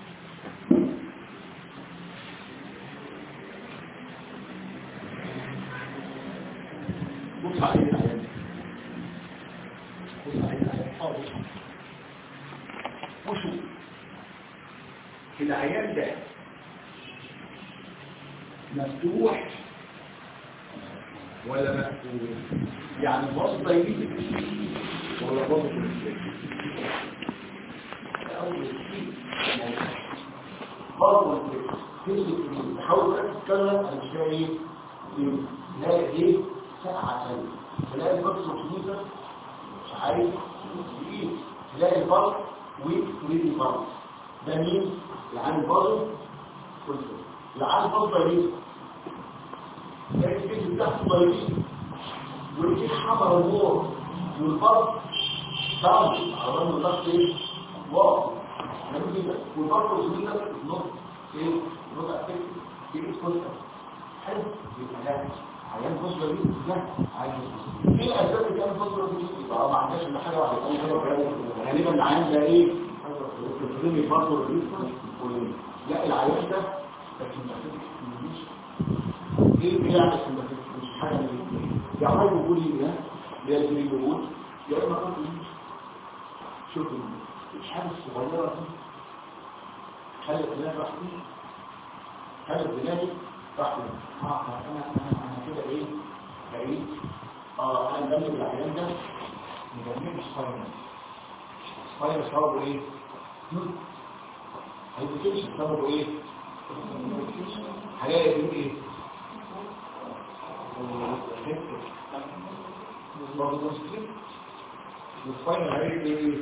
بص عليه العيان بص عليه العيان اه بص وشوف العيان ده مفتوح ولا مقفول يعني بسطة يمين ولا بسطة أول شيء برضه تيجي تحاول تتكلم عن شيء تلاقي ايه ساعة ثانية تلاقي بسطة كبيرة مش عارف ايه تلاقي فرق ويك ويك فرق ده مين؟ العين برضه كل العين برضه يمين تلاقي الجسم بتاعته طيبين والجيش حمر النور والفرق ضغط على الضغط ايه واو جميل جدا والضغط والزميل ده في النص ايه نص افكت ايه كويس حلو يبقى لا عيان فصل دي لا عيان فصل ايه الاسباب اللي كان فصل دي يبقى ما عندناش الا حاجه واحده غالبا العيان ده ايه الفصل برضه لا العيان ده بس ما تفهمش ايه بيعمل في المكان مش حاجه من يا اما بيقول لي ده يا اللي بيقول يا اما بيقول شوف مش حاجه صغيره دي خلي الدماغ راح فيه خلي الدماغ راح فيه اه انا انا انا كده ايه بعيد اه انا مدمر العيان ده مدمر مش فاينل فاينل سببه ايه؟ هيبوتنشن سببه ايه؟ هلاقي دي ايه؟ والفاينل هيبقى ايه؟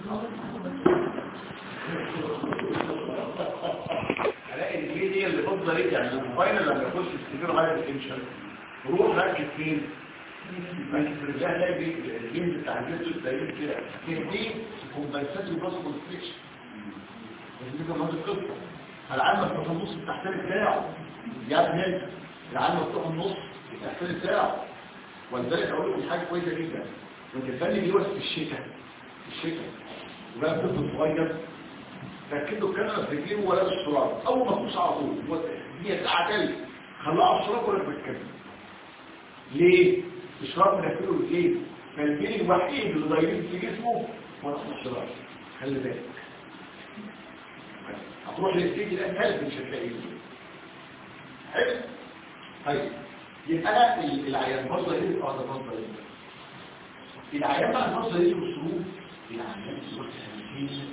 هلاقي الجي دي اللي بفضل ايه يعني الفاينل لما يخش السيفير هاي تنشن روح ركز فين ركز في الرجال هلاقي الجيمز بتاع الجسم زي كده دي كومبنساتوري باس كونستريكشن بس دي كمان القصه العلم مفتوح النص التحتاني بتاعه يا ابني العلم مفتوح النص التحتاني بتاعه ولذلك اقول لكم حاجه كويسه جدا وانت تخلي بيوس في الشتاء في الشتاء وبقى طفل صغير ركبه الكاميرا في رجليه ولا الشراب اول ما تخش على طول هي ساعه تاني خلاه على الشراب ولا بالكاميرا ليه الشراب مركبه رجليه فالجيل الوحيد اللي ضايقين في جسمه هو الشراب خلي بالك هتروح للسيتي الان ثالث مش هتلاقيه حلو طيب يبقى انا العيان بصه ايه اه ده بصه ايه العيان بقى البصه ايه والشروط العيان شروط سنتين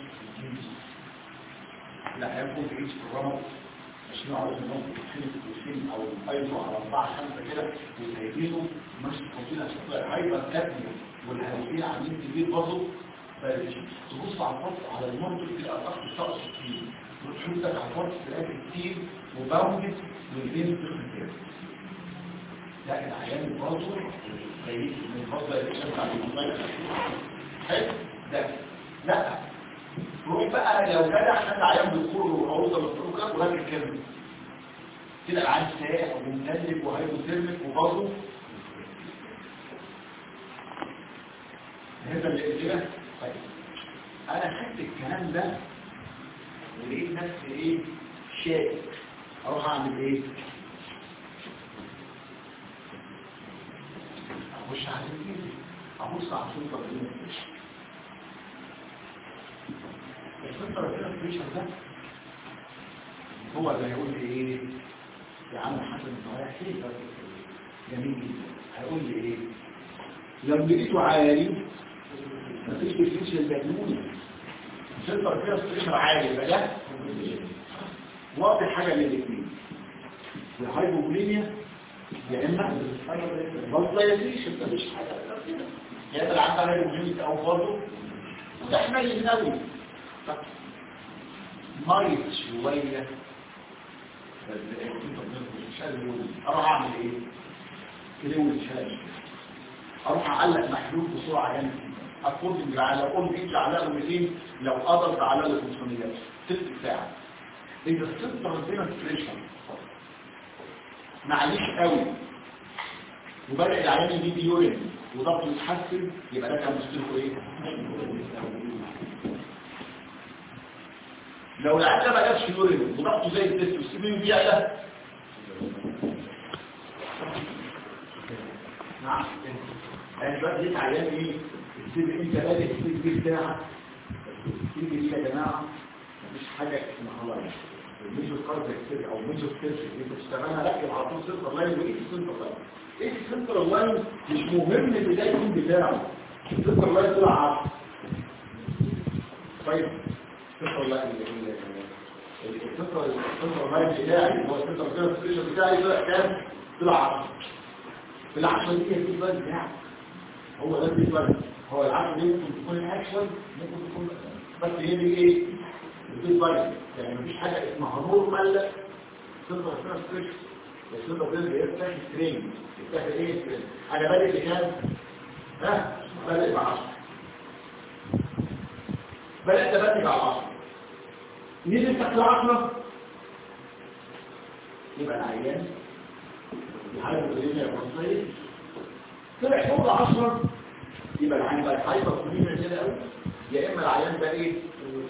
العيان يكون في عيش في الرمل عشان نعرف انهم بيتخلق بيتخلق او ايضا على اربعه خمسه كده وسايبينه مش تفاصيل عشان هيبقى كتم والهالوفين عاملين كبير برضه تبص على الفرق على المنطق تلاقي الضغط بتاعه 60 وتحطك على الفرق تلاقي كتير وباوندد والبين بتخلق لا العيان برضه كويس من الفضل اللي شفت على الموبايل حلو ده لا روح بقى لو جدع عشان العيان بيقول وعوضه مفتوحه وراجل كلمه كده العيان ساق ومتلج وهيبوثيرميك وبرضه هذا اللي كده طيب انا خدت الكلام ده ولقيت نفسي ايه شاك اروح اعمل ايه اخش على الانجليزي ابص على السلطه الدين السلطه الدين بريشر ده هو اللي هيقول لي ايه يا عم حسن انت رايح فين جميل جدا هيقول لي ايه لو لقيته عالي مفيش ديفينيشن مجنون السلطه فيها بريشر عالي يبقى ده واضح حاجه من الاثنين الهايبوبوليميا يا اما فالدايزيشن ده مش حاجه كده يا اما العمل عليه مهمه او برضه ده حمايه قوي مريض شويه مش قادر يقول اروح اعمل ايه كلمه شاشه اروح اعلق محلول بسرعه جامد اكون على قول جيت على 200 لو قدرت على 500 ست ساعه اذا الست ربنا بريشر معليش قوي وبدأ العيان يجيب يورين وضغطه يتحسن يبقى ده كان مشكلته ايه لو العيان ده ما جابش يورين وضغطه زي التست والسمين بيعلى نعم يعني بقى ليه عيان ايه السيب انت بادئ السيب بتاعك السيب دي يا جماعه مفيش حاجه اسمها الله ميجر كارد كتير او ميجر كيرش انت بتشتغلها لا على طول سنتر لاين وايه السنتر لاين ايه السنتر لاين مش مهم بدايه اليوم بتاعه السنتر لاين طلع 10 طيب السنتر لاين السنتر السنتر لاين بتاعي هو السنتر ستيشن بتاعي طلع كام طلع 10 في العشرة دي هي الفيدباك بتاعك هو ده الفيدباك هو العشرة دي ممكن تكون اكشن ممكن تكون بس هي دي ايه الفيدباك يعني مفيش حاجة اسمها نورمال سنتر فيرست ستريكس السنتر فيرست بيفتح سترينج يفتح ايه سترينج انا بادئ بكام ها بادئ ب 10 بدات ابدل على 10 نزل تحت 10 يبقى العيان الحاله الدنيا الفرنسيه طلع فوق 10 يبقى العيان بقى هايبر كوليميا كده قوي يا اما العيان بقى ايه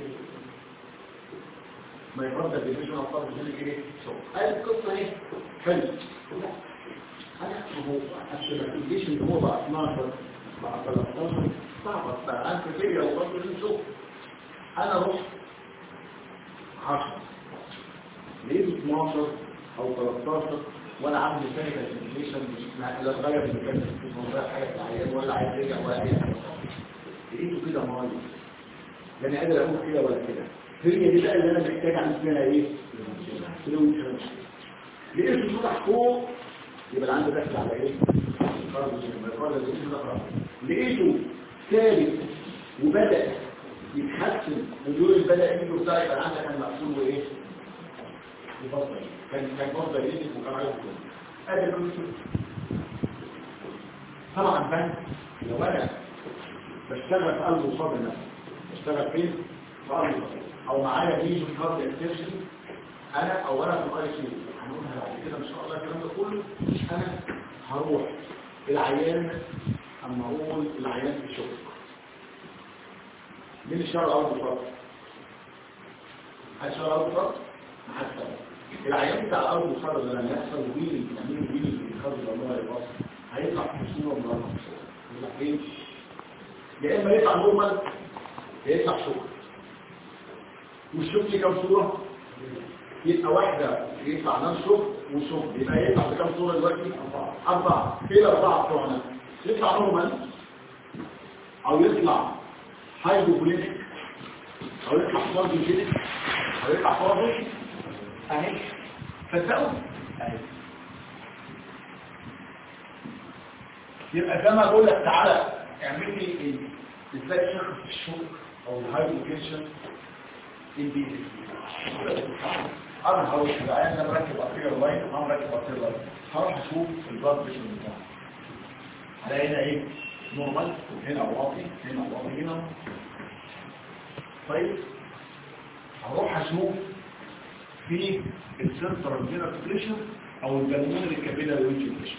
ما يفضل بالفيجن اطفال بيقول ايه شوف هاي القصه ايه حلو انا هو عشان ما تجيش ان هو بقى 12 بقى 13 صعبه بقى انت فيا وبرضه نشوف انا رحت 10 لقيت 12 او 13 ولا عندي ثاني كالكوليشن مش لا اتغير اللي كان في الموضوع حاجه في العيان ولا عايز يرجع ولا اي حاجه لقيته كده مايل لا انا قادر اقول كده ولا كده هي دي بقى اللي انا محتاج اعمل فيها ايه فلويد ترانسفير لقيته طلع فوق يبقى اللي عنده دخل على ايه لقيته ثابت وبدا يتحسن ودول بدا يجيله بتاع يبقى عندك كان مقفول وايه يفضل كان كان فرض يجيب وكان عايز كده ادي كل شيء طبعا بقى لو انا بشتغل في قلب وصاب النفس بشتغل فين في قلب وصاب او معايا فيجن كارد اكتيفيشن انا او انا في الاي سي هنقولها بعد كده ان شاء الله الكلام ده كله انا هروح العيان اما اقول العيان في الشغل مين الشهر الاول بالظبط هل الشهر الاول بالظبط حتى العيان بتاع الارض والصدر ده لما يحصل ويلي تعمل ويلي في الخرج الله يبص هيطلع في صوره مضره يطلع فين يا اما يطلع نورمال يا يطلع شوك والشوك ليه كام صوره يبقى واحده يطلع نان شوك وشوك يبقى يطلع بكام صوره دلوقتي اربعه فين الاربعه بتوعنا يطلع نورمال او يطلع هايدروبولينيك او يطلع فارجوجينيك او يطلع فارجو اهي تصدقوا اهي يبقى زي ما بقول لك تعالى اعمل لي ايه ازاي تشخص الشوك او الهايدروكيشن البي انا هروح العيان انا مركب ارتيريال لاين انا مركب ارتيريال لاين هروح اشوف البلاد بريشر بتاعه هلاقي هنا ايه نورمال هنا واطي هنا واطي هنا طيب هروح اشوف في السنترال فينر بريشر او البلمونري كابيلاري وينج بريشر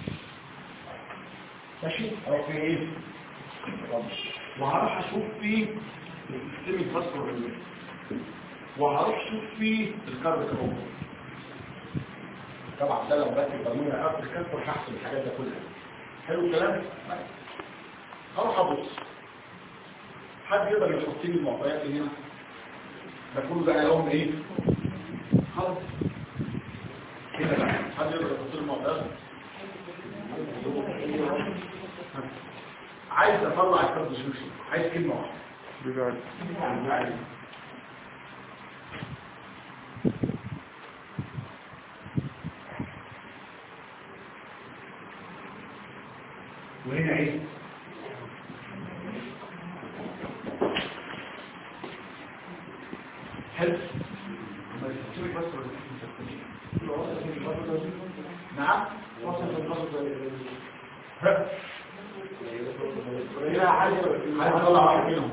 ماشي اروح في ايه وهروح اشوف في السيستميك فاسكولار وهروح اشوف في الكارب كروم طبعا ده لو بكتب بالمونري ارتر كانسر هحسب الحاجات ده كلها حلو الكلام هروح ابص حد يقدر يحط لي المعطيات هنا ده كله بقى لهم ايه خلاص كده بقى حد يقدر يحط لي المعطيات عايز اطلع الكارد جوشن عايز كلمه واحده بجد وهنا ايه حلو نعم لا عايز عايز اطلع واحد منهم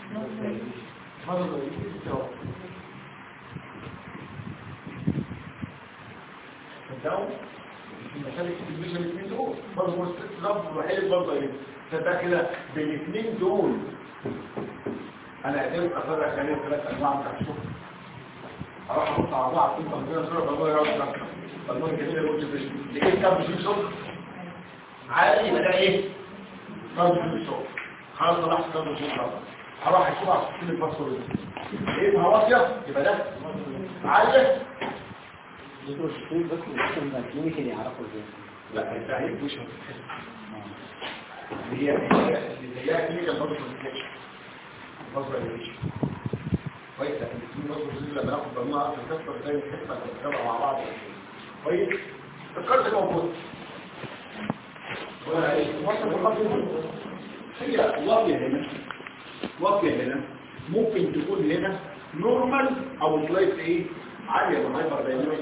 صدقوا المسالك الديفيجن الاثنين دول برضه هو لفظ الوحيد برضه ايه صدق كده بالاثنين دول انا قدرت افرق عليهم ثلاث انواع من الشغل اروح ابص على بعض كنت عندنا صوره بالله يا رب بالله جميله الوجه ده لقيت كام مش شغل عادي يبقى ده ايه كام مش شغل خلاص طلعت كام مش شغل هروح اشوف على السكين الباسورد لقيتها واطيه يبقى ده عادي دكتور الشخصية بس ممكن الكلينيكال يعرفوا ازاي لا التعريف مش هتتحس هي هي هي كلينيكال برضه كوميونيكيشن مصدر ايش كويس لكن الاثنين برضه لما ناخد بالنا في الكسر زي الحته اللي بنتابع مع بعض كويس الكارت موجود ولا ايه وصل الخط هي واقيه هنا واقيه هنا ممكن تكون هنا نورمال او سلايت ايه عاليه وهايبر دايناميك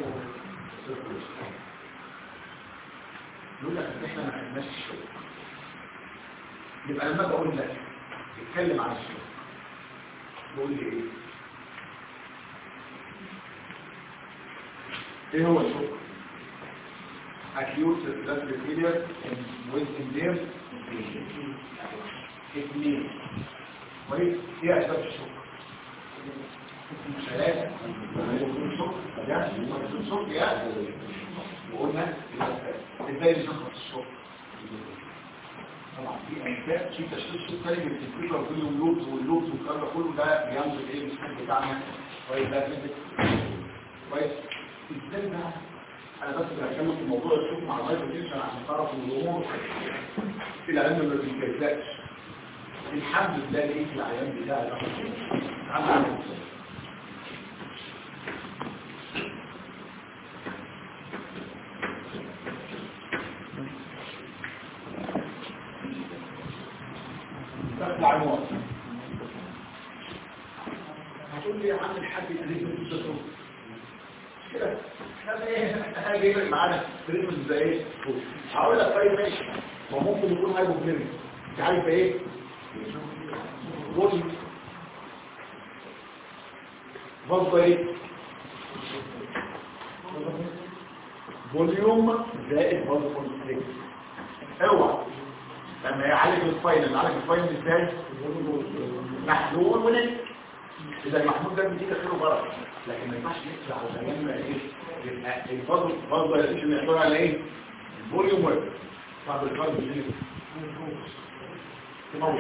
يقول لك ان احنا ما عندناش الشغل يبقى لما بقول لك اتكلم عن الشغل بقول لي ايه ايه هو الشوك acute respiratory failure with impaired اثنين كويس ايه اسباب الشوك ثلاثة الشوك يعني الشوك يعني وقلنا ازاي نشخص الشوك طبعا في انسان في تشخيص سكري من الكمبيوتر كل يوم لوبز واللوبز والكلام ده كله ده بينزل ايه السكر بتاعنا كويس ده فيزيك كويس ازاي بقى انا بس بتكلم في موضوع الشوك مع اللايف تنشن عشان تعرف ان الامور في العلم ما بيتجزاش الحمد لله لقيت العيان بتاعي ده عمل ازاي دخل عنوان هتقول لي يا عم الحاج قريب من الدكتور كده هذا ايه هذا يفرق معانا تريتمنت زي ايه هقول لك طيب ماشي هو ممكن يكون هايبوكليميك انت عارف ايه فوليوم برضه ايه فوليوم زائد برضه كونستريكت اوعى لما يعالج الفاينل يعالج الفاينل ازاي محلول ونك اذا المحلول ده بيجي خيره بركه لكن ما ينفعش يكسر على العيان ما ايه يبقى الفضل برضه يا سيدي نحضر على ايه الفوليوم ورك بعد الفرد دي تموت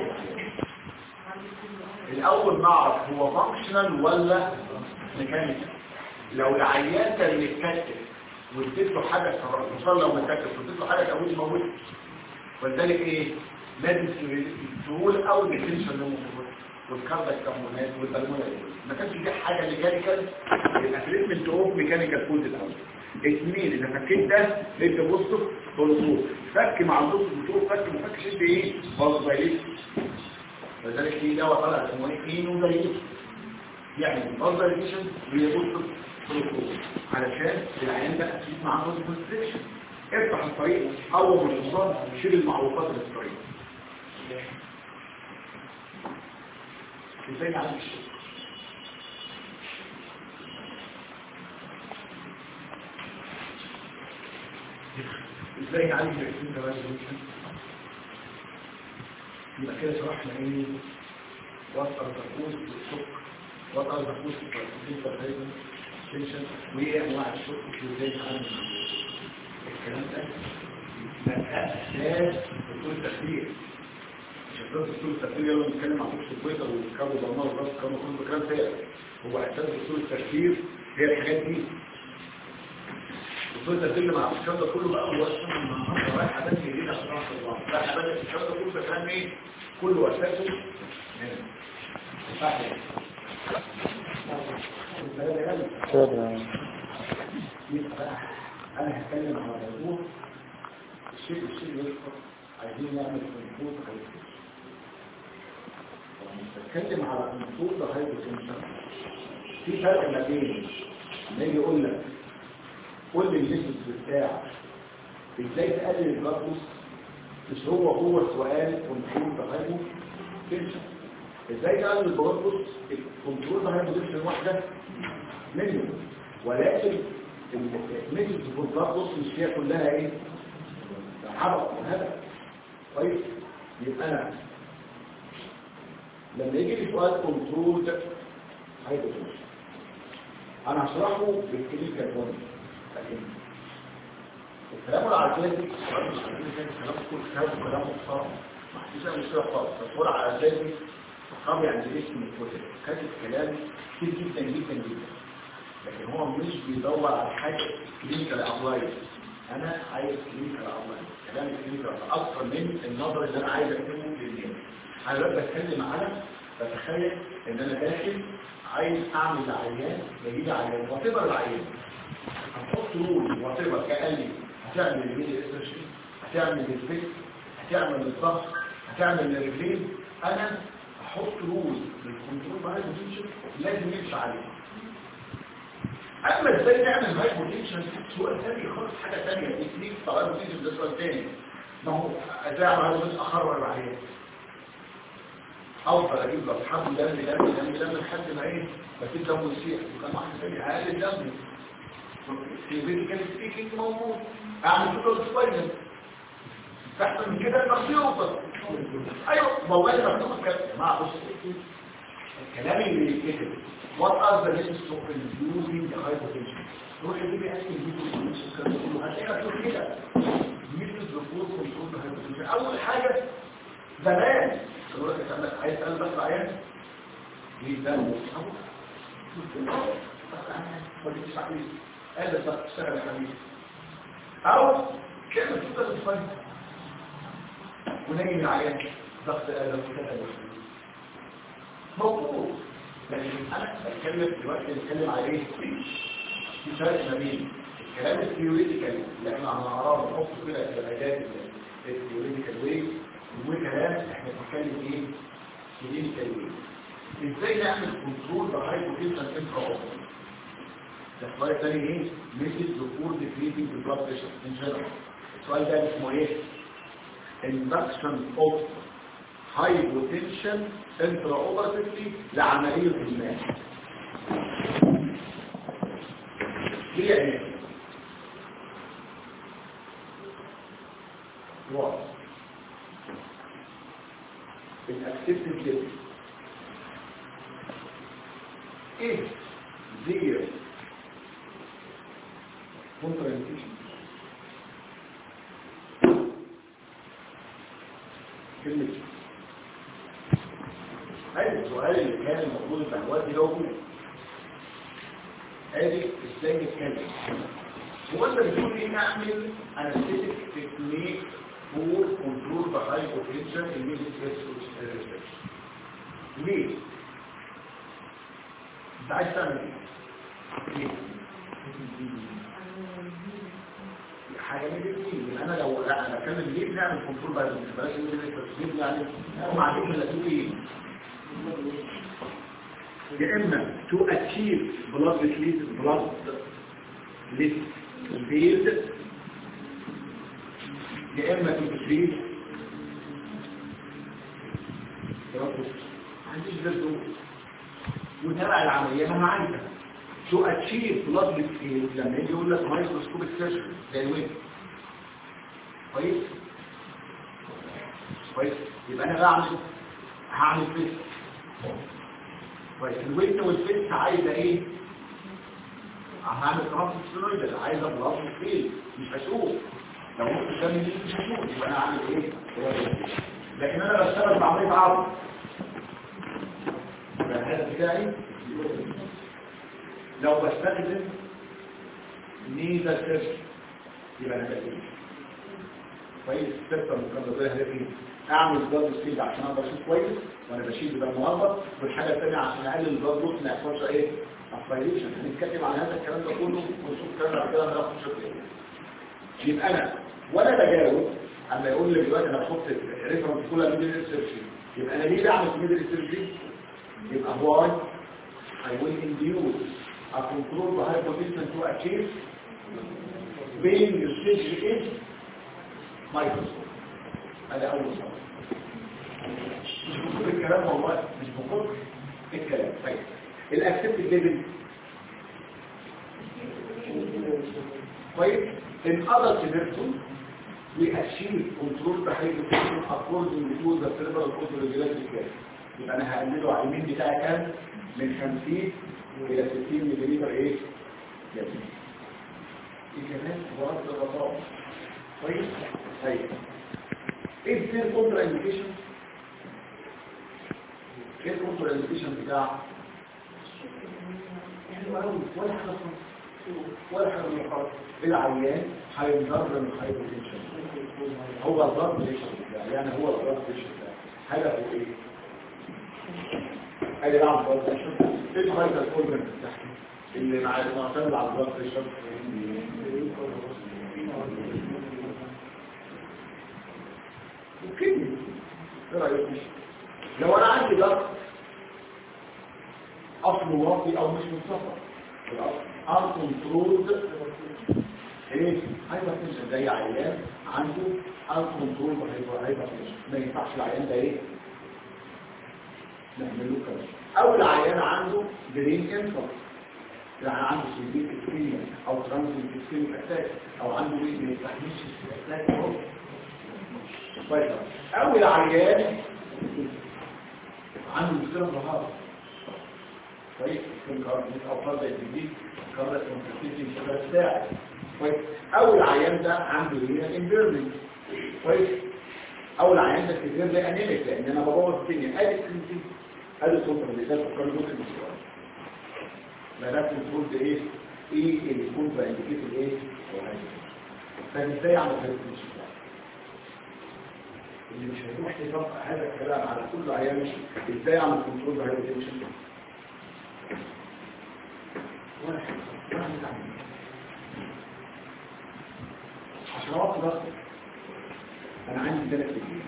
الاول نعرف هو فانكشنال ولا ميكانيكال لو العيان كان متكتف واديت له حاجه خصوصا لو متكتف واديت له حاجه تقوي موت ولذلك ايه لازم تقول اول ديفينيشن للموضوع والكاربك كمونات والبلمونات ما كانش دي حاجه ميكانيكال يبقى تريتمنت اوف ميكانيكال فود الاول اثنين اذا فكيت ده انت بص بلوتوث فك مع البلوتوث فك ما فكش انت ايه برضه زي ايه ولذلك في دواء طلع اسمه ايه اينو زي يعني الفازريشن بيبص بلوتوث علشان العيان ده اكيد معاه كونستريكشن افتح الطريق اول ما الحصان شيل المعوقات اللي في الطريق ازاي نعمل الشيء ازاي نعالج العيسين كمان يبقى كده شرحنا ايه وصل تفوز بالشك وصل تفوز بالتفوز تنشن وايه انواع الشك وازاي نعالج الكلام ده ده اساس دكتور التفكير شكرا دكتور التفكير يلا نتكلم عن دكتور الكويتر والكابو ضمان والراس كانوا كله كلام تاني هو اساس دكتور التفكير هي الحاجات دي دكتور التفكير اللي مع الكلام ده كله بقى هو اصلا النهارده رايح حاجات جديده عشان اعرف الله رايح حاجات الكلام ده كله ده كلام ايه كله اساسه هنا صح يبقى بقى انا هتكلم على موضوع الشيء الشيء يذكر عايزين نعمل كنترول هايبوتنشن بتكلم على كنترول هايبوتنشن في فرق ما بين لما يجي يقول لك قول لي النسبة بتاعك ازاي تقلل الجلوكوز مش هو هو السؤال كنترول هايبوتنشن ازاي تقلل الجلوكوز الكنترول هايبوتنشن واحده منه ولكن الميثود البلطات بص مش فيها كلها ايه عبق وهدف طيب يبقى انا لما يجي لي سؤال كنترول هايبوتنشن انا هشرحه بالكلينيكال بوينت لكن الكلام العجلي السؤال مش عارفين كان كلام كل كلام كلام محترم ما فيش اي مشكله خالص الصوره العجلي قام يعني اسم الكتب كاتب كلام كتير جدا جدا جدا لكن هو مش بيدور على حاجة كلينيكال ابلايد انا عايز كلينيكال ابلايد كلام كلينيكال اكثر من النظر اللي انا عايز اكتبه للناس انا دلوقتي بتكلم على بتخيل ان انا داخل عايز اعمل عيان يجيب عيان واتبر العيان هتحط رول واتبر كقال هتعمل الميديا استرشن هتعمل الفيس هتعمل الضغط هتعمل الرجلين انا احط رول للكنترول معايا لازم يمشي عليه اما ازاي نعمل هايبوتنشن سؤال ثاني خالص حاجه ثانيه تكنيك طبعا بتيجي ده سؤال ثاني ما هو ازاي اعمل هايبوتنشن اخرج العيان افضل اجيب لك حد دم دم دم دم لحد ما ايه بس الدم يسيح وكان واحد ثاني اقل الدم في فيزيكال سبيكينج موجود اعمل كده سبايدر تحت من كده مخيوطه ايوه موجود مكتوب الكلام يا جماعه بص الكلام اللي بيتكتب what are the risks of using the hypertension روح اللي بيأكل فيديو السكر كله هتلاقيها مكتوب كده مثل الدكتور كنترول الهايبرتنشن اول حاجه زمان يقول لك انت عندك عايز تسال بس عيان ليه ده ما تجيش عليه قال لك بقى اشتغل يا حبيبي او كلمه تفضل تفهم ونجي من العيان ضغط قلب وكذا موجود لكن انا بتكلم دلوقتي بتكلم على ايه في فرق ما بين الكلام الثيوريتيكال اللي احنا هنعرضه نحطه كده في الاداه الثيوريتيكال واي وكلام احنا بنتكلم ايه كلينيكال واي ازاي نعمل كنترول بهايبوتنشن انترا ده السؤال الثاني ايه ميثود دكتور ديكريتنج البلاد بريشر ان جنرال السؤال ده اسمه ايه induction of hypotension intraoperatively لعملية الماء هي ايه واحد الاكسبتد ليفل ايه زيرو contraindication كلمة هذا السؤال اللي كان المفروض البهوات دي لو ادي ازاي نتكلم هو انت بتقول ايه نعمل انستيتيك تكنيك فور كنترول بهاي بوتنشال الميديك ليه؟ انت عايز تعمل ايه؟ ليه؟ حاجه من الاثنين انا لو لا انا بتكلم ليه بنعمل كنترول بقى بلاش التصوير يعني هم عارفين اللي تقول ايه يا اما تو اتشيف بلاد ليت بلاد ليت فيلد يا اما تو تريد عنديش غير دول وتابع العمليه انا عارفه تو اتشيف بلاد ليت فيلد لما يجي يقول لك مايكروسكوبيك سيرجري زي الويب كويس كويس يبقى انا بعمل هعمل فيس كويس الويت والفيس عايزه ايه هعمل ترانسفيرويد عايزه بلاس فيل مش هشوف لو ممكن تعمل دي مش هشوف يبقى انا هعمل ايه لكن انا بشتغل بعمليه عرض يبقى الهدف بتاعي لو بستخدم نيزا سيرش يبقى انا بقيت كويس ستة مقدمة زي هذه اعمل بلاد سبيد عشان اقدر اشوف كويس وانا بشيل بده مهبط والحاجه الثانيه عشان اقلل البلاد روت ما يحصلش ايه اسبيريشن هنتكلم عن هذا الكلام ده كله ونشوف الكلام بعد كده هناخد شكل ايه يبقى انا وانا بجاوب اما يقول لي دلوقتي انا بحط ريفرنس كلها ميدل ريسيرش يبقى انا ليه بعمل ميدل ريسيرش يبقى هو I will induce a control the hypotension to achieve being the stage is مايكروسكوب هذا اول صوت مش بكتب الكلام والله مش بكتب الكلام طيب الاكسبت ليفل كويس in other scenarios we achieve control behavior according to the cerebral autoregulatory care يبقى انا هقلله على اليمين بتاعي كام من 50 الى 60 ملم ايه جميل الكلام ورد الرصاص كويس طيب ايه الزير كونتر انديكيشن ايه الكونتر انديكيشن بتاع حلو قوي ولا حاجه ولا حاجه من الخط العيان هينضر من الهايبوتنشن هو الضرب ليش يعني هو الضرب ليش هدفه ايه ادي لعب الضرب ليش ايه الهايبر كولمنت بتاعته اللي مع المعتمد على الضرب ليش ممكن ايه رايك لو انا عندي ضغط اصله واطي او مش منتصف الاصل uncontrolled ايه هايبرتنشن زي عيان عنده uncontrolled هايبرتنشن ما ينفعش العيان ده ايه نعمل له كده او العيان عنده برين كانسر يعني عنده سيديك اسكيميا او ترانزيت اسكيميا اتاك او عنده ايه ما يستحملش الاتاك اهو كويس او العيان عنده مشكله في الهضم كويس يمكن كاربونيك او فرد الجديد كاربونيك كونسنتريشن مش هيبقى ساعد كويس او العيان ده عنده هنا امبيرمنت كويس او العيان ده كتير ده انيميك لان انا ببوظ الدنيا ادي الكلمتين ادي السلطه اللي ده فكر ممكن السؤال ما ده كنترول ده ايه ايه اللي يكون بانديكيت الايه فازاي اعمل هذا اللي مش هيروح يطبق هذا الكلام على كل عيان ازاي اعمل كنترول بهذا التنشن واحد واحد تعمل عشان اوصل ضغط انا عندي ثلاث رجلين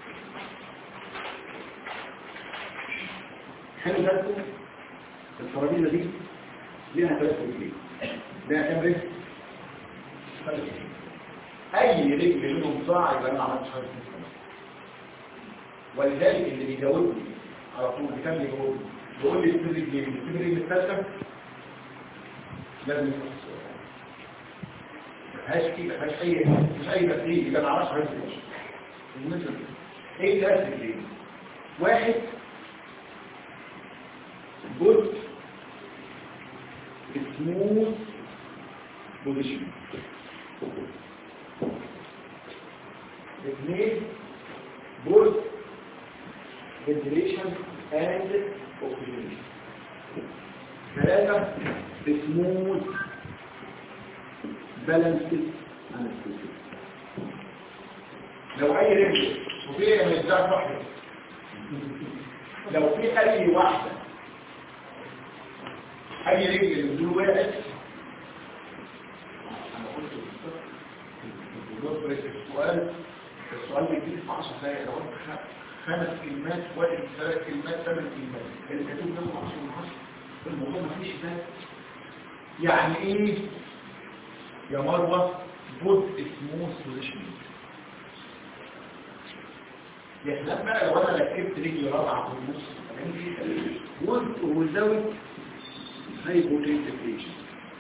حلو بالكم الترابيزه دي ليها ثلاث رجلين ليها كام رجل ثلاث رجلين اي رجل منهم صاع يبقى انا عملت شرط ولذلك اللي بيجاوبني على طول بيكمل يجاوبني بيقول لي السر رجلين السر رجل الثالثه لازم يفهم السؤال مفيهاش كده مفيهاش اي مش اي تفسير يبقى ما اعرفش غير المثل ايه ثلاث رجلين واحد جزء سموث بوزيشن اثنين جزء ventilation and oxygenation ثلاثة smooth balanced anesthesia لو اي رجل وفيها ما يتزعف واحدة لو في اي واحدة اي رجل من دول وقعت انا قلت بالظبط السؤال السؤال بيجي في 10 دقايق لو انت خمس كلمات واحد ثلاث كلمات ثمان كلمات اللي كاتب لهم 10 من 10 الموضوع ما فيش ده يعني ايه يا مروه جود سموث بوزيشن يا سلام بقى لو انا ركبت رجلي رابعه في النص جود وزود هايبوتنسيفيشن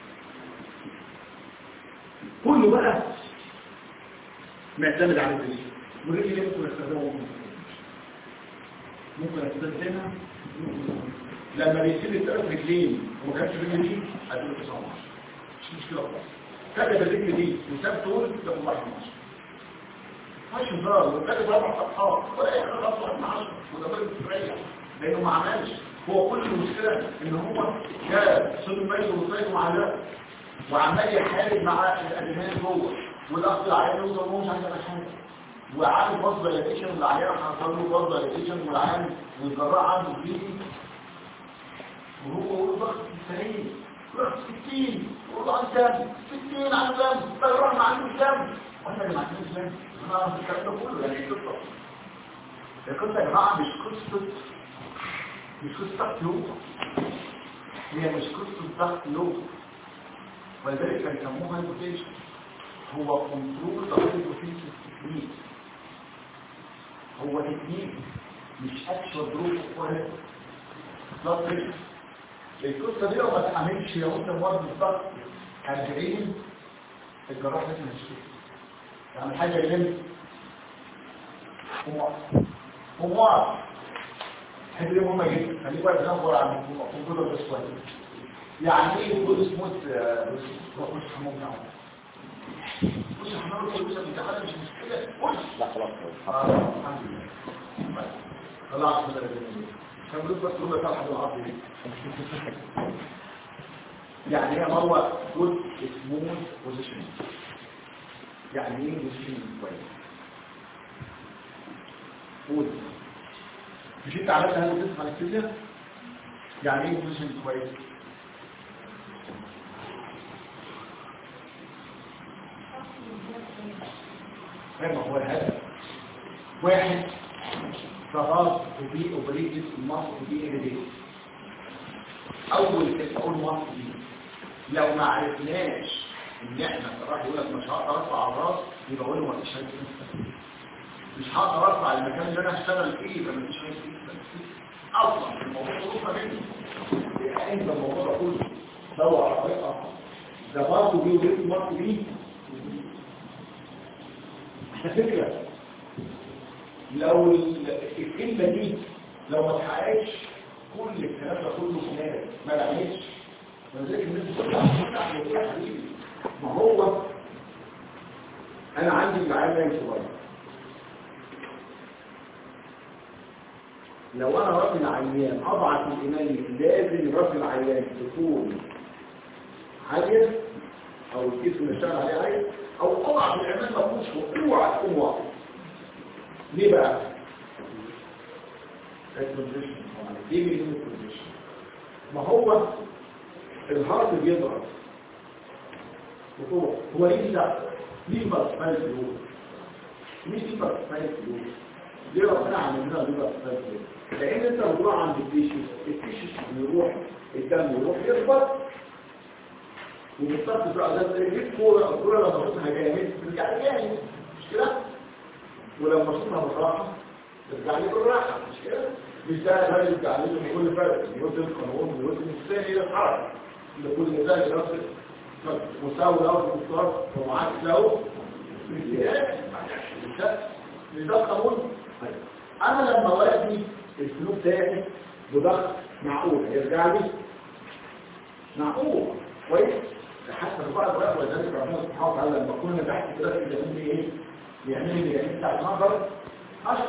كله بقى معتمد على الدليل ورجلي ليه ممكن استخدمه ممكن ممكن استخدمها لما بيسيب الثلاث رجلين وما كانش رجل دي هتقول 19 مش مشكله خالص كتب الرجل دي وساب طول تاخد 11 مش هزار وكتب اربع صفحات ولا اي حاجه اصلا من 10 وده بقى بتريح لانه ما عملش هو كل المشكله ان هو جاب صوت الميت وصيته مع ده وعمال يحارب مع الادمان جوه والاخ العيان يوصل وهو مش عايز يعمل حاجه وعامل باص دايليتيشن والعيان حصل له باص دايليتيشن والعيان والجراح عنده بيدي وهو يقول ضغط سليم ضغط 60 يقول عن كام 60 عن كام طيران ما عندوش دم واحنا اللي ما عندناش دم انا اعرف الكلام ده كله يعني قصه القصه يا جماعه مش قصه مش قصه ضغط لوب هي مش قصه ضغط لوب ولذلك كان يسموها هايبوتيشن هو كنترول ضغط البوتنشال تكنيك هو تكنيك مش اكشوال دروب ولا ضغط القصه دي لو ما تعملش لو انت مواد بالضغط 40 الجراح لازم يشتغل يعني حاجه اللي هو هو حاجه دي مهمه جدا خليك بقى تنظر عن وجود الاسود يعني ايه وجود اسموت بص حمام نعم بص حمام بص الامتحان مش مشكله بص لا خلاص اه الحمد لله خلاص كده كان بس بس ربع ساعه لحد العصر دي يعني هي مروه جود سموث بوزيشن يعني ايه بوزيشن كويس قول مش انت عملت هذا الاسم على الفيزياء يعني ايه بوزيشن كويس فاهم هو الهدف واحد فراغ to be operated must be elevated اول كده اقول must be لو ما عرفناش ان احنا الراجل يقول لك مش هقدر ارفع الراس يبقى اقول له ما فيش حاجه مش هقدر ارفع المكان اللي انا هشتغل فيه يبقى ما فيش حاجه اصلا الموضوع ظروفها منه يعني انت الموضوع ده كله دور على طريقه ده برضه دي ودي برضه دي على فكره لو ال- الكلمه دي لو ما اتحققتش كل الكلام ده كله كلام ما لعبتش ولذلك الناس بتقول لك يا حبيبي ما هو انا عندي العيال نايم صغير لو انا راجل عيان اضعف الايمان لازم راجل عيان تكون عاليه او الجسم اللي اشتغل عليه عالي او اضعف الايمان ما تكونش اوعى تكون واطي ليه بقى؟ الكونديشن طبعا ايه من الكونديشن ما هو الهارت بيضرب بقوه هو ليه ده ليه مرتبط فلوس ليه دي مرتبط فلوس ليه ربنا عملنا دي مرتبط فلوس لان انت بتروح عند التيشيس التيشيس بيروح الدم يروح يخبط وبالظبط بقى ده تجيب كوره الكوره لما تشوفها جامد ترجع لي جامد مش كده ولما تشوفها بالراحه ترجع لي بالراحه مش كده مش ده الراجل يرجع لي من كل فرق يوزن القانون ويوزن الثاني الحركه لكل ذلك نفس مساوي له في المستوى ومعاك له مش ده القانون انا لما وزني الفلوس بتاعي بضغط معقول هيرجع لي معقول كويس حتى في بعض الوقت ولذلك ربنا سبحانه وتعالى لما كنا تحت كده بيعمل لي ايه؟ بيعمل لي يعني بتاع نظر عشر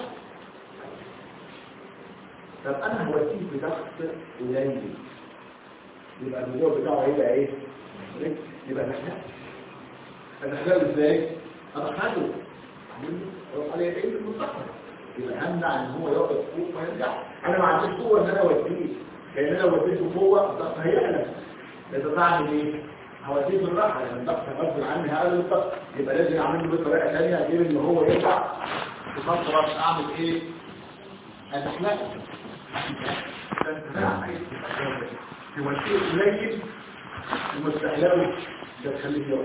طب انا هوديه بضغط قليل يبقى الموضوع بتاعه هيبقى ايه؟ يبقى نحن ادخله ازاي؟ ادخله اروح عليه ايه المستقبل يبقى همنع ان هو يقف فوق ويرجع انا ما عنديش قوه ان انا اوديه لان انا وديته فوق الضغط هيعلى لازم اعمل ايه؟ هوديه بالراحه لان الضغط غصب عني هقلل الضغط يبقى لازم اعمله بطريقه ثانيه غير ان هو يرجع في نفس الوقت اعمل ايه؟ ادخله هو الشيء قليل ومستحلاوي ده تخليه يقف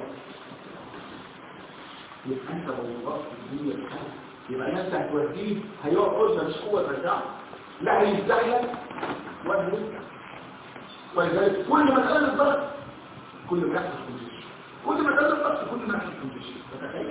يبقى انت لو وقفت الدنيا بحاجه يبقى انت هتوديه هيقف قدام مش قوه ترجعه لا هيزحلق ولا يرجع ولذلك كل ما تقلل الضغط كل ما يحصل كونديشن كل ما تقلل الضغط كل ما يحصل كونديشن تتخيل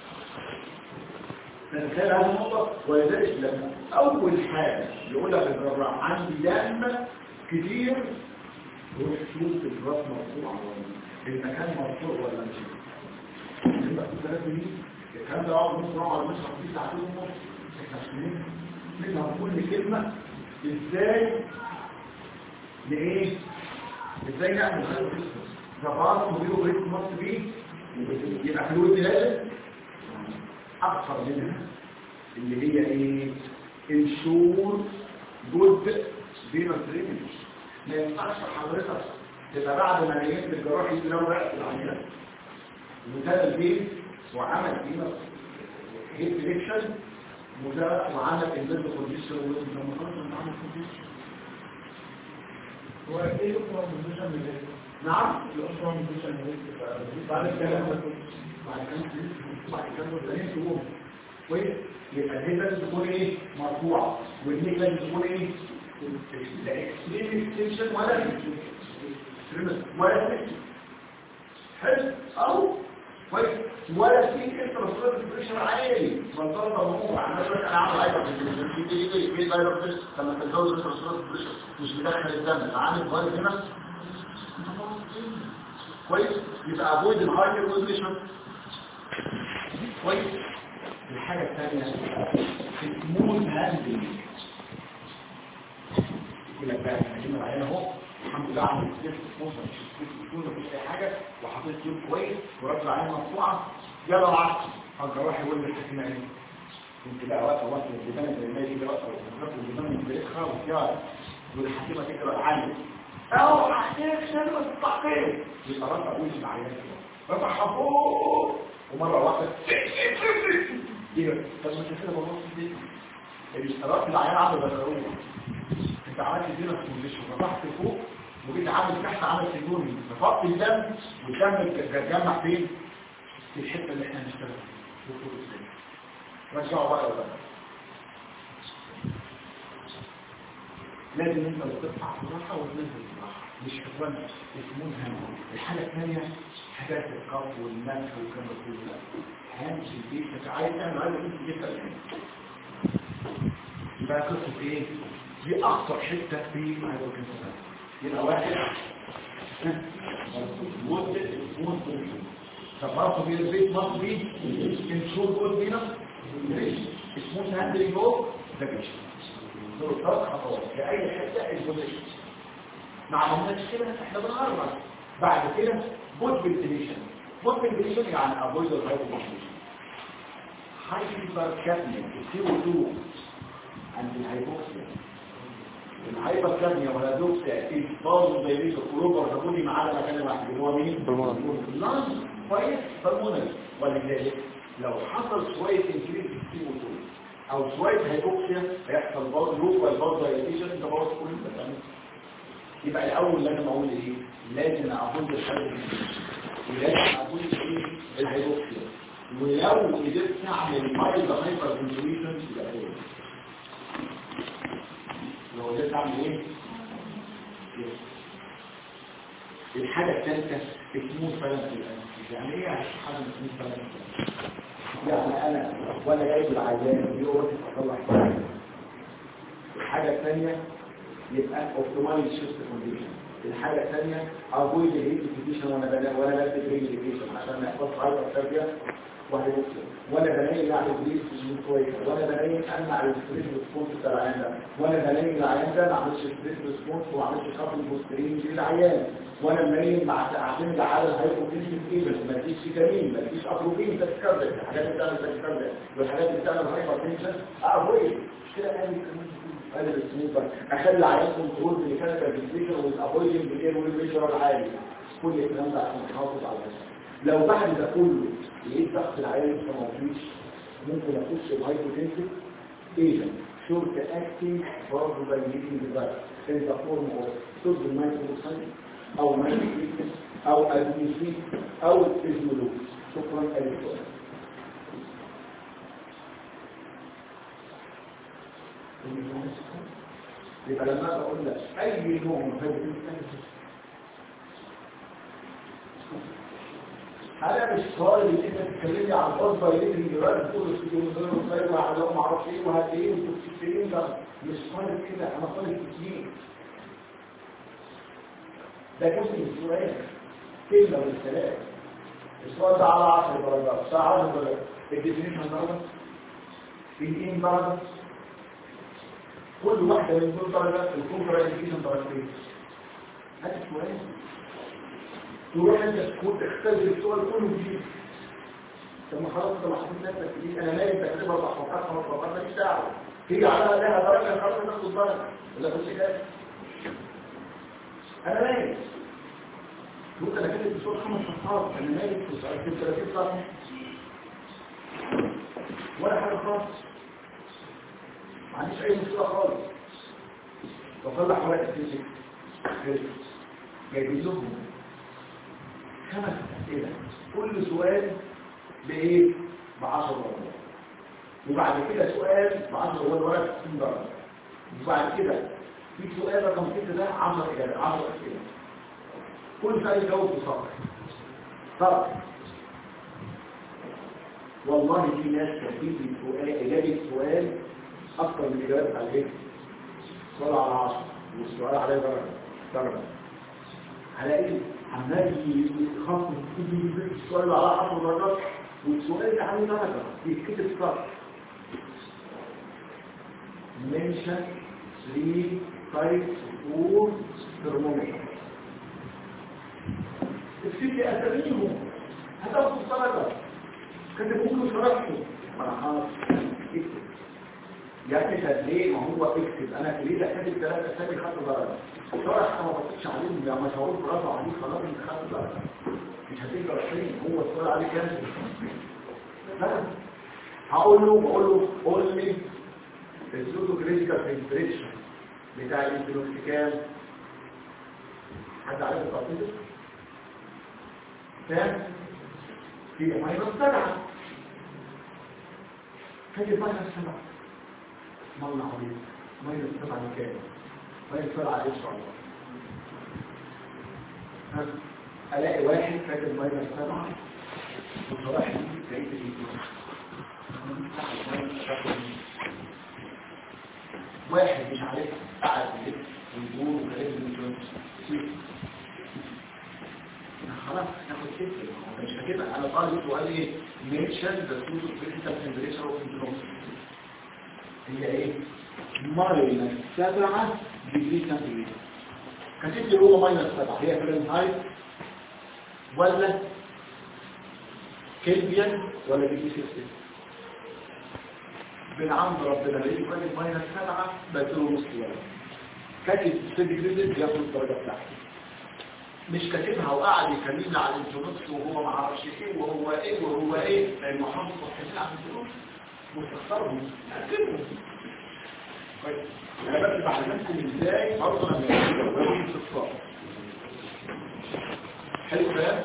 تتخيل هذه النقطه ولذلك لما اول حاجه يقول لك الجراح عندي دم كتير روح شوف الراس مرفوع ولا المكان مرفوع ولا مش يبقى في ثلاث دقايق الكلام ده اقعد نص ساعه ولا نص ساعه ساعتين ونص احنا عشان نفهم كل كلمه ازاي لايه ازاي نعمل خير بيزنس ده بعض مديره بريد مصر بيه يبقى فلوس لازم اكثر منها اللي هي ايه انشور جزء بين التريمنج ما ينفعش حضرتك تبقى بعد ما نيمت الجراح يجي لو رأس العملية وده البيت وعمل فينا هيت سيلكشن وده وعمل انزل كونديشن ولازم لما كنت عامل كونديشن هو ايه الاخرى من دوشة من ايه؟ نعم الاخرى من دوشة من ايه؟ بعد الكلام ده بعد كام بعد كام ده شهور كويس يبقى الهيد لازم تكون ايه مرفوعه والنيك لازم تكون ايه لا اكستريم اكستنشن ولا اكستريم ولا اكستريم حلو او كويس ولا في انترا بريشر عالي منطقه موضوع انا بقول انا عامل عايز في ايه ايه ايه دايركت لما تتجوز انترا بريشر مش مدخل الدم عامل كويس هنا كويس يبقى افويد الهايبر ويزيشن كويس الحاجه الثانيه سمول هاندلنج يقول لك بقى احنا جبنا العيان اهو الحمد لله عمل كتير موصل مش كتير مفيش اي حاجه وحطيت جيب كويس ورد العيان مرفوعه يلا العصر الجراح يقول لك احنا ايه كنت بقى واقفه واقفه الدماغ زي ما يجي واقفه وتنفس الدماغ بريخها وفيها والحكيمه تقرا العالم او احتاج سلوى التحقيق يبقى رفع وجه العيان رفع حفوظ ومره واحده ايه طب ما انت كده ببص دي الاشتراك العيان عامل بدرويه انت عملت دينا في الكونديشن رفعت فوق وجيت عامل تحت عامل سيجوني رفعت الدم والدم اتجمع فين في الحته اللي احنا هنشتغل فيها رجعوا بقى ولا لازم انت اللي تدفع بالراحه وتنزل بالراحه مش كمان اسمها الحاله الثانيه حاجات القف والنفس والكلام ده كله هامش البيت عايز تعمل عايز انت جدا يبقى قصه ايه دي اخطر حته في الهيدروكنسون يبقى واحد مدة مدة فبرضه في البيت مصر بيه انشور جول بينا اسمه هاندلنج اوف ذا بيشن دول ثلاث خطوات في اي حته البوزيشن ما عملناش كده احنا بنغرب بعد كده بوت فنتيليشن بوت فنتيليشن يعني افويد الهايبوكسيشن هايبر كابنيا السي او 2 عند الهايبوكسيا الهايبر كابنيا ولا دوكسيا في برضه زي دي الكلوبر تقولي معانا مكان واحد اللي هو مين؟ لانج كويس بالمونري ولذلك لو حصل شويه انكريز في السي او 2 او شويه هيبوكسيا هيحصل برضه لوكال برضه دايليشن انت برضه كل اللي بتعمله يبقى الاول لازم اقول ايه لازم اقول الحاجه ولازم اقول ايه الهيبوكسيا ولو قدرت تعمل مايل هايبر فنتريشن يبقى ايه لو قدرت تعمل ايه الحاجه الثالثه سموث بالانس يعني ايه حاجه سموث بالانس يعني انا وانا جايب العيان يقول اطلع الحاجه الثانيه يبقى اوبتمايز شيفت كونديشن الحاجه الثانيه افويد الهيديفيكيشن وانا بنام وانا بكتب ريديفيكيشن عشان ما يحصلش هايبر تربيه وهيبص وانا بنام على البريس مش كويس وانا بنام امنع الستريس ريسبونس بتاع العيان ده وانا بنام العيان ده ما اعملش ستريس ريسبونس وما اعملش خط البوسترين للعيان وانا بنام مع اعتمد على الهايبوتنشن ايفنت ما تجيش فيتامين ما تجيش اتروبين تتكرر الحاجات اللي بتعمل تتكرر والحاجات اللي بتعمل هايبوتنشن افويد مش كده قال قال السموثر اخلي عيان كنترول بالميكانيكال فيزيشن والافويدنج بالاير والبريشر العالي كل الكلام ده عشان نحافظ على الجسم لو بعد ده كله لقيت ضغط العيان لسه ما فيش ممكن اخش الهايبوتنسيف ايجنت شورت اكتنج برضه بايليتنج ديفايس انت فورم اوف صوت المايكروسايت او مايكروسايت او ادميسيت او فيزيولوج شكرا الكترون يبقى لما بقول لك اي نوع من هذه الانسان انا مش طالب ان انت تتكلمي عن الغرفه اللي انت دلوقتي تقول السيجون وغيره وعلى ما اعرفش ايه وهات ايه وتفكرين ده مش طالب كده انا طالب كتير ده جزء من السؤال كلمه من الكلام السؤال ده على 10 درجات ساعه 10 درجات الديفينيشن درجه الايه درجه كل واحده من دول درجه الكونترا انديكيشن درجتين هات السؤال تروح انت تكون تختبر السؤال كله جديد ثم خلاص انت محطوط نفسك جديد انا نايم تكتب اربع صفحات خمس صفحات ماليش دعوه هي عليها لها درجه خلاص ناخد درجه ولا كنت كده انا نايم ممكن اكتب السؤال خمس صفحات انا نايم في سؤال في 30 صفحه ولا حاجه خالص ما عنديش اي مشكله خالص بطلع ورقه الفيزيك جايبين لهم خمس أسئلة كل سؤال بإيه؟ بعشر درجات وبعد كده سؤال بعشر درجات ورقة 60 درجة وبعد كده في سؤال رقم 6 ده 10 إجابات 10 أسئلة كل سؤال يجاوب في صفحة طب والله في ناس كاتبين لي سؤال إجابة سؤال أكثر من الإجابات على الفكرة سؤال على 10 والسؤال عليه درجة درجة على إيه؟ عمال يخصص السؤال على 10 درجات والسؤال اللي عليه درجة يتكتب صح mention 3 types of thermometer اكتب لي اساميهم هتاخد الدرجة كتب ممكن شرحته مرحبا اكتب يعني تدليه ما هو اكتب انا كريدة كاتب ثلاثة اسامي خدت درجة شرح انا ما بطيش عليهم لما شعور برافو عليك خلاص انت خدت درجة مش هتقدر فين هو السؤال عليه كام لا هقول له بقول له قول لي السودو كريتيكال تمبريتشر بتاع الانفلوكس كام حد عارف التفاصيل كام في ماينس سبعة كيف ماينس سبعة مالنا عليك ماينس سبعة كام ما يكفر عليه ان شاء الله ها؟ الاقي واحد كاتب ماينس سبعة وصلاح بقيت واحد مش عارف قاعد في البيت ويدور وكلام من خلاص ناخد كده مش هكده انا طالب سؤال ايه نيتشر ذا سوتو كريتيكال تمبريتشر اوف هي ايه ماينس سبعة ديجري سنتيجريد كاتب لي هو ماينس سبعة هي فرنهايت ولا كلفيان ولا ديجري سيلسيوس من عند ربنا لقيت راجل ماينس سبعة بديله نص ولا كاتب سنتيجريد ياخد الدرجة بتاعته مش كاتبها وقاعد يكلمنا على الانتونوكس وهو ما عرفش ايه وهو ايه وهو ايه لان محمد صحيح على الانتونوكس مستخسرهم اكتبهم كويس انا بس بعلمكم ازاي برضه لما يجي استفسار حلو ده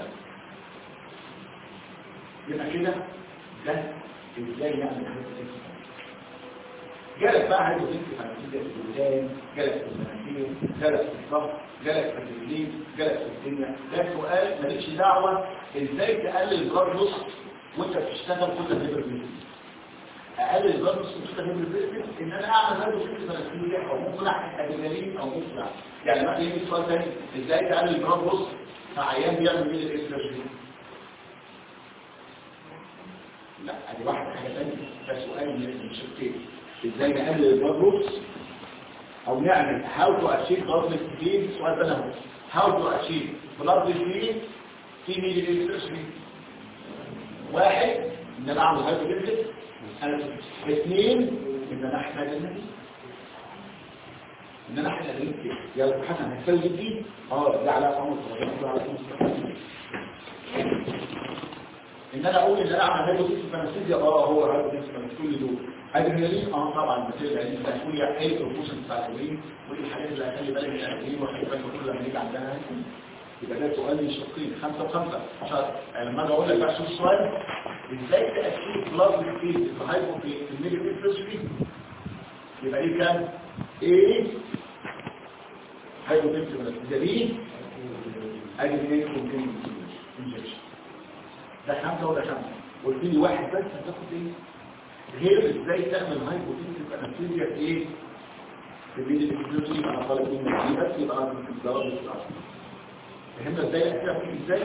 يبقى كده ده ازاي نعمل حاجه جالك بقى عايز يجيب في فانتيزيا في الولدان جالك في المناخير جالك في الضغط جالك في الرجلين جالك في الدنيا ده سؤال مالكش دعوه ازاي تقلل البلاد نص وانت بتشتغل كل هيبر بيزنس اقلل البلاد نص وانت هيبر بيزنس ان انا اعمل هيبر بيزنس فانتيزيا او ممكن احكي ادرينالين او ممكن أعمل. يعني مثلا يجي سؤال ثاني ازاي تقلل البلاد نص في عيان بيعمل مين الاكستراجين لا ادي واحده حاجه ثانيه ده سؤال من الشقين ازاي نقلل البلاد او نعمل how to achieve blood speed السؤال ده اهو how to achieve blood speed في ميلي لتر واحد ان انا اعمل هايبر ليفت انا اثنين ان انا احتاج النبي ان انا احتاج النبي يا حسن هتسوي دي اه ده على قاموس على قاموس ان انا اقول ان انا اعمل هايبر ليفت فانستيزيا اه هو هايبر ليفت كل دول ادرينالين اه طبعا بتصير الادرينالين ده هتقول يا ايه البروبوشن بتاع الادرينالين ودي الحاجات اللي هتخلي بالك من الادرينالين وخلي بالك كل لما يجي عندها يبقى ده سؤال من شقين خمسة وخمسة عشان لما اجي اقول لك بقى شوف السؤال ازاي تأكيد بلازم في الهايبو في الميلي فيزيولوجي يبقى ايه كان ايه هايبو فيزيولوجي ده بي ادرينالين كونتين انجكشن ده خمسة وده خمسة قلت لي واحد بس هتاخد ايه غير ازاي تعمل هايبوتنسيف انستيزيا في ايه في بيد الفيزيولوجي يبقى انا طالب منك دي بس يبقى انا في الضرب بتاعه فهمنا ازاي الاسئله بتيجي ازاي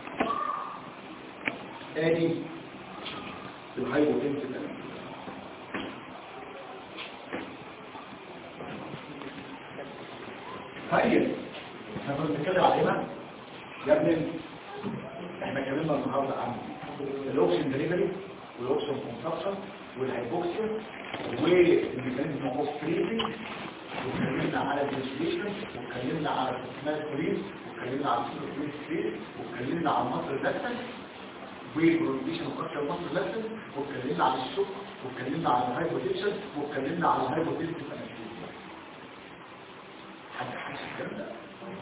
ادي الهايبوتنسيف طيب احنا كنا بنتكلم عليها يا ابني احنا اتكلمنا النهارده عن الاوكسجين دليفري والاوكسجين كونسبشن والهايبوكسيا والميكانيزم اوف بريزنج واتكلمنا على الديسليشن واتكلمنا على السمال كوليز واتكلمنا على السمال كوليز واتكلمنا على مصر اللسن وبروديشن وكتر مصر اللسن واتكلمنا على الشوك واتكلمنا على الهايبوتنشن واتكلمنا على الهايبوتنشن حد حاسس الكلام ده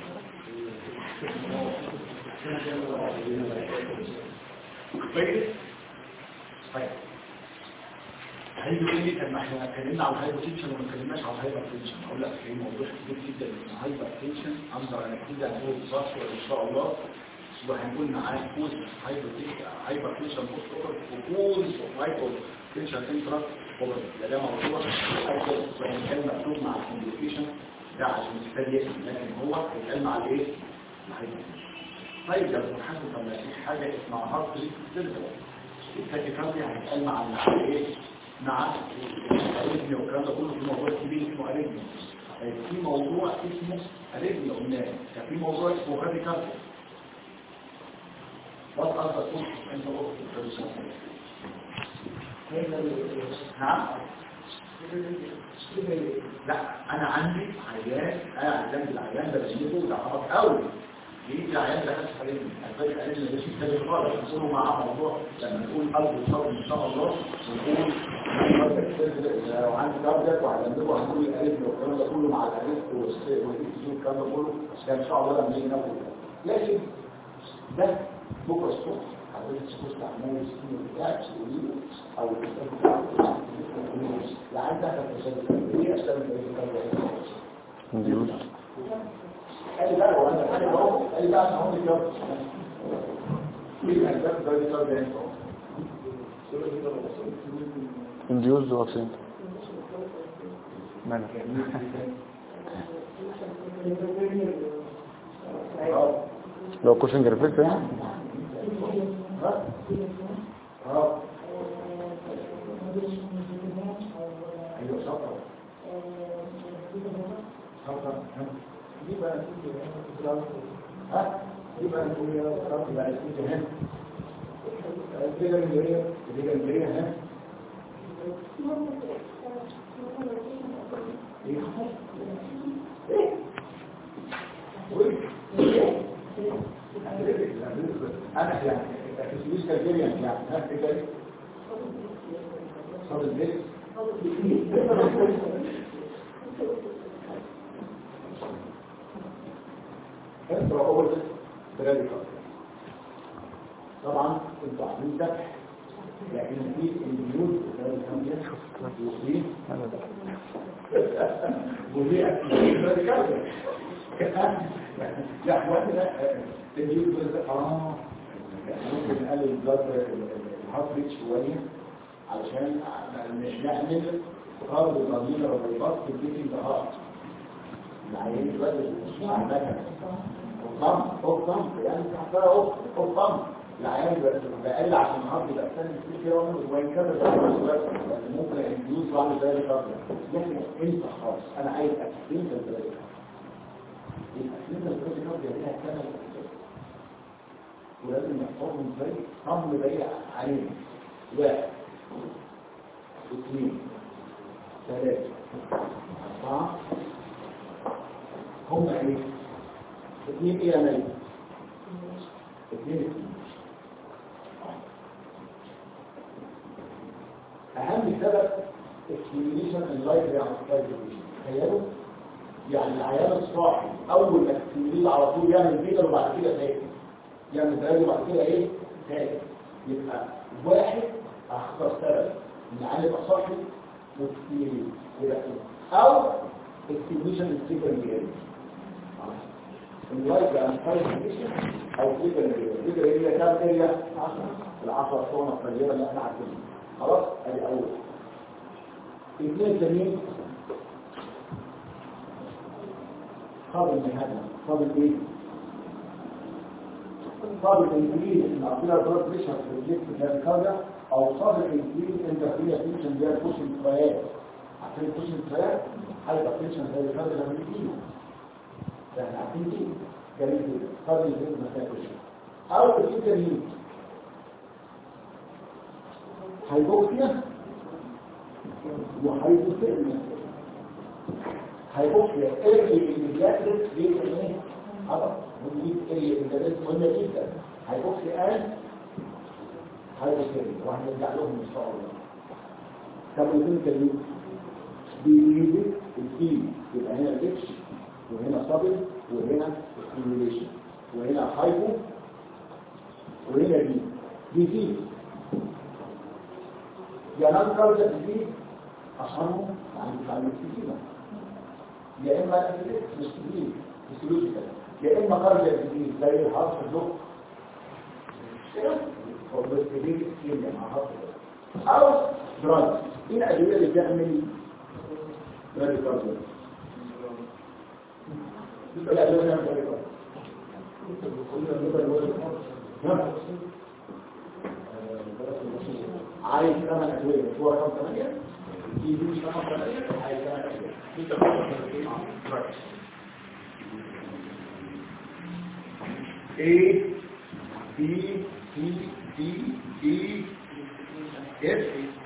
كويس طيب هيجي يقول لي طب ما احنا اتكلمنا على الهايبر تنشن وما اتكلمناش على الهايبر تنشن اقول لك في موضوع كبير جدا من الهايبر تنشن انظر انا كده هنقول بصفر ان شاء الله وهنقول معاه كوز هايبر هايبر تنشن بوست اوفر وكوز هايبر تنشن انترا اوفر ده ده موضوع وان كان مكتوب مع الكومبليكيشن ده عشان يستفاد يفهم لكن هو هيتقال مع الايه؟ الهايبر تنشن طيب ده المحاسب لما في حاجه اسمها هارت ريت سيرفر التاكيكارديا هيتقال مع الايه؟ مع الاريثميا والكلام ده كله في موضوع كبير اسمه اريثميا في موضوع اسمه اريثميا قلناه كان في موضوع اسمه كارديكارديا وات قصدك تقول انت قلت نعم لا انا عندي عيان قاعد جنب العيان ده بشيله ده عرف قوي يجي عيان ده اسف عليه الفرق عليه ان ده شيء تاني خالص نقوله مع موضوع لما نقول قلب الصبر ان شاء الله ونقول لو عندي كاردياك وهنعمله هنقول الالف والكلام ده كله مع الالف والكلام ده كله ده ان شاء الله لما نيجي ناخد لكن ده بكره الصبح حضرتك تخش تعمل السكين بتاعك تقولي او الكتاب بتاعك يعني انت هتتشابه ايه عشان انديوز قال لي بقى هو انا حاجه اهو قال لي بقى انا هقول لك يلا ايه الاسباب ده اللي صار ده انديوز وابسنت مانا لو كوشنج ريفلكس يعني ها ها ايوه شاطر شاطر دي بقى ها دي بقى نقول يا رب لا يكون هنا الفكره اللي هي الفكره اللي هي ها ايه ايه انا يعني تسويس كالجيريان يعني ها كده صاد البيت انترا اول برادي طبعا انتوا عاملين ده لكن في النيوز وفي وفي برادي لا اخواتنا النيوز اه ممكن نقلل البلاد الهارت ريت شويه علشان مش نعمل قرض الضمير والرباط في البيت الهارت العيان دلوقتي مش عمالها الضم الضم يعني تحتها اهو الضم العيان بقل عشان الهارت يبقى ثاني كتير كده وين كده ممكن يدوس بعد ذلك لكن انت خالص انا عايز اكسبين ذلك الأسئلة الكرة دي ليها كامل ولازم نحفظهم ازاي هم بيع عليهم واحد اثنين ثلاثة أربعة هم ايه؟ اثنين ايه يا مالك؟ اثنين اثنين أهم سبب accumulation and life reactivation تخيلوا يعني العيان الصاحي اول ما تستميل على طول يعمل بيتا وبعد كده تاني يعمل تاني وبعد كده ايه تاني يبقى واحد اخطر سبب ان العيان يبقى صاحي وتستميل يبقى كده او استيميشن السيكر جيري اللايف يعني فايزيشن او سيكر جيري سيكر جيري كام اريا 10 العشرة صونة الطيبة اللي احنا عارفينها خلاص ادي اول اثنين تانيين قابل لهذا قابل ايه قابل انكريز ان اعطينا بلاد بريشر في الجسم الكاركاريا او قابل انكريز انترفيريا تنشن دي بوش الفيات عارفين بوش الفيات هيبقى تنشن زي الكاركاريا لما بيجيله ده احنا عارفين دي جميل جدا قابل انكريز مسائل بريشر او الانترفيريا هيبوكسيا وهيبوكسيا هيبص يقل الميدياتريك ليه ايه عضل ودي ايه الميدياتريك مهمه جدا هيبص الان هيبص وهنرجع لهم ان شاء الله طب الاثنين كلمه بيجي الفي يبقى هنا الاتش وهنا صبر وهنا ستيميوليشن وهنا هايبو وهنا دي دي في يا نان كارجا دي اشهرهم عن عن الكتيبه يا اما مش كبير فيسيولوجيكال يا اما كارجا جديد زي الحرف الضغط او بس كبير كتير مع حرف او دراج ايه الادويه اللي بتعمل دراج كارجا الادويه اللي بتعمل عايز ثمان ادويه هو رقم 8 يجوز رقم 8 عايز ثمان ادويه A B C D E F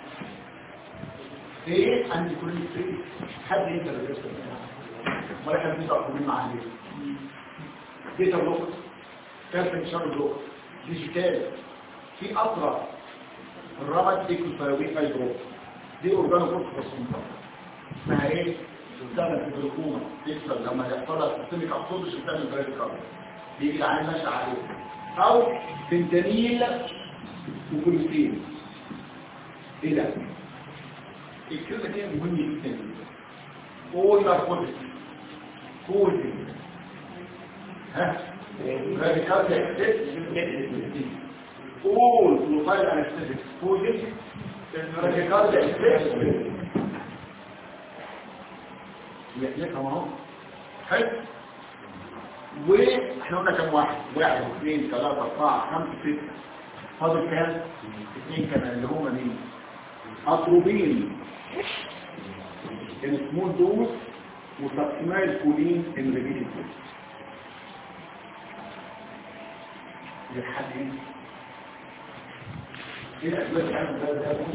A عندي كل شيء حد يقدر يرسم ولا كان في تقويم مع عليه ديتا بلوك كارت شر بلوك ديجيتال في اطرف الرمد دي كنتاوي فايبرو دي اورجانو بروك بسيطه اسمها ايه تستخدم في الجلوكوما تكسر لما يحصل لها سيستميك ابسوربشن بتعمل بريد كارد بيجي العين ماشي عليه او فنتانيل وكوليستين ايه ده الكلمه دي مهمه جدا اول ناركوتيك فوزي ها راديكال اكسس قول فلوفايل انستيزيك فوزي راديكال اكسس يفهم اهو حلو واحنا قلنا كم واحد واحد اثنين ثلاثة اربعة خمسة ستة فاضل كام اثنين كمان اللي هما مين اطروبين السمول دوز وتقسيمات الكولين الريبيتد دوز لحد ايه ايه الاسباب اللي عندنا ده ده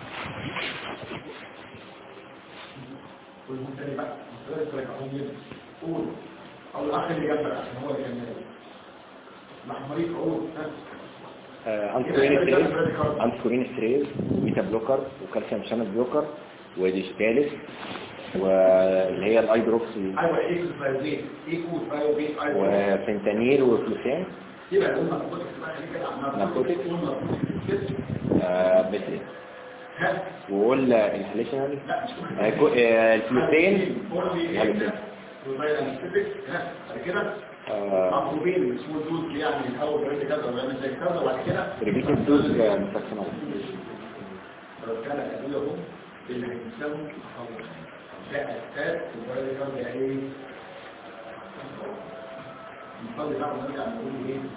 والمثال بقى المثال ترجعهم لنا قول او الاخ اللي جنبك عشان هو اللي كان الاحمريك قول ها انسكورين ستريز انسكورين ستريز بيتا بلوكر وكالسيوم شانل بلوكر وديجيتاليس واللي هي الايدروكسي ايوه ايه الفايزين ايه كود فايوبين ايوه وفنتانيل وفلوسان يبقى قلنا نقطة بقى خليك كده عمال ناركوتيك. قلنا كده آه، بس ها وقول انهاليشنال لا مش كده الفلوسين هالوسين والباقي انستيك ها بعد كده آه، مطلوبين السمول دوز يعني الاول بيعمل كذا ويعمل زي كذا وبعد كده ريبيتد دوز مفاكسينال لو كان الادويه هم اللي هيتسموا ده اساس وبعد كده ايه نفضل بقى نرجع نقول ايه